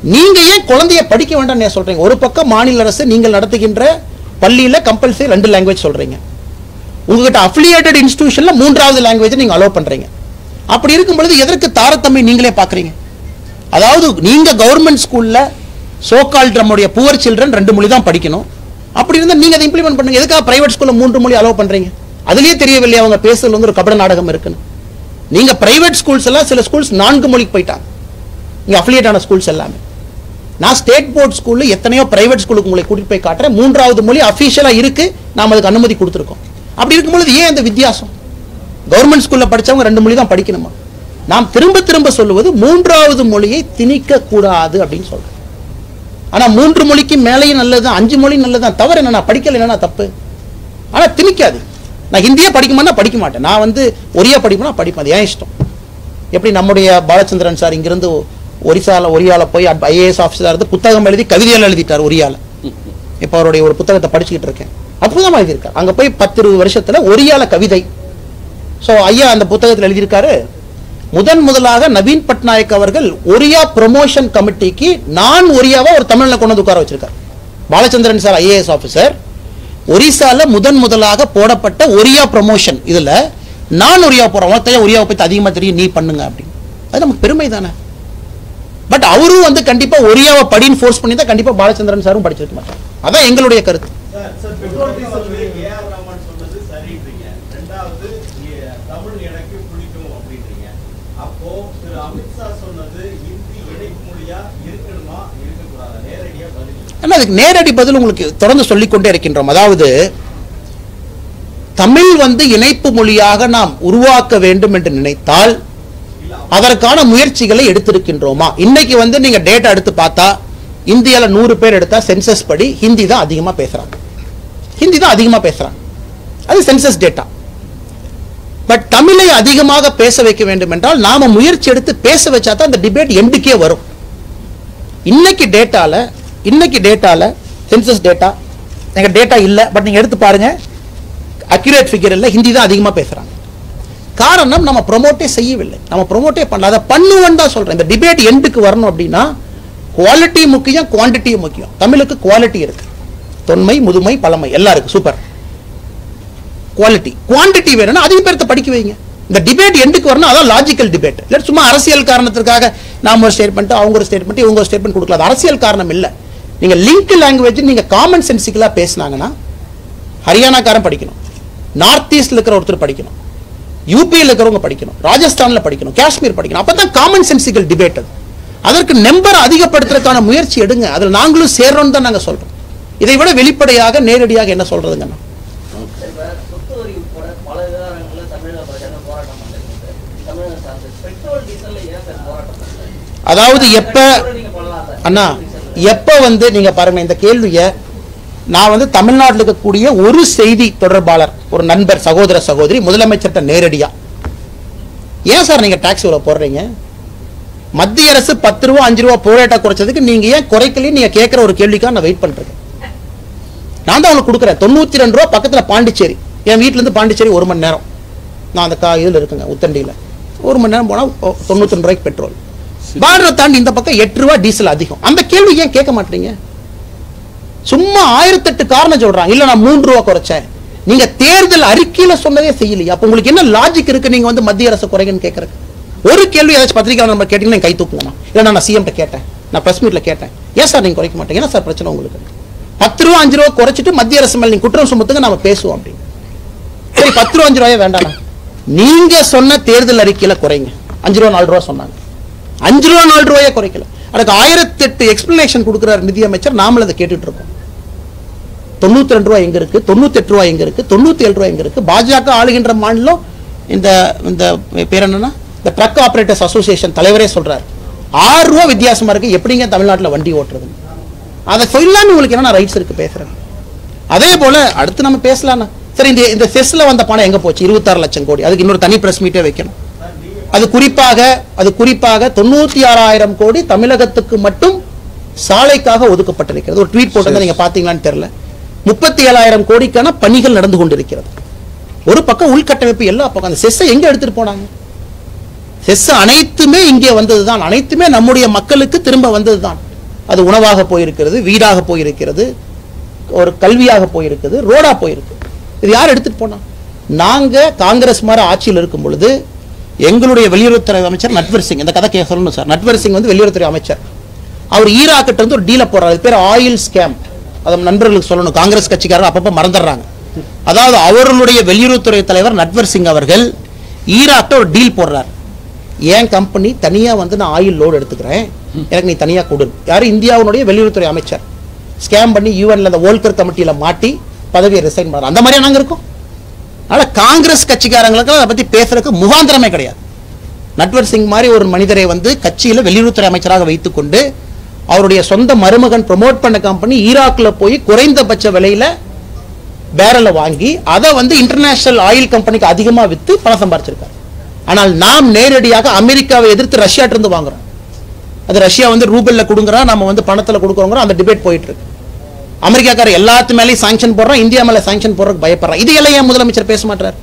A: நீங்க ஏன் குழந்தைய படிக்க வேண்டாம்னு ஏன் சொல்றீங்க ஒரு பக்கம் மாநில அரசு நீங்கள் நடத்துகின்ற பள்ளியில கம்பல்சரி ரெண்டு லாங்குவேஜ் சொல்றீங்க உங்ககிட்ட அஃபிலியேட்டட் இன்ஸ்டிடியூஷன்ல மூன்றாவது லாங்குவேஜ் நீங்க அலோவ் பண்றீங்க அப்படி இருக்கும் பொழுது எதற்கு தாரதமியம் நீங்களே பாக்குறீங்க அதாவது நீங்க கவர்மெண்ட் ஸ்கூல்ல சோகால்ட் நம்முடைய புவர் சில்ட்ரன் ரெண்டு மொழி தான் படிக்கணும் அப்படி இருந்தா நீங்க அதை இம்ப்ளிமெண்ட் பண்ணுங்க எதுக்காக பிரைவேட் ஸ்கூல்ல மூன்று மொழி அலோவ் பண்றீங்க அதுலயே தெரியவில்லையா அவங்க பேசுறதுல வந்து ஒரு கபட நாடகம் இருக்குன்னு நீங்க பிரைவேட் ஸ்கூல்ஸ் எல்லாம் சில ஸ்கூல்ஸ் நான்கு மொழிக்கு போயிட்டாங்க இங்க அஃபிலியேட் ஆன ஸ்கூல்ஸ் எல்லாமே நான் ஸ்டேட் போர்ட் ஸ்கூல்ல எத்தனையோ பிரைவேட் ஸ்கூலுக்கு உங்களை கூட்டிட்டு போய் காட்டுறேன் மூன்றாவது மொழி அஃபிஷியலா இருக்கு நாம அதுக்கு அனுமதி கொடுத்துருக்கோம் அப்படி இருக்கும்பொழுது ஏன் இந்த வித்தியாசம் கவர்மெண்ட் ஸ்கூல்ல படிச்சவங்க ரெண்டு மொழி தான் படிக்கணுமா நாம் திரும்ப திரும்ப சொல்லுவது மூன்றாவது மொழியை திணிக்க கூடாது அப்படின்னு சொல்றேன் ஆனா மூன்று மொழிக்கு மேலேயும் நல்லதுதான் அஞ்சு மொழி நல்லதுதான் தவறு என்ன நான் படிக்கல என்னன்னா தப்பு ஆனா திணிக்காது நான் ஹிந்தியே படிக்குமானா படிக்க மாட்டேன் நான் வந்து ஒரியா படிப்பேனா படிப்பேன் அது ஏன் இஷ்டம் எப்படி நம்முடைய பாலச்சந்திரன் சார் இங்கிருந்து ஒரிசால ஒரியால போய் ஐஏஎஸ் ஆஃபீஸராக இருந்து புத்தகம் எழுதி கவிதையெல்லாம் எழுதிட்டார் ஒரியால இப்போ அவருடைய ஒரு புத்தகத்தை படிச்சுக்கிட்டு இருக்கேன் அற்புதமா எழுதியிருக்கார் அங்க போய் பத்து இருபது வருஷத்துல ஒரியால கவிதை ஸோ ஐயா அந்த புத்தகத்தில் எழுதியிருக்காரு முதன் முதலாக நவீன் பட்நாயக் அவர்கள் ஒரியா ப்ரொமோஷன் கமிட்டிக்கு நான் ஒரியாவா ஒரு தமிழ்ல கொண்டு வந்து உட்கார வச்சிருக்காரு பாலச்சந்திரன் சார் ஐஏஎஸ் ஆஃபீஸர் ஒரிசால முதன் முதலாக போடப்பட்ட ஒரியா ப்ரொமோஷன் இதுல நான் ஒரியா போறேன் உனக்கு ஒரியாவை பத்தி அதிகமா தெரியும் நீ பண்ணுங்க அப்படின்னு அது நமக்கு பெருமை தானே பட் அவரும் வந்து கண்டிப்பா ஒரியாவை படின்னு ஃபோர்ஸ் பண்ணி தான் கண்டிப்பா பாலச்சந்திரன் சாரும் படிச்சிருக்க மாட்டார் அதான் எங்களுடைய கருத்து
F: சார் சார் பெட்ரோல் டீசல் விலை ஏஆர் ரஹ்மான் சொன்னது சரின்றீங்க ரெண்டாவது ஏ- தமிழ் எனக்கு பிடிக்கும் அப்படின்றீங்க அப்போ திரு அமித்ஷா சொன்னது இந்தி இணைப்பு மொழியா இருக்கணுமா இருக்கக்கூடாதா நேரடியா பதில்
A: ஆனா அதுக்கு நேரடி பதில் உங்களுக்கு தொடர்ந்து சொல்லிக்கொண்டே இருக்கின்றோம் அதாவது தமிழ் வந்து இணைப்பு மொழியாக நாம் உருவாக்க வேண்டும் என்று நினைத்தால் அதற்கான முயற்சிகளை எடுத்திருக்கின்றோமா இன்னைக்கு வந்து நீங்க டேட்டா எடுத்து பார்த்தா இந்தியால நூறு பேர் எடுத்தா சென்சஸ் படி ஹிந்தி தான் அதிகமா பேசுறாங்க ஹிந்தி தான் அதிகமா பேசுறாங்க அது சென்சஸ் டேட்டா பட் தமிழை அதிகமாக பேச வைக்க வேண்டும் என்றால் நாம முயற்சி எடுத்து பேச வச்சா தான் அந்த டிபேட் எண்டுக்கே வரும் இன்னைக்கு டேட்டால இன்னைக்கு டேட்டால சென்சஸ் டேட்டா எங்க டேட்டா இல்ல பட் நீங்க எடுத்து பாருங்க அக்யூரேட் ஃபிகர் இல்ல ஹிந்தி தான் அதிகமா பேசுறாங்க காரணம் நம்ம ப்ரொமோட்டே செய்யவில்லை நம்ம ப்ரொமோட்டே பண்ணல அதை பண்ணுவோம் தான் சொல்றேன் இந்த டிபேட் எண்டுக்கு வரணும் அப்படின்னா குவாலிட்டி முக்கியம் குவாண்டிட்டி முக்கியம் தமிழுக்கு குவாலிட்டி இருக்கு தொன்மை முதுமை பழமை எல்லாம் இருக்கு சூப்பர் குவாலிட்டி குவாண்டிட்டி வேணும்னா அதிக பேர்த்த படிக்க வைங்க இந்த டிபேட் எண்டுக்கு வரணும் அதான் லாஜிக்கல் டிபேட் இல்லை சும்மா அரசியல் காரணத்திற்காக நாம ஒரு ஸ்டேட்மெண்ட் அவங்க ஒரு ஸ்டேட்மெண்ட் இவங்க ஒரு ஸ்டேட்மெண்ட் கொடுக்கல அது அரசியல் காரணம் இல்லை நீங்க லிங்க் லாங்குவேஜ் நீங்க காமன் சென்சிக்கலா பேசினாங்கன்னா ஹரியானாக்காரன் படிக்கணும் நார்த் ஈஸ்ட்ல இருக்கிற ஒருத்தர் படிக்கணும் யூபியில் இருக்கிறவங்க படிக்கணும் ராஜஸ்தான்ல படிக்கணும் காஷ்மீர் படிக்கணும் அப்பதான் காமன் சென்சிக்கல் டிபேட் அது அதற்கு நம்பர் அதிகப்படுத்துறதுக்கான முயற்சி எடுங்க அதில் நாங்களும் சேர்றோம்னு தான் நாங்க சொல்றோம் இதை விட வெளிப்படையாக நேரடியாக என்ன சொல்றதுங்கண்ணா
E: இப்ப சொத்து வரி உட்பட பல விவகாரங்கள்ல தமிழக பாஜக போராட்டம் பண்றீங்க தமிழக சார்ந்து பெட்ரோல் டீசல்ல ஏன் சார் போராட்டம் பண்றீங்க
A: அதாவது எப்ப
E: நீங்க பண்ணலாம்ல
A: அண்ணா எப்ப வந்து நீங்க பாருங்க இந்த கேள்விய நான் வந்து தமிழ்நாட்டில் இருக்கக்கூடிய ஒரு செய்தி தொடர்பாளர் ஒரு நண்பர் சகோதர சகோதரி முதலமைச்சர்கிட்ட நேரடியா ஏன் சார் நீங்க டாக்ஸ் இவ்வளவு போடுறீங்க மத்திய அரசு பத்து ரூபா அஞ்சு ரூபா போராட்டா குறைச்சதுக்கு நீங்க ஏன் குறைக்கலையும் நீங்க கேட்கிற ஒரு கேள்விக்காக நான் வெயிட் பண்றேன் நான் தான் உங்களுக்கு கொடுக்குறேன் தொண்ணூத்தி ரெண்டு ரூபா பக்கத்துல பாண்டிச்சேரி என் வீட்ல இருந்து பாண்டிச்சேரி ஒரு மணி நேரம் நான் அந்த கா இதுல இருக்குங்க உத்தண்டியில ஒரு மணி நேரம் போனா ஒ- தொண்ணூத்தி ரெண்டு ரூபாய்க்கு பெட்ரோல் பார்டரை தாண்டி இந்த பக்கம் எட்டு ரூபா டீசல் அதிகம் அந்த கேள்வி ஏன் கேட்க மாட்டீங்க சும்மா ஆயிரத்தெட்டு காரணம் சொல்றாங்க இல்ல நான் மூன்று ரூபா குறைச்சேன் நீங்க தேர்தல் அறிக்கையில சொன்னதே செய்யலையா அப்ப உங்களுக்கு என்ன லாஜிக் இருக்கு நீங்க வந்து மத்திய அரசு குறைங்கன்னு கேட்கறதுக்கு ஒரு கேள்வி ஏதாச்சும் பத்திரிக்கை நம்ம கேட்டீங்கன்னா நீங்க கை தூக்குங்கண்ணா இல்ல நான் சிஎம் கேட்டேன் நான் பிரஸ் மீட்ல கேட்டேன் ஏன் சார் நீங்க குறைக்க மாட்டீங்க என்ன சார் பிரச்சனை உங்களுக்கு பத்து ரூபா அஞ்சு ரூபா குறைச்சிட்டு மத்திய அரசு மேல நீங்க குற்றம் சுமத்துங்க நாம பேசுவோம் அப்படின்னு சரி பத்து ரூபா அஞ்சு ரூபாயே வேண்டாம் நீங்க சொன்ன தேர்தல் அறிக்கையில குறைங்க அஞ்சு ரூபா நாலு ரூபா சொன்னாங்க அஞ்சு ரூபா நாலு ரூபாயே குறைக்கல அதுக்கு ஆயிரத்தி எட்டு எக்ஸ்பிளனேஷன் கொடுக்குறாரு நிதியமைச்சர் நாமளும் அதை கேட்டுட்டு இருக்கோம் தொண்ணூத்தி ரெண்டு ரூபாய் எங்க இருக்கு தொண்ணூத்தி எட்டு ரூபாய் எங்க இருக்கு தொண்ணூத்தி ஏழு ரூபாய் எங்க இருக்கு பாஜக ஆளுகின்ற மாநிலம் இந்த இந்த பேர் என்னன்னா இந்த ட்ரக் ஆபரேட்டர்ஸ் அசோசியேஷன் தலைவரே சொல்றாரு ஆறு ரூபா வித்தியாசமா இருக்கு எப்படிங்க தமிழ்நாட்டுல வண்டி ஓட்டுறது அதை சொல்லாம உங்களுக்கு என்ன ரைட்ஸ் இருக்கு பேசுறேன் அதே போல அடுத்து நம்ம பேசலாம் சரி இந்த இந்த செஸ்ல வந்த பணம் எங்க போச்சு இருபத்தாறு லட்சம் கோடி அதுக்கு இன்னொரு தனி பிரஸ் மீட்டே வைக்கணும் அது குறிப்பாக அது குறிப்பாக தொண்ணூத்தி ஆறாயிரம் கோடி தமிழகத்துக்கு மட்டும் சாலைக்காக ஒதுக்கப்பட்டிருக்கிறது ஒரு ட்வீட் போட்டு நீங்க பாத்தீங்களான்னு தெரியல முப்பத்தி ஏழாயிரம் கோடிக்கான பணிகள் நடந்து கொண்டிருக்கிறது ஒரு பக்கம் உள்கட்டமைப்பு எல்லா பக்கம் அந்த செஸ்ஸை எங்க எடுத்துட்டு போனாங்க செஸ் அனைத்துமே இங்கே வந்ததுதான் அனைத்துமே நம்முடைய மக்களுக்கு திரும்ப வந்ததுதான் அது உணவாக போயிருக்கிறது வீடாக போயிருக்கிறது ஒரு கல்வியாக போயிருக்குது ரோடா போயிருக்கு இது யார் எடுத்துட்டு போனா நாங்க காங்கிரஸ் மாதிரி ஆட்சியில் இருக்கும் பொழுது எங்களுடைய வெளியுறவுத்துறை அமைச்சர் நட்வர் சிங் இந்த கதை கே சொல்லணும் சார் நட்வர் சிங் வந்து வெளியுறவுத்துறை அமைச்சர் அவர் ஈராக்கிட்ட இருந்து ஒரு டீலை போடுறாரு அது பேர் ஆயில் ஸ்கேம் அதை நண்பர்களுக்கு சொல்லணும் காங்கிரஸ் கட்சிக்காரங்க அப்பப்போ மறந்துடுறாங்க அதாவது அவர்களுடைய வெளியுறவுத்துறை தலைவர் நட்வர் சிங் அவர்கள் ஈராக்கிட்ட ஒரு டீல் போடுறார் என் கம்பெனி தனியா வந்து நான் ஆயில் லோடு எடுத்துக்கிறேன் எனக்கு நீ தனியா கொடு யாரு இந்தியாவுடைய வெளியுறவுத்துறை அமைச்சர் ஸ்கேம் பண்ணி யூஎன்ல அந்த வோல்கர் கமிட்டியில மாட்டி பதவியை ரிசைன் பண்றாங்க அந்த மாதிரியா நாங்க இருக்கோம் அதனால காங்கிரஸ் கட்சிக்காரங்களுக்கு அதை பத்தி பேசுறதுக்கு முகாந்திரமே கிடையாது நட்வர் சிங் மாதிரி ஒரு மனிதரை வந்து கட்சியில வெளியுறவுத்துறை அமைச்சராக வைத்துக்கொண்டு அவருடைய சொந்த மருமகன் ப்ரோமோட் பண்ண கம்பெனி ஈராக்ல போய் குறைந்தபட்ச விலையில பேரலை வாங்கி அதை வந்து இன்டர்நேஷனல் ஆயில் கம்பெனிக்கு அதிகமா வித்து பணம் சம்பாரிச்சிருக்காரு ஆனால் நாம் நேரடியாக அமெரிக்காவை எதிர்த்து ரஷ்யாட்ட இருந்து வாங்குறோம் அது ரஷ்யா வந்து ரூபல்ல கொடுங்குறா நம்ம வந்து பணத்துல கொடுக்குறோங்கிற அந்த டிபேட் போயிட்டு இருக்கு அமெரிக்காக்கார எல்லாத்து மேலேயும் சாங்ஷன் போடுறான் இந்தியா மேல சாங்ஷன் போடுறதுக்கு பயப்படுறான் இது எல்லாம் ஏன் முதலமைச்சர் பேச மாட்டார்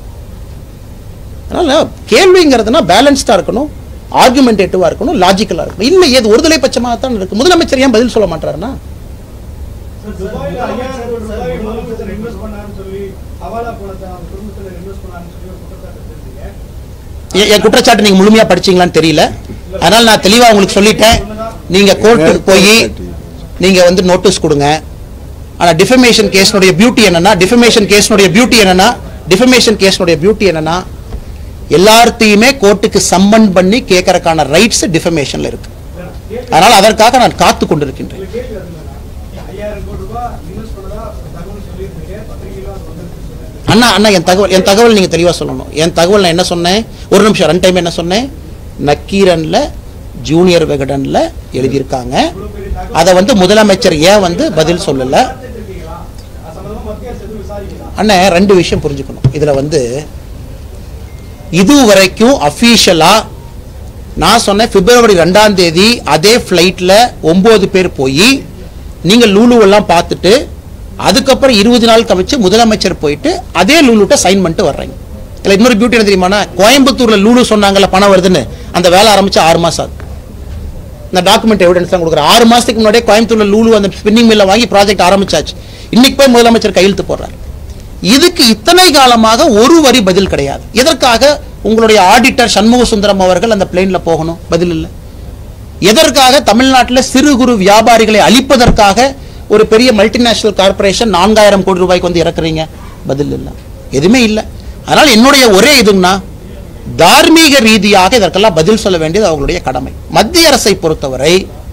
A: அதனால கேள்விங்கிறதுனா பேலன்ஸ்டா இருக்கணும் ஆர்குமெண்டேட்டிவா இருக்கணும் லாஜிக்கலா இருக்கணும் இல்லை ஏது ஒருதலை பட்சமாக தான் இருக்கு முதலமைச்சர் ஏன் பதில் சொல்ல மாட்டாருன்னா
B: சார், துபாயில ஐயாயிரம் கோடி ரூபாய் முதலமைச்சர் இன்வெஸ்ட் பண்ணாருன்னு சொல்லி ஹவாலா பணத்தை அவங்க குடும்பத்துல இன்வெஸ்ட் பண்ணாருன்னு சொல்லி ஒரு குற்றச்சாட்டு வச்சிருக்கீங்க
A: எ- என் குற்றச்சாட்டு நீங்க முழுமையா படிச்சீங்களான்னு தெரியல அதனால நான் தெளிவா உங்களுக்கு சொல்லிட்டேன் நீங்க கோர்ட்டுக்கு போய் நீங்க வந்து நோட்டீஸ் கொடுங்க ஆனா டிஃபமேஷன் கேஸ்னுடைய பியூட்டி என்னன்னா டிஃபமேஷன் கேஸ்னுடைய பியூட்டி என்னன்னா டிஃபமேஷன் கேஸ்னுடைய பியூட்டி என்னன்னா எல்லார்த்தையுமே கோர்ட்டுக்கு சம்மன் பண்ணி கேட்கறதுக்கான ரைட்ஸ் டிஃபமேஷன்ல இருக்கு அதனால அதற்காக நான் காத்து கொண்டிருக்கின்றேன்
B: இதுல கேள்வி அதுலண்ணா ஐயாயிரம் கோடி ரூபாய் இன்வெஸ்ட் பண்ணதா தகவல் சொல்லியிருந்தீங்க பத்திரிகையில அது வந்துருச்சு சொன்னேன்
A: அண்ணா அண்ணா என் தகவல் என் தகவல் நீங்க தெளிவா சொல்லணும் என் தகவல் நான் என்ன சொன்னேன் ஒரு நிமிஷம் ரெண்டு டைம் என்ன சொன்னேன் நக்கீரன்ல ஜூனியர் விகடன்ல எழுதியிருக்காங்க
B: இவ்வளவு பெரிய தகவல்
A: அதை வந்து முதலமைச்சர் ஏன் வந்து பதில் சொல்லல
B: பார்த்துட்டு இருக்கீங்களா அது சம்பந்தமா மத்திய அரசு எதுவும் விசாரிக்கலாம்
A: அண்ணே ரெண்டு விஷயம் புரிஞ்சுக்கணும் இதுல வந்து இது வரைக்கும் அஃபீஷியலா நான் சொன்னேன் பிப்ரவரி ரெண்டாம் தேதி அதே ஃப்ளைட்ல ஒன்பது பேர் போய் நீங்க லூலுவெல்லாம் பார்த்துட்டு அதுக்கப்புறம் இருபது நாள் கழிச்சு முதலமைச்சர் போயிட்டு அதே லூலுட்ட சைன் பண்ணிட்டு வர்றீங்க இல்ல இன்னொரு பியூட்டி என்ன தெரியுமாண்ணா கோயம்புத்தூர்ல லூலு சொன்னாங்கல்ல பணம் வருதுன்னு அந்த வேலை ஆரம்பிச்சு ஆறு மாசம் ஆகுது இந்த டாக்குமெண்ட் எவிடன்ஸ் தான் கொடுக்குறேன் ஆறு மாசத்துக்கு முன்னாடியே கோயம்புத்தூர்ல லூலு அந்த ஸ்பின்னிங் மில்ல வாங்கி ப்ராஜெக்ட் ஆரம்பிச்சாச்சு இன்னைக்கு போய் முதலமைச்சர் கையெழுத்து போடுறாரு இதுக்கு இத்தனை காலமாக ஒரு வரி பதில் கிடையாது எதற்காக உங்களுடைய ஆடிட்டர் சண்முக சுந்தரம் அவர்கள் அந்த பிளேன்ல போகணும் பதில் இல்லை எதற்காக தமிழ்நாட்டில் சிறு குறு வியாபாரிகளை அழிப்பதற்காக ஒரு பெரிய மல்டிநேஷனல் கார்ப்பரேஷன் நான்காயிரம் கோடி ரூபாய்க்கு வந்து இறக்குறீங்க பதில் இல்லை எதுவுமே இல்லை அதனால என்னுடைய ஒரே இதுன்னா தார்மீக ரீதியாக இதற்கெல்லாம் பதில் சொல்ல வேண்டியது அவங்களுடைய கடமை மத்திய அரசை பொறுத்தவரை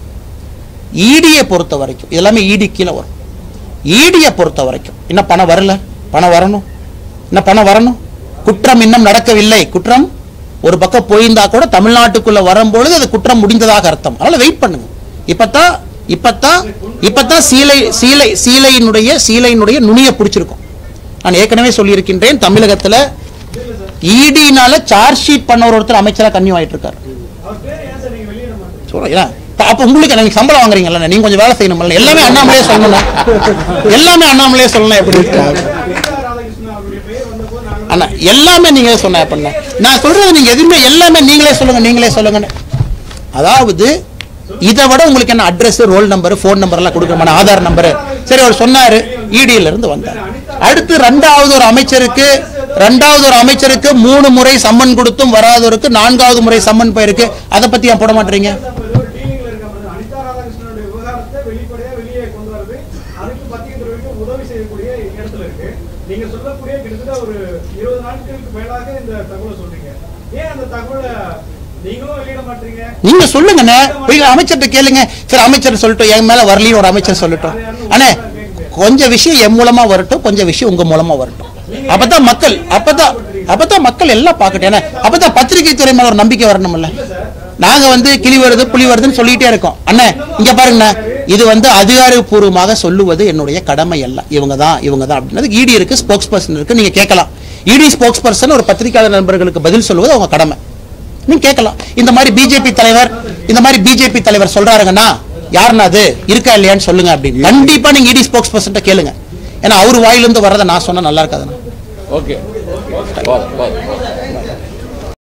A: ஈடியை பொறுத்த வரைக்கும் இது எல்லாமே ஈடி கீழே வரும் ஈடியை பொறுத்த வரைக்கும் இன்னும் பணம் வரல பணம் வரணும் இன்னும் பணம் வரணும் குற்றம் இன்னும் நடக்கவில்லை குற்றம் ஒரு பக்கம் போயிருந்தா கூட தமிழ்நாட்டுக்குள்ள வரும்பொழுது அது குற்றம் முடிந்ததாக அர்த்தம் அதனால வெயிட் பண்ணுங்க இப்பதான் இப்பதான் இப்பதான் சீலை சீலை சீலையினுடைய சீலையினுடைய நுனியை பிடிச்சிருக்கும் நான் ஏற்கனவே சொல்லியிருக்கின்றேன் தமிழகத்துல ஈடினால சார்ஜ் ஷீட் பண்ண ஒரு ஒருத்தர் அமைச்சரா கன்னியூ ஆயிட்டு இருக்காரு
B: அவர் பேர் ஏன் சார் நீங்க வெளியிட மாட்டீங்க
A: சொல்றேன் ஏன்னா, அப்ப- அப்ப உங்களுக்கு நீங்க சம்பளம் வாங்குறீங்கல்ல நீங்க கொஞ்சம் வேலை செய்யணும்ல எல்லாமே அண்ணாமலையே சொல்லணும் எல்லாமே அண்ணாமலையே சொல்லணும் எப்படி
B: பீதா ராதாகிருஷ்ணன் அவருடைய பெயர் வந்தபோது நாங்க
A: அண்ணா எல்லாமே நீங்களே சொன்ன அப்படின்னா நான் சொல்றது நீங்க எதுவுமே எல்லாமே நீங்களே சொல்லுங்க நீங்களே சொல்லுங்க அதாவது இதை விட உங்களுக்கு என்ன address roll number phone number எல்லாம் கொடுக்கணுமா ஆதார் நம்பர் சரி அவர் சொன்னாரு இடியில இருந்து வந்தார் அடுத்து ரெண்டாவது ஒரு அமைச்சருக்கு ரெண்டாவது ஒரு அமைச்சருக்கு மூணு முறை சம்மன் கொடுத்தும் வராதவருக்கு நான்காவது முறை சம்மன் போயிருக்கு அதை பத்தி ஏன் போட மாட்டீங்க
B: அப்ப ஏதோ ஒரு டீலிங்ல இருக்க மாதிரி அனிதா ராதாகிருஷ்ணனுடைய விவகாரத்தை வெளிப்படையா வெளியே கொண்டு வரது அதுக்கு பத்திரிகை துறைக்கு உதவி செய்யக்கூடிய இடத்துல இருக்கு நீங்க சொல்லக்கூடிய கிட்டத்தட்ட ஒரு இருபது நாட்களுக்கு மேலாக இந்த தகவலை சொல்றீங்க ஏன் அந்த தகவலை நீங்களும் வெளியிட மாட்டீங்க
A: நீங்க சொல்லுங்கண்ணே போய் அமைச்சர்கிட்ட கேளுங்க சரி அமைச்சர் சொல்லட்டும் என் மேல வரலையும் ஒரு அமைச்சர் சொல்லட்டும் அண்ணே கொஞ்சம் விஷயம் என் மூலமா வரட்டும் கொஞ்சம் விஷயம் உங்க மூலமா வரட்டும் அப்பதான் மக்கள் அப்பதான் அப்பதான் மக்கள் எல்லாம் பார்க்கட்டும் ஏன்னா அப்பதான் பத்திரிகை துறை மேல ஒரு நம்பிக்கை வரணும்ல நாங்க வந்து கிளி வருது புலி வருதுன்னு சொல்லிட்டே இருக்கோம் அண்ணே இங்க பாருங்கண்ணே இது வந்து அதிகாரப்பூர்வமாக சொல்லுவது என்னுடைய கடமை அல்ல இவங்க தான் இவங்க தான் அப்படின்றது இடி இருக்கு ஸ்போக்ஸ் பர்சன் இருக்கு நீங்க கேட்கலாம் இடி ஸ்போக்ஸ் பர்சன் ஒரு பத்திரிகையாளர் நண்பர்களுக்கு பதில் சொல்லுவது அவங்க கடமை நீங்க கேட்கலாம் இந்த மாதிரி பிஜேபி தலைவர் இந்த மாதிரி பிஜேபி தலைவர் சொல்றாருங்கன்னா யாருன்னா அது இருக்கா இல்லையான்னு சொல்லுங்க அப்படின்னு கண்டிப்பா நீங்க இடி ஸ்போக்ஸ் பர்சன்ட்ட கேளுங்க ஏன்னா அவர் வாயிலிருந்து வர்றதை நான் சொன்னா நல்லா இருக்காதுண்ணா
D: ஓகே போதும் போதும்